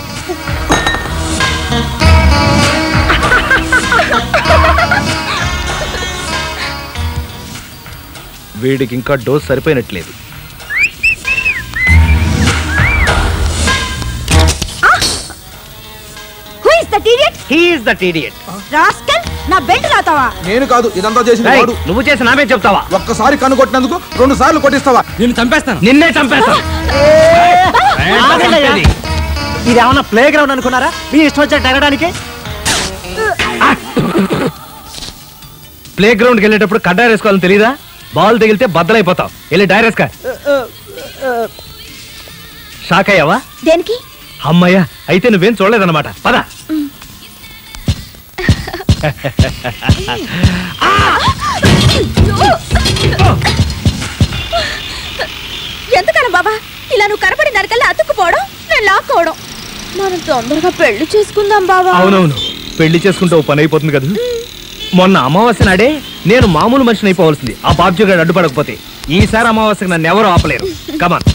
వీడికి ఇంకా డోస్ సరిపోయినట్లేదు who is that idiot he is that idiot rascal నా బెల్ట్ లాతావా నేను కాదు ఇదంతా చేసింది ఏయ్, వాడు నువ్వు చేసి నామే చెప్తావా ఒక్కసారి కన్ను కొట్టినందుకు రెండు సార్లు కొట్టిస్తావా నిన్ను చంపేస్తాను నిన్నే చంపేస్తాను ఇది ఏమన్నా ప్లే గ్రౌండ్ అనుకున్నారా మీ ఇష్టం వచ్చి ఎగడానికి ప్లే గ్రౌండ్కి వెళ్ళేటప్పుడు కడ్డా వేసుకోవాలని తెలీదా బాల్ తగిలితే బద్దలైపోతావు వెళ్ళి డైరెస్కా షాక్ అయ్యావా దేనికి అమ్మయ్యా అయితే నువ్వేం చూడలేదన్నమాట పద ఎందుకన్నా బాబా ఇలా నువ్వు కనపడి నరకల్లా అతుక్కుపోవడం నేను లాక్కోవడం మనం తొందరగా పెళ్లి చేసుకుందాం బాబా అవునవును పెళ్లి చేసుకుంటే ఓ పని అయిపోతుంది కదా మొన్న అమావాస్య నాడే నేను మామూలు మనిషిని అయిపోవాల్సింది ఆ బాబ్జీ గారు అడ్డుపడకపోతే ఈసారి అమావాస్యకి నన్ను ఎవరు ఆపలేరు కమాన్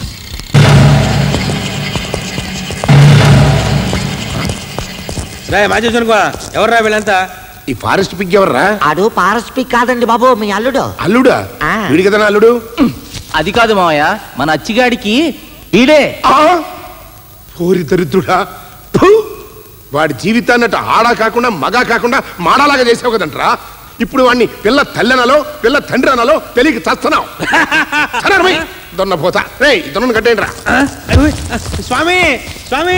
రా మాజీ ఎవర్రా వీళ్ళంతా ఈ ఫారెస్ట్ పిక్ ఎవర్రా అడు పారస్ పిక్ కాదండి బాబు మీ అల్లుడు అల్లుడా వీడి కదా నా అల్లుడు అది కాదు మావయ్య మన అచ్చిగాడికి వీడే పోరి దరిద్రుడా ఫు! వాడి జీవితాన్ని అటు ఆడా కాకుండా మగా కాకుండా మాడాలాగా చేసావు కదంట్రా ఇప్పుడు వాడిని పిల్ల తల్లెనలో పిల్ల తండ్రి అనాలో తెలియక చస్తున్నావు దొన్నపోతా రే దొన్న కట్టేయండి రా స్వామి స్వామి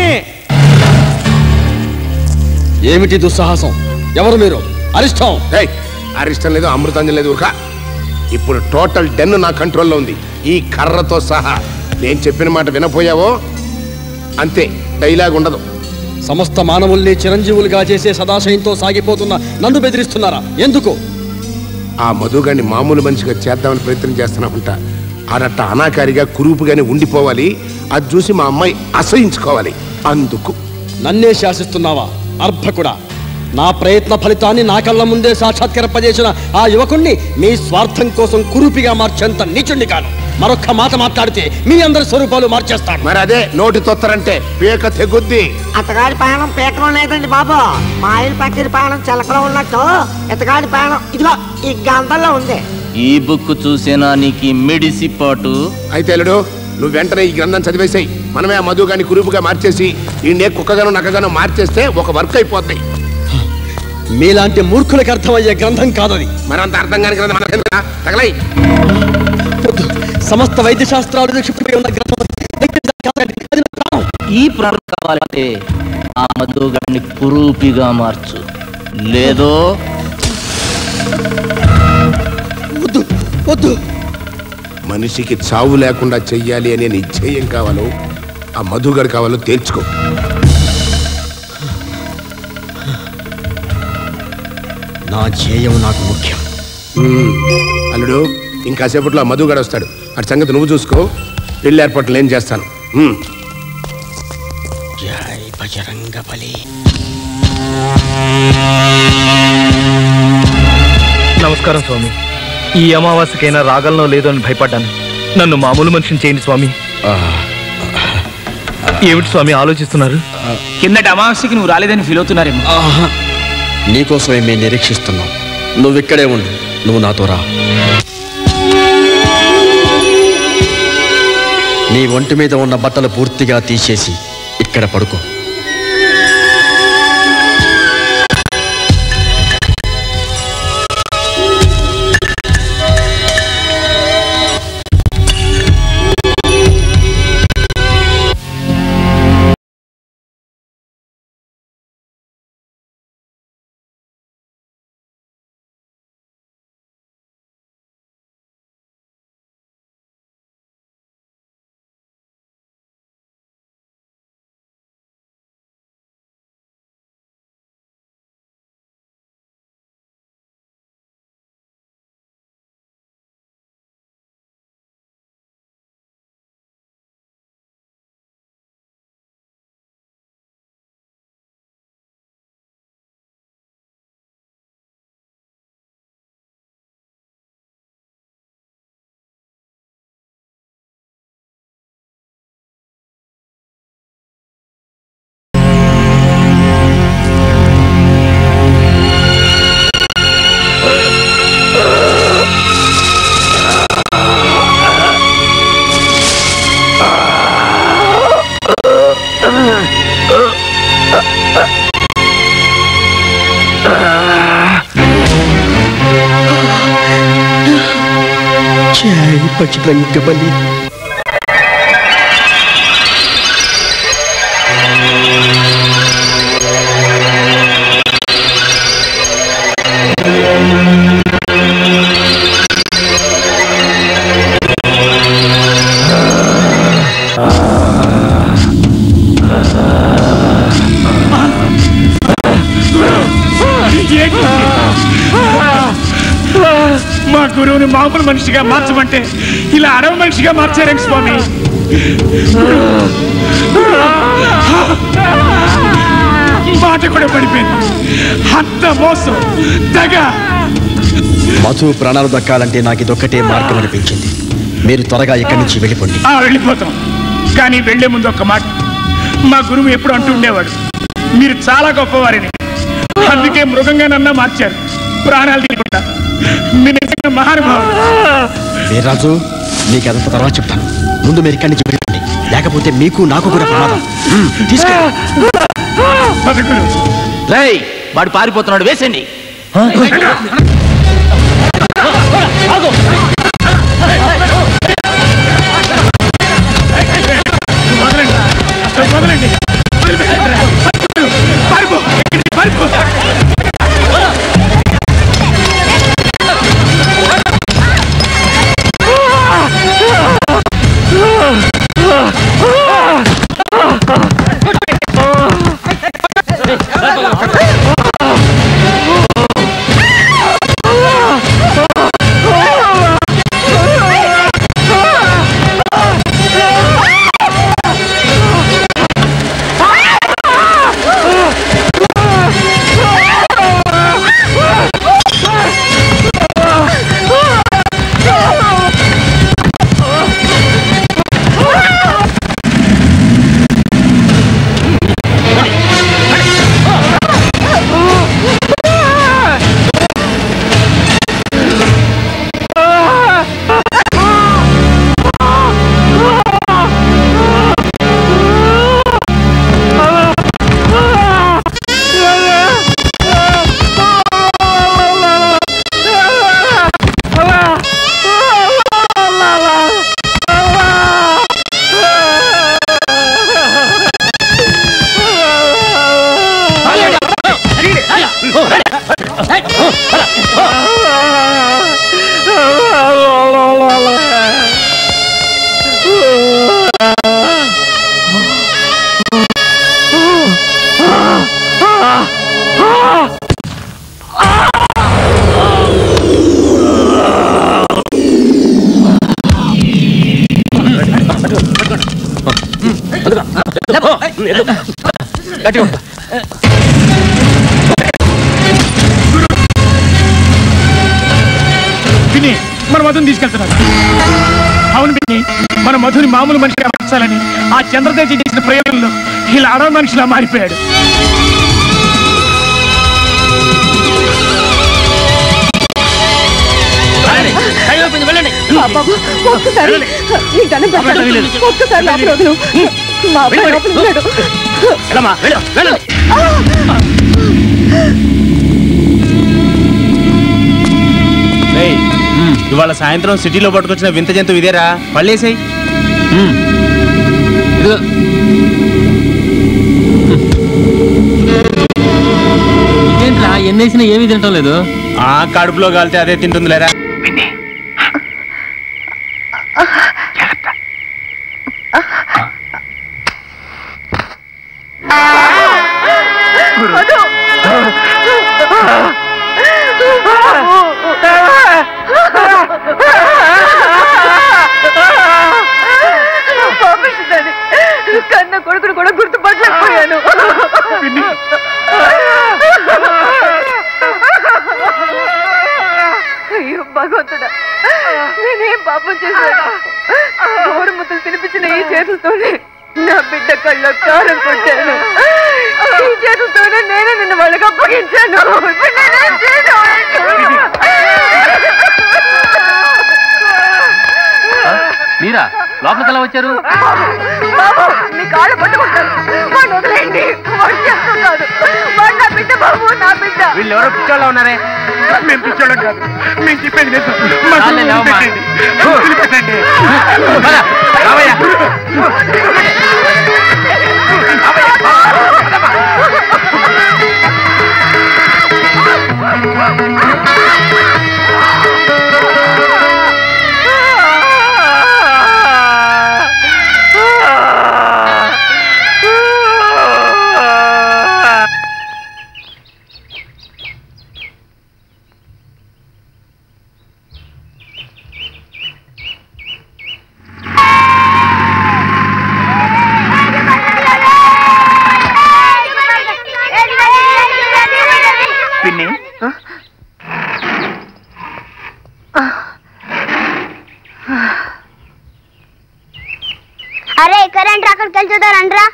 ఏమిటి దుస్సాహసం ఎవరు మీరు అరిష్టం అరిష్టం లేదు అమృతాంజం లేదు ఊరుక ఇప్పుడు టోటల్ డెన్ నా కంట్రోల్లో ఉంది ఈ కర్రతో సహా నేను చెప్పిన మాట వినపోయావో అంతే డైలాగ్ ఉండదు సమస్త మానవుల్ని చిరంజీవులుగా చేసే సదాశయంతో సాగిపోతున్న నన్ను బెదిరిస్తున్నారా ఎందుకు ఆ మధుగాన్ని మామూలు మనిషిగా చేద్దామని ప్రయత్నం చేస్తున్నామంట ఆడట్ట అనాకారిగా కురూపుగానే ఉండిపోవాలి అది చూసి మా అమ్మాయి అసహించుకోవాలి అందుకు నన్నే శాసిస్తున్నావా అర్భకుడా నా ప్రయత్న ఫలితాన్ని నా కళ్ళ ముందే సాక్షాత్కరింపజేసిన ఆ యువకుణ్ణి మీ స్వార్థం కోసం కురూపిగా మార్చేంత నీచుండి కాను మరొక్క మాట మాట్లాడితే మీ అందరి స్వరూపాలు మార్చేస్తాను మరి అదే నోటి తొత్తరంటే పీక తెగుద్ది అతగాడి ప్రాణం పీకడం లేదండి బాబు మాయిల్ పక్కిరి ప్రాణం చిలకలో ఉన్నట్టు ఇతగాడి ప్రాణం ఇదిగో ఈ గంధంలో ఉంది ఈ బుక్ చూసేనా నీకు ఈ మెడిసి పాటు అయితే అల్లుడు నువ్వు వెంటనే ఈ గ్రంథం చదివేసాయి మనమే ఆ మధు గాని కురుపుగా మార్చేసి ఈ నే కుక్కగాను నక్కగాను మార్చేస్తే ఒక వర్క్ అయిపోద్ది మీలాంటి మూర్ఖులకు అర్థమయ్యే గ్రంథం కాదది మరంత అర్థం కాని గ్రంథం మనకెందుకురా? తగలై వద్దు. సమస్త వైద్య శాస్త్రాలు నిక్షిప్తమై ఉన్న గ్రంథం అది. అది నా ప్రాణం. ఈ ప్రాణం కావాలంటే ఆ మధుగాడిని కురూపిగా మార్చు లేదో వద్దు వద్దు మనిషికి చావు లేకుండా చెయ్యాలి అనే నిశ్చయం కావాలో ఆ మధుగారు కావాలో తేల్చుకో నా ధ్యేయం నాకు ముఖ్యం ఉమ్, అల్లుడు ఇంకాసేపట్లో ఆ మధుగాడు వస్తాడు అటు సంగతి నువ్వు చూసుకో పెళ్లి ఏర్పాట్లు నేను చేస్తాను ఉమ్. జై బజరంగ బలి నమస్కారం స్వామి ఈ అమావాస్యకైనా రాగలనో లేదో అని భయపడ్డాను నన్ను మామూలు మనిషిని చేయండి స్వామి ఏమిటి స్వామి ఆలోచిస్తున్నారు కిందటి అమావాస్యకి నువ్వు రాలేదని ఫీల్ అవుతున్నారేమో నీకోసమే మేము నిరీక్షిస్తున్నాం నువ్వు ఇక్కడే ఉండు నువ్వు నాతో రా నీ ఒంటి మీద ఉన్న బట్టలు పూర్తిగా తీసేసి ఇక్కడ పడుకో జై బజరంగ బలి మా గురువుని మామూలు మనిషిగా మార్చమంటే ఇలా అడవి మనిషిగా మార్చారేంటి స్వామి మాట కూడా పడిపోయింది అంత మోసం దగ మధు ప్రాణాలు దక్కాలంటే నాకు ఇదొక్కటే మార్గం అనిపించింది మీరు త్వరగా ఇక్కడి నుంచి వెళ్ళిపోండి ఆ వెళ్ళిపోతాం కానీ వెళ్లే ముందు ఒక మాట మా గురువు ఎప్పుడు అంటూ ఉండేవాడు మీరు చాలా గొప్పవారిని అందుకే మృగంగానన్నా మార్చారు ప్రాణాలు తీయకుండా మీరు నిజంగా మహానుభావులు వీర్రాజు నీకు అదంత తర్వాత చెప్తాను ముందు మీరు ఇక్కడి నుంచి వెళ్ళండి లేకపోతే మీకు నాకు కూడా ప్రమాదం మ్మ్, తీసుకెళ్ళు రేయ్ వాడు పారిపోతున్నాడు వేసండి వదలండి పారిపో పారిపో గట్టిగా ఉండు. విని మన మధుని తీసుకెళ్తున్నారు అవును విని మన మధుని మామూలు మనిషిగా మార్చాలని ఆ చంద్రదేశి చేసిన ప్రయోగంలో ఇలా అడవ మనిషిలా మారిపోయాడు బాబు ఒక్కసారి నీ దండం పెడతాను. ఒక్కసారి లోపల వదిలు. మా అబ్బాయి లోపల ఉన్నాడు. రేయ్, ఇవాళ సాయంత్రం సిటీలో పట్టుకొచ్చిన వింత జంతువు ఇదేరా పళ్ళేసాయి ఇదేంట్రా ఎన్నేసినా ఏమీ తినటం లేదు ఆ కడుపులో కాలితే అదే తింటుంది లేరా మధు! పాపించిందని కన్న కొడుకును కూడా గుర్తుపట్టలేకపోయాను అయ్యో భగవంతుడా నేనేం పాపం చేశాను గోరు ముద్దలు తినిపించిన ఈ చేతులతోనే నా బిడ్డ కళ్ళ కారం కొట్టాను ఈ చేతులతోనే నేనే నిన్ను వాళ్ళకి అప్పగించాను ఇప్పుడు నేనేం చేయను? మీరా లోపలికి ఎలా వచ్చారు బాబు మీ కాళ్ళు పట్టుకుంటాను వాడిని వదిలేయండి వాడు చేస్తున్నాడు వాడు నా బిడ్డ బాబు నా బిడ్డ వీళ్ళు ఎవరో పిచ్చోళ్ళ ఉన్నారే మేము పిచ్చోళ్ళం కాదు మేము చెప్పేది నిజం. మా చాలే, లేవమ్మా. వదిలిపెట్టండి. వదిలిపెట్టండి. పిన్ని అరే కరెంట్ అక్కడికి వెళ్ళి చూడారంట్రా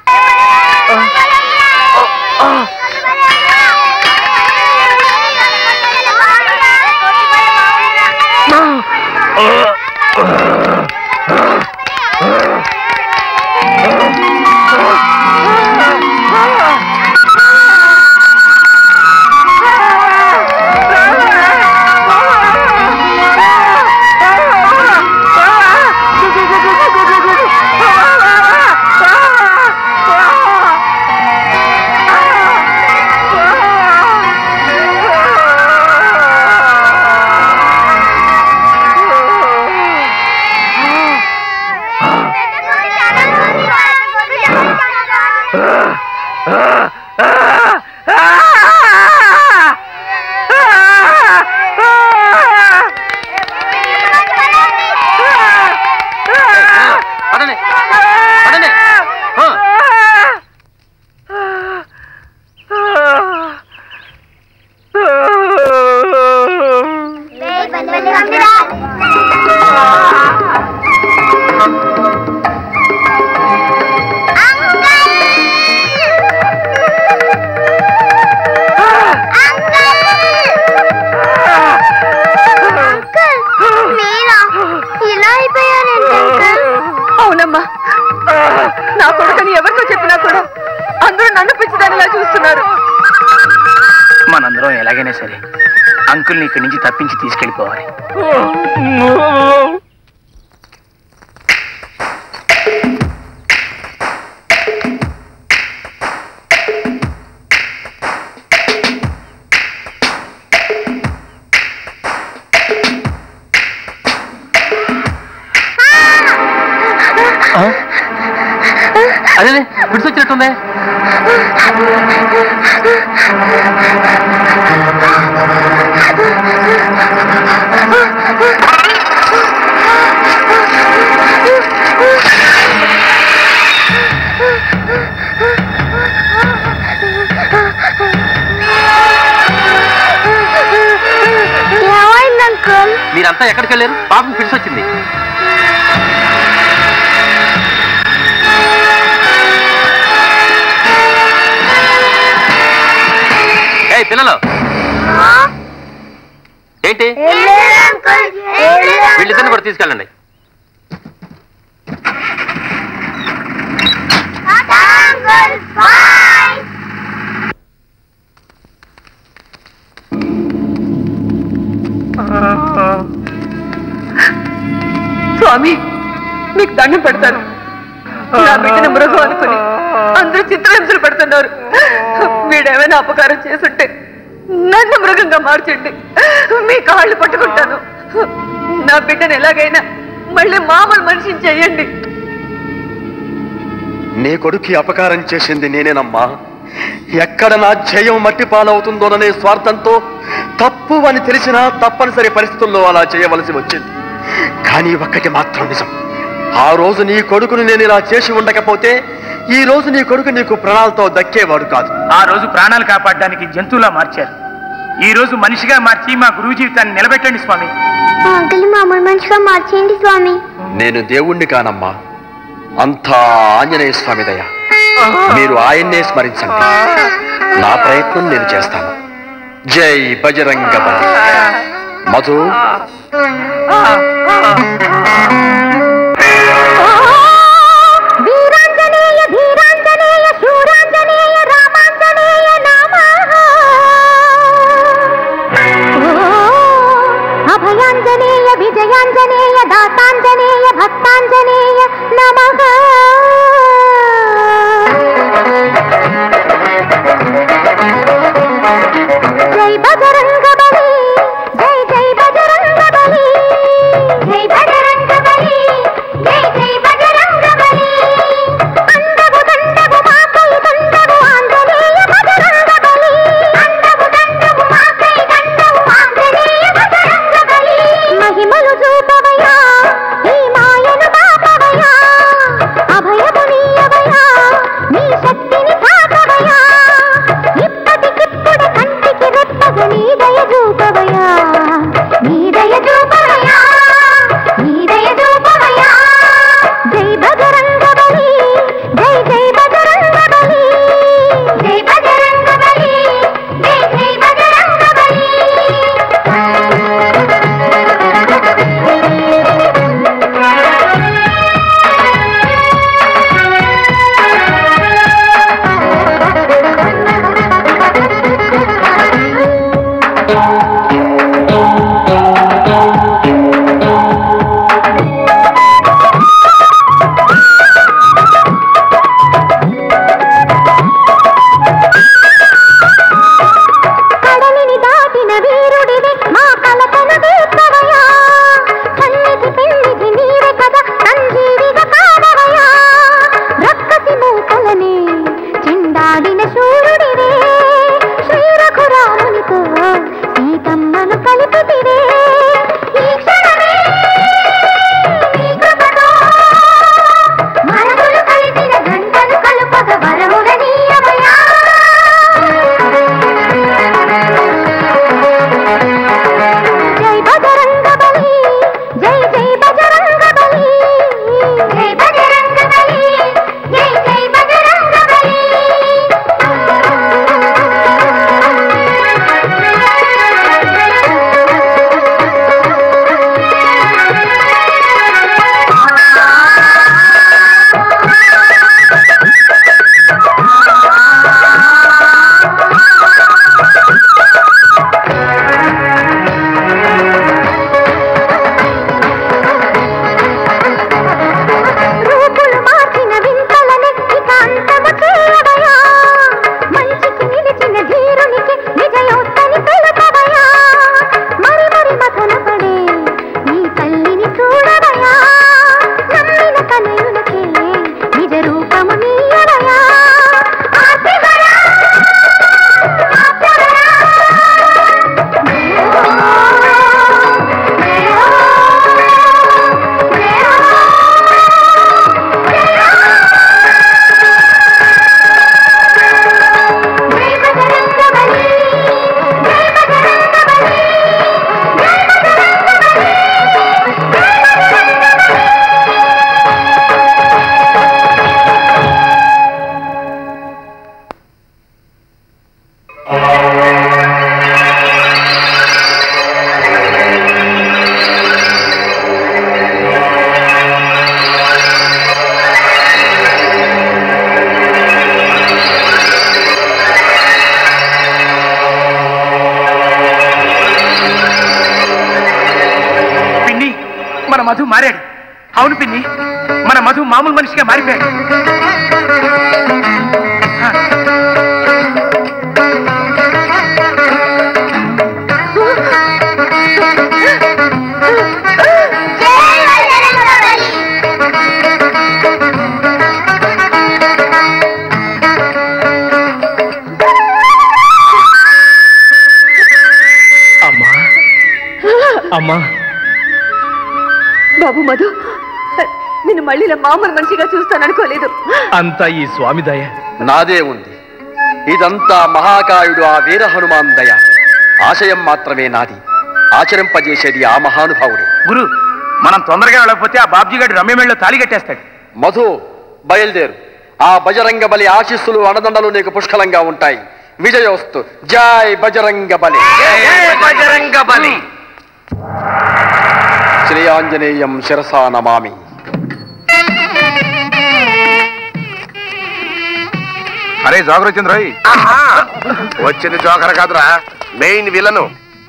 పడండి పడండి ఆ. ఇలా అయిపోయారేంటి అంకుల్ అవునమ్మా నా కొడుకని ఎవరితో చెప్పినా కూడా అందరూ నన్ను పిచ్చిదానిలా చూస్తున్నారు మనందరం ఎలాగైనా సరే అంకుల్ని ఇక్కడి నుంచి తప్పించి తీసుకెళ్ళిపోవాలి అదే విడిసొచ్చినట్టుందే ఆ వీళ్ళంతా ఎక్కడికి వెళ్ళారు పాపం ఫిట్స్ వచ్చింది ఏయ్ పిల్లలు ఏంటి వీళ్ళిద్దరిని కూడా తీసుకెళ్ళండి స్వామి మీకు దండం పెడతాను నా బిడ్డను మృగం అనుకుని అందరూ చిత్రహింసలు పెడుతున్నారు వీడేమైనా అపకారం చేసుంటే నన్ను మృగంగా మార్చండి మీ కాళ్ళు పట్టుకుంటాను నా బిడ్డను ఎలాగైనా మళ్ళీ మామూలు మనిషిని చెయ్యండి నీ కొడుక్కి అపకారం చేసింది నేనేనమ్మా ఎక్కడ నా జయం మట్టి పాలవుతుందోననే స్వార్థంతో తప్పు అని తెలిసినా తప్పనిసరి పరిస్థితుల్లో అలా చేయవలసి వచ్చింది కానీ ఒక్కటి మాత్రం నిజం ఆ రోజు నీ కొడుకుని నేను ఇలా చేసి ఉండకపోతే ఈ రోజు నీ కొడుకు నీకు ప్రాణాలతో దక్కేవాడు కాదు ఆ రోజు ప్రాణాలు కాపాడడానికి జంతువులా మార్చారు ఈ రోజు మనిషిగా మార్చి మా గురువు జీవితాన్ని నిలబెట్టండి స్వామి మా అంకుల్ మామూలు మనిషిగా మార్చేయండి స్వామి నేను దేవుణ్ణి కానమ్మా అంతా ఆంజనేయ స్వామి దయ మీరు ఆయన్నే స్మరించండి నా ప్రయత్నం నేను చేస్తాను జై బజరంగ బలి మధు వీరాంజనేయ ధీరాంజనేయ శూరాంజనేయ రామాంజనేయ నమః అభయాంజనేయ విజయాంజనేయ దాతాంజనేయ భక్తాంజనేయ నమః జై బజరంగ బలి జై జై బజరంగ బలి జై బజరంగ బలి జై జై బజరంగ బలి అండగు దండగు మాకై దండగు ఆంజనేయ బజరంగ బలి అండగు దండగు మాకై దండగు ఆంజనేయ బజరంగ బలి మహిమలు చూపవయ్యా ఈ మాయను పాపవయ్యా అభయము నీయవయ్యా నీ శక్తిని తాకవయ్యా ఇప్పటికిప్పుడు కంటికి రెప్పగ నీ దయ చూపవయ్యా నీ దయ చూపవయ్యా నీ దయ చూపవయ్యా జై బజరంగ బలి జై జై బజరంగ బలి జై బజరంగ బలి జై జై బజరంగ బలి కడలిని దాటిన వీరుడివి మా కలతను తీర్చవయ్యా కన్నికి పెళ్లికి నీవే కదా సంజీవిగా కావవయ్యా రక్కసి మూకలని చెండాడిన శూరుడివే శ్రీ రఘురామునితో సీతమ్మను కలిపితివే ఈ క్షణమే నీ కృపతో మనములు కలిసిన గంటలు కలుపగ వరముల నీయవయ్యా జై బజరంగ బలి జై జై బజరంగ బలి జై బజరంగ బలి జై జై బజరంగ బలి మధు మారాడు అవును పిన్ని మన మధు మామూలు మనిషిగా మారిపోయాడు అమ్మా అమ్మా బాబు మధు నేను మళ్ళీ ఇలా మామూలు మనిషిగా చూస్తాననుకోలేదు అంతా ఈ స్వామి దయ నాదే ఉంది ఇదంతా మహాకాయుడు ఆ వీర హనుమాన్ దయ ఆశయం మాత్రమే నాది ఆచరింపజేసేది ఆ మహానుభావుడు గురు మనం తొందరగా వెళ్ళకపోతే ఆ బాబ్జీ గారి రమ్యమేళ్ళలో తాళి కట్టేస్తాడు మధు బయలుదేరు ఆ బజరంగ బలి ఆశీస్సులు అన్నదండలు నీకు పుష్కలంగా ఉంటాయి విజయోస్తు జై బజరంగ బలి బజరంగ బలి శ్రీ ఆంజనేయం శిరసా నమామి అరే జోకర్ వచ్చింది రోయ్ వచ్చింది జోకర్ కాదురా మెయిన్ విలను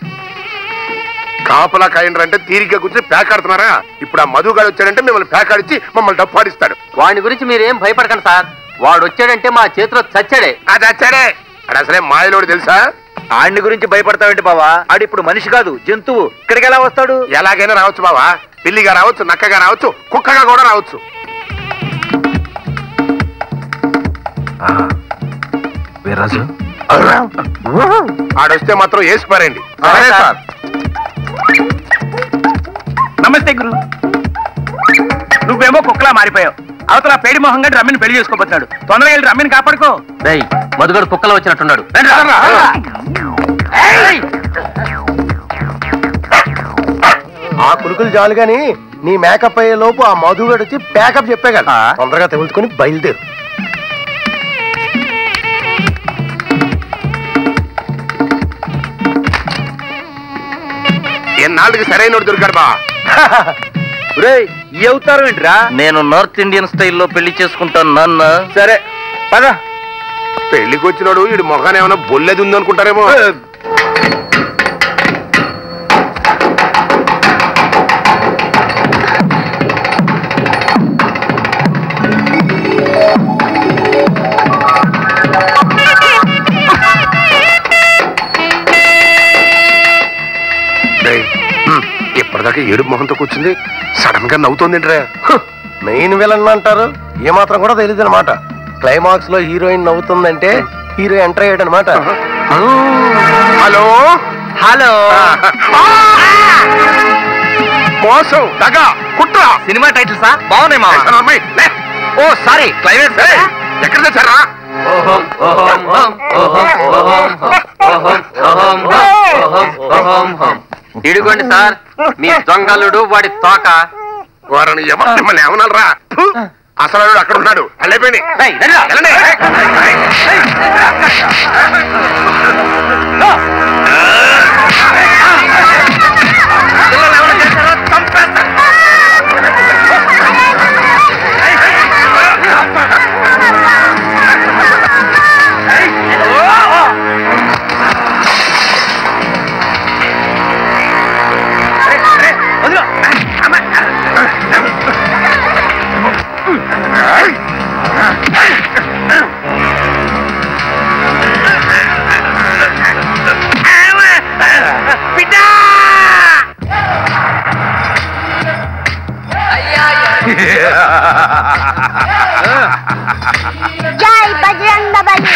కాపలా కాయండ్రు అంటే తీరిగ్గా కూర్చొని పేకాడుతున్నారా ఇప్పుడు ఆ మధుగాడు వచ్చాడంటే మిమ్మల్ని పేకాడిచ్చి మమ్మల్ని డప్పాడిస్తాడు వాడి గురించి మీరేం భయపడకండి సార్ వాడు వచ్చాడంటే మా చేతిలో చచ్చాడే అది వచ్చాడే అడు అసలే మాయలోడు తెలుసా ఆడిని గురించి భయపడతావేంటి బావా ఆడు ఇప్పుడు మనిషి కాదు జంతువు ఇక్కడికి ఎలా వస్తాడు ఎలాగైనా రావచ్చు బావా పిల్లిగా రావచ్చు నక్కగా రావచ్చు కుక్కగా కూడా రావచ్చు వీర్రాజు ఆడొస్తే మాత్రం వేసిపారండి సార్ నమస్తే గురు నువ్వేమో కుక్కలా మారిపోయావు అవతల పేడి మొహం గడి రమ్మిని పెళ్లి చేసుకోబోతున్నాడు తొందరగా వెళ్ళి రమ్మిని కాపాడుకో డేయ్ మధుగడు కుక్కలో వచ్చినట్టున్నాడు రండి, రా, రా, రా. ఏయ్! ఆ కులుకులు చాలు గాని నీ మేకప్ అయ్యే లోపు ఆ మధుగడు వచ్చి ప్యాకప్ చెప్పే కదా తొందరగా తెలుసుకొని బయలుదేరు ఎన్నాళ్ళకి సరైన దొరికాడు బా ఈ అవతారం ఏంటిరా నేను నార్త్ ఇండియన్ స్టైల్లో పెళ్లి చేసుకుంటాను నాన్న సరే పద పెళ్లికి వచ్చినాడు వీడి మొఖాన్ని ఏమైనా బొల్లెది ఉంది అనుకుంటారేమో డేయ్, హ్మ్, ఇప్పటిదాకా ఏడుపు మొహంతో కూర్చుంది సడన్ గా నవ్వుతోందింట్రా మెయిన్ విలన్ అంటారు ఏమాత్రం కూడా తెలియదు అనమాట క్లైమాక్స్ లో హీరోయిన్ నవ్వుతుందంటే హీరో ఎంటర్ అయ్యాడు అనమాట హలో హలో మోసం దగా కుట్ర సినిమా టైటిల్ సార్ బాగున్నాయి మా అమ్మాయి లే. ఓ సారీ క్లైమాక్స్ ఏయ్, ఎక్కడ తెచ్చారా ఇడుకోండి సార్ మీ దొంగలుడు వాడి తోక వారిని ఎవ మిమ్మల్ని ఏమన్నారా అసలు వాడు అక్కడ ఉన్నాడు అల్లేపోయి జై బజరంగ బలి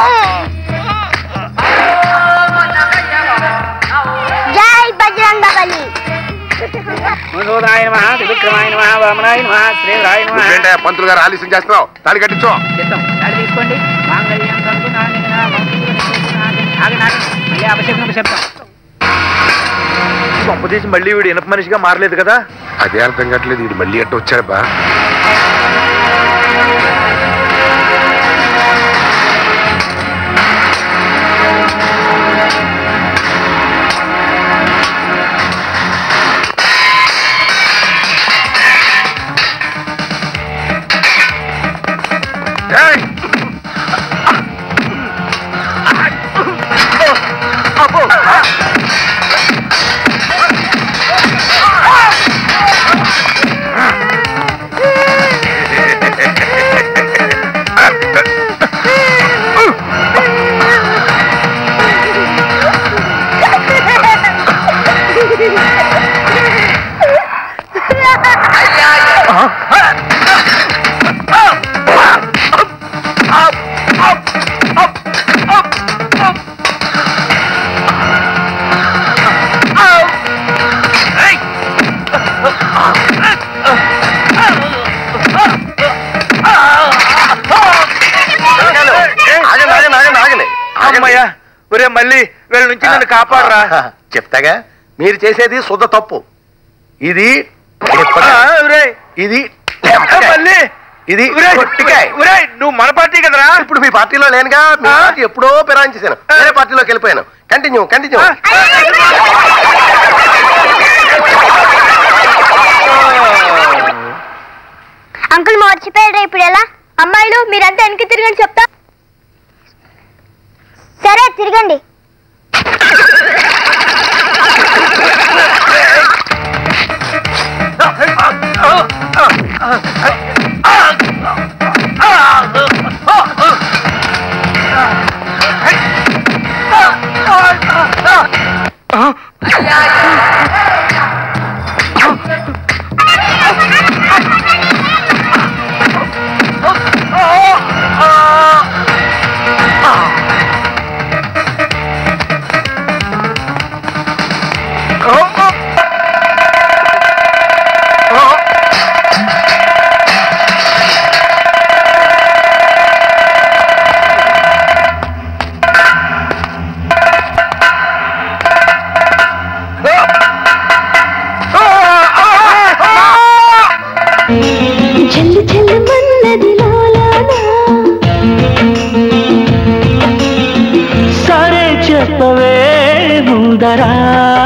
జై బజరంగ బలి మధురాయ నమ త్రివిక్రమాయ నమ వామనాయ నమ శ్రీరాయ నమ నువ్వేంటే పంతులు గారు ఆలస్యం చేస్తున్నావు తాళి కట్టించు చిత్తం దాడి తీసుకోండి మాంగళ్యం తంతు నాని నా మంత్రుని నాని. ఆగండి, ఆగండి. మళ్ళీ అభిషేకం చెప్తాం గొప్పదీసి మళ్ళీ వీడు ఇనప మనిషిగా మారలేదు కదా అదే అర్థం కావట్లేదు ఇది మళ్ళీ అట్ట వచ్చాడు బా ఏయ్! అబ్బో ఒరే మళ్ళీ వీళ్ళ నుంచి నన్ను కాపాడరా చెప్తాగా మీరు చేసేది శుద్ధ తప్పు ఇది ఇది మళ్ళీ ఇది ఒరేయ్, పొట్టికాయ్. ఒరేయ్, నువ్వు మన పార్టీ కదరా ఇప్పుడు మీ పార్టీలో లేనుగా మీ పార్టీ ఎప్పుడో ఫిరాయించేశాను వేరే పార్టీలోకి వెళ్ళిపోయాను కంటిన్యూ కంటిన్యూ అంకుల్ మర్చిపోయాడు ఇప్పుడు ఎలా అమ్మాయిలు మీరంతా వెనక్కి తిరగండి చెప్తా సరే తిరగండి చెల్లి చెల్లి మన్నది సరే చెప్పవే ముందరా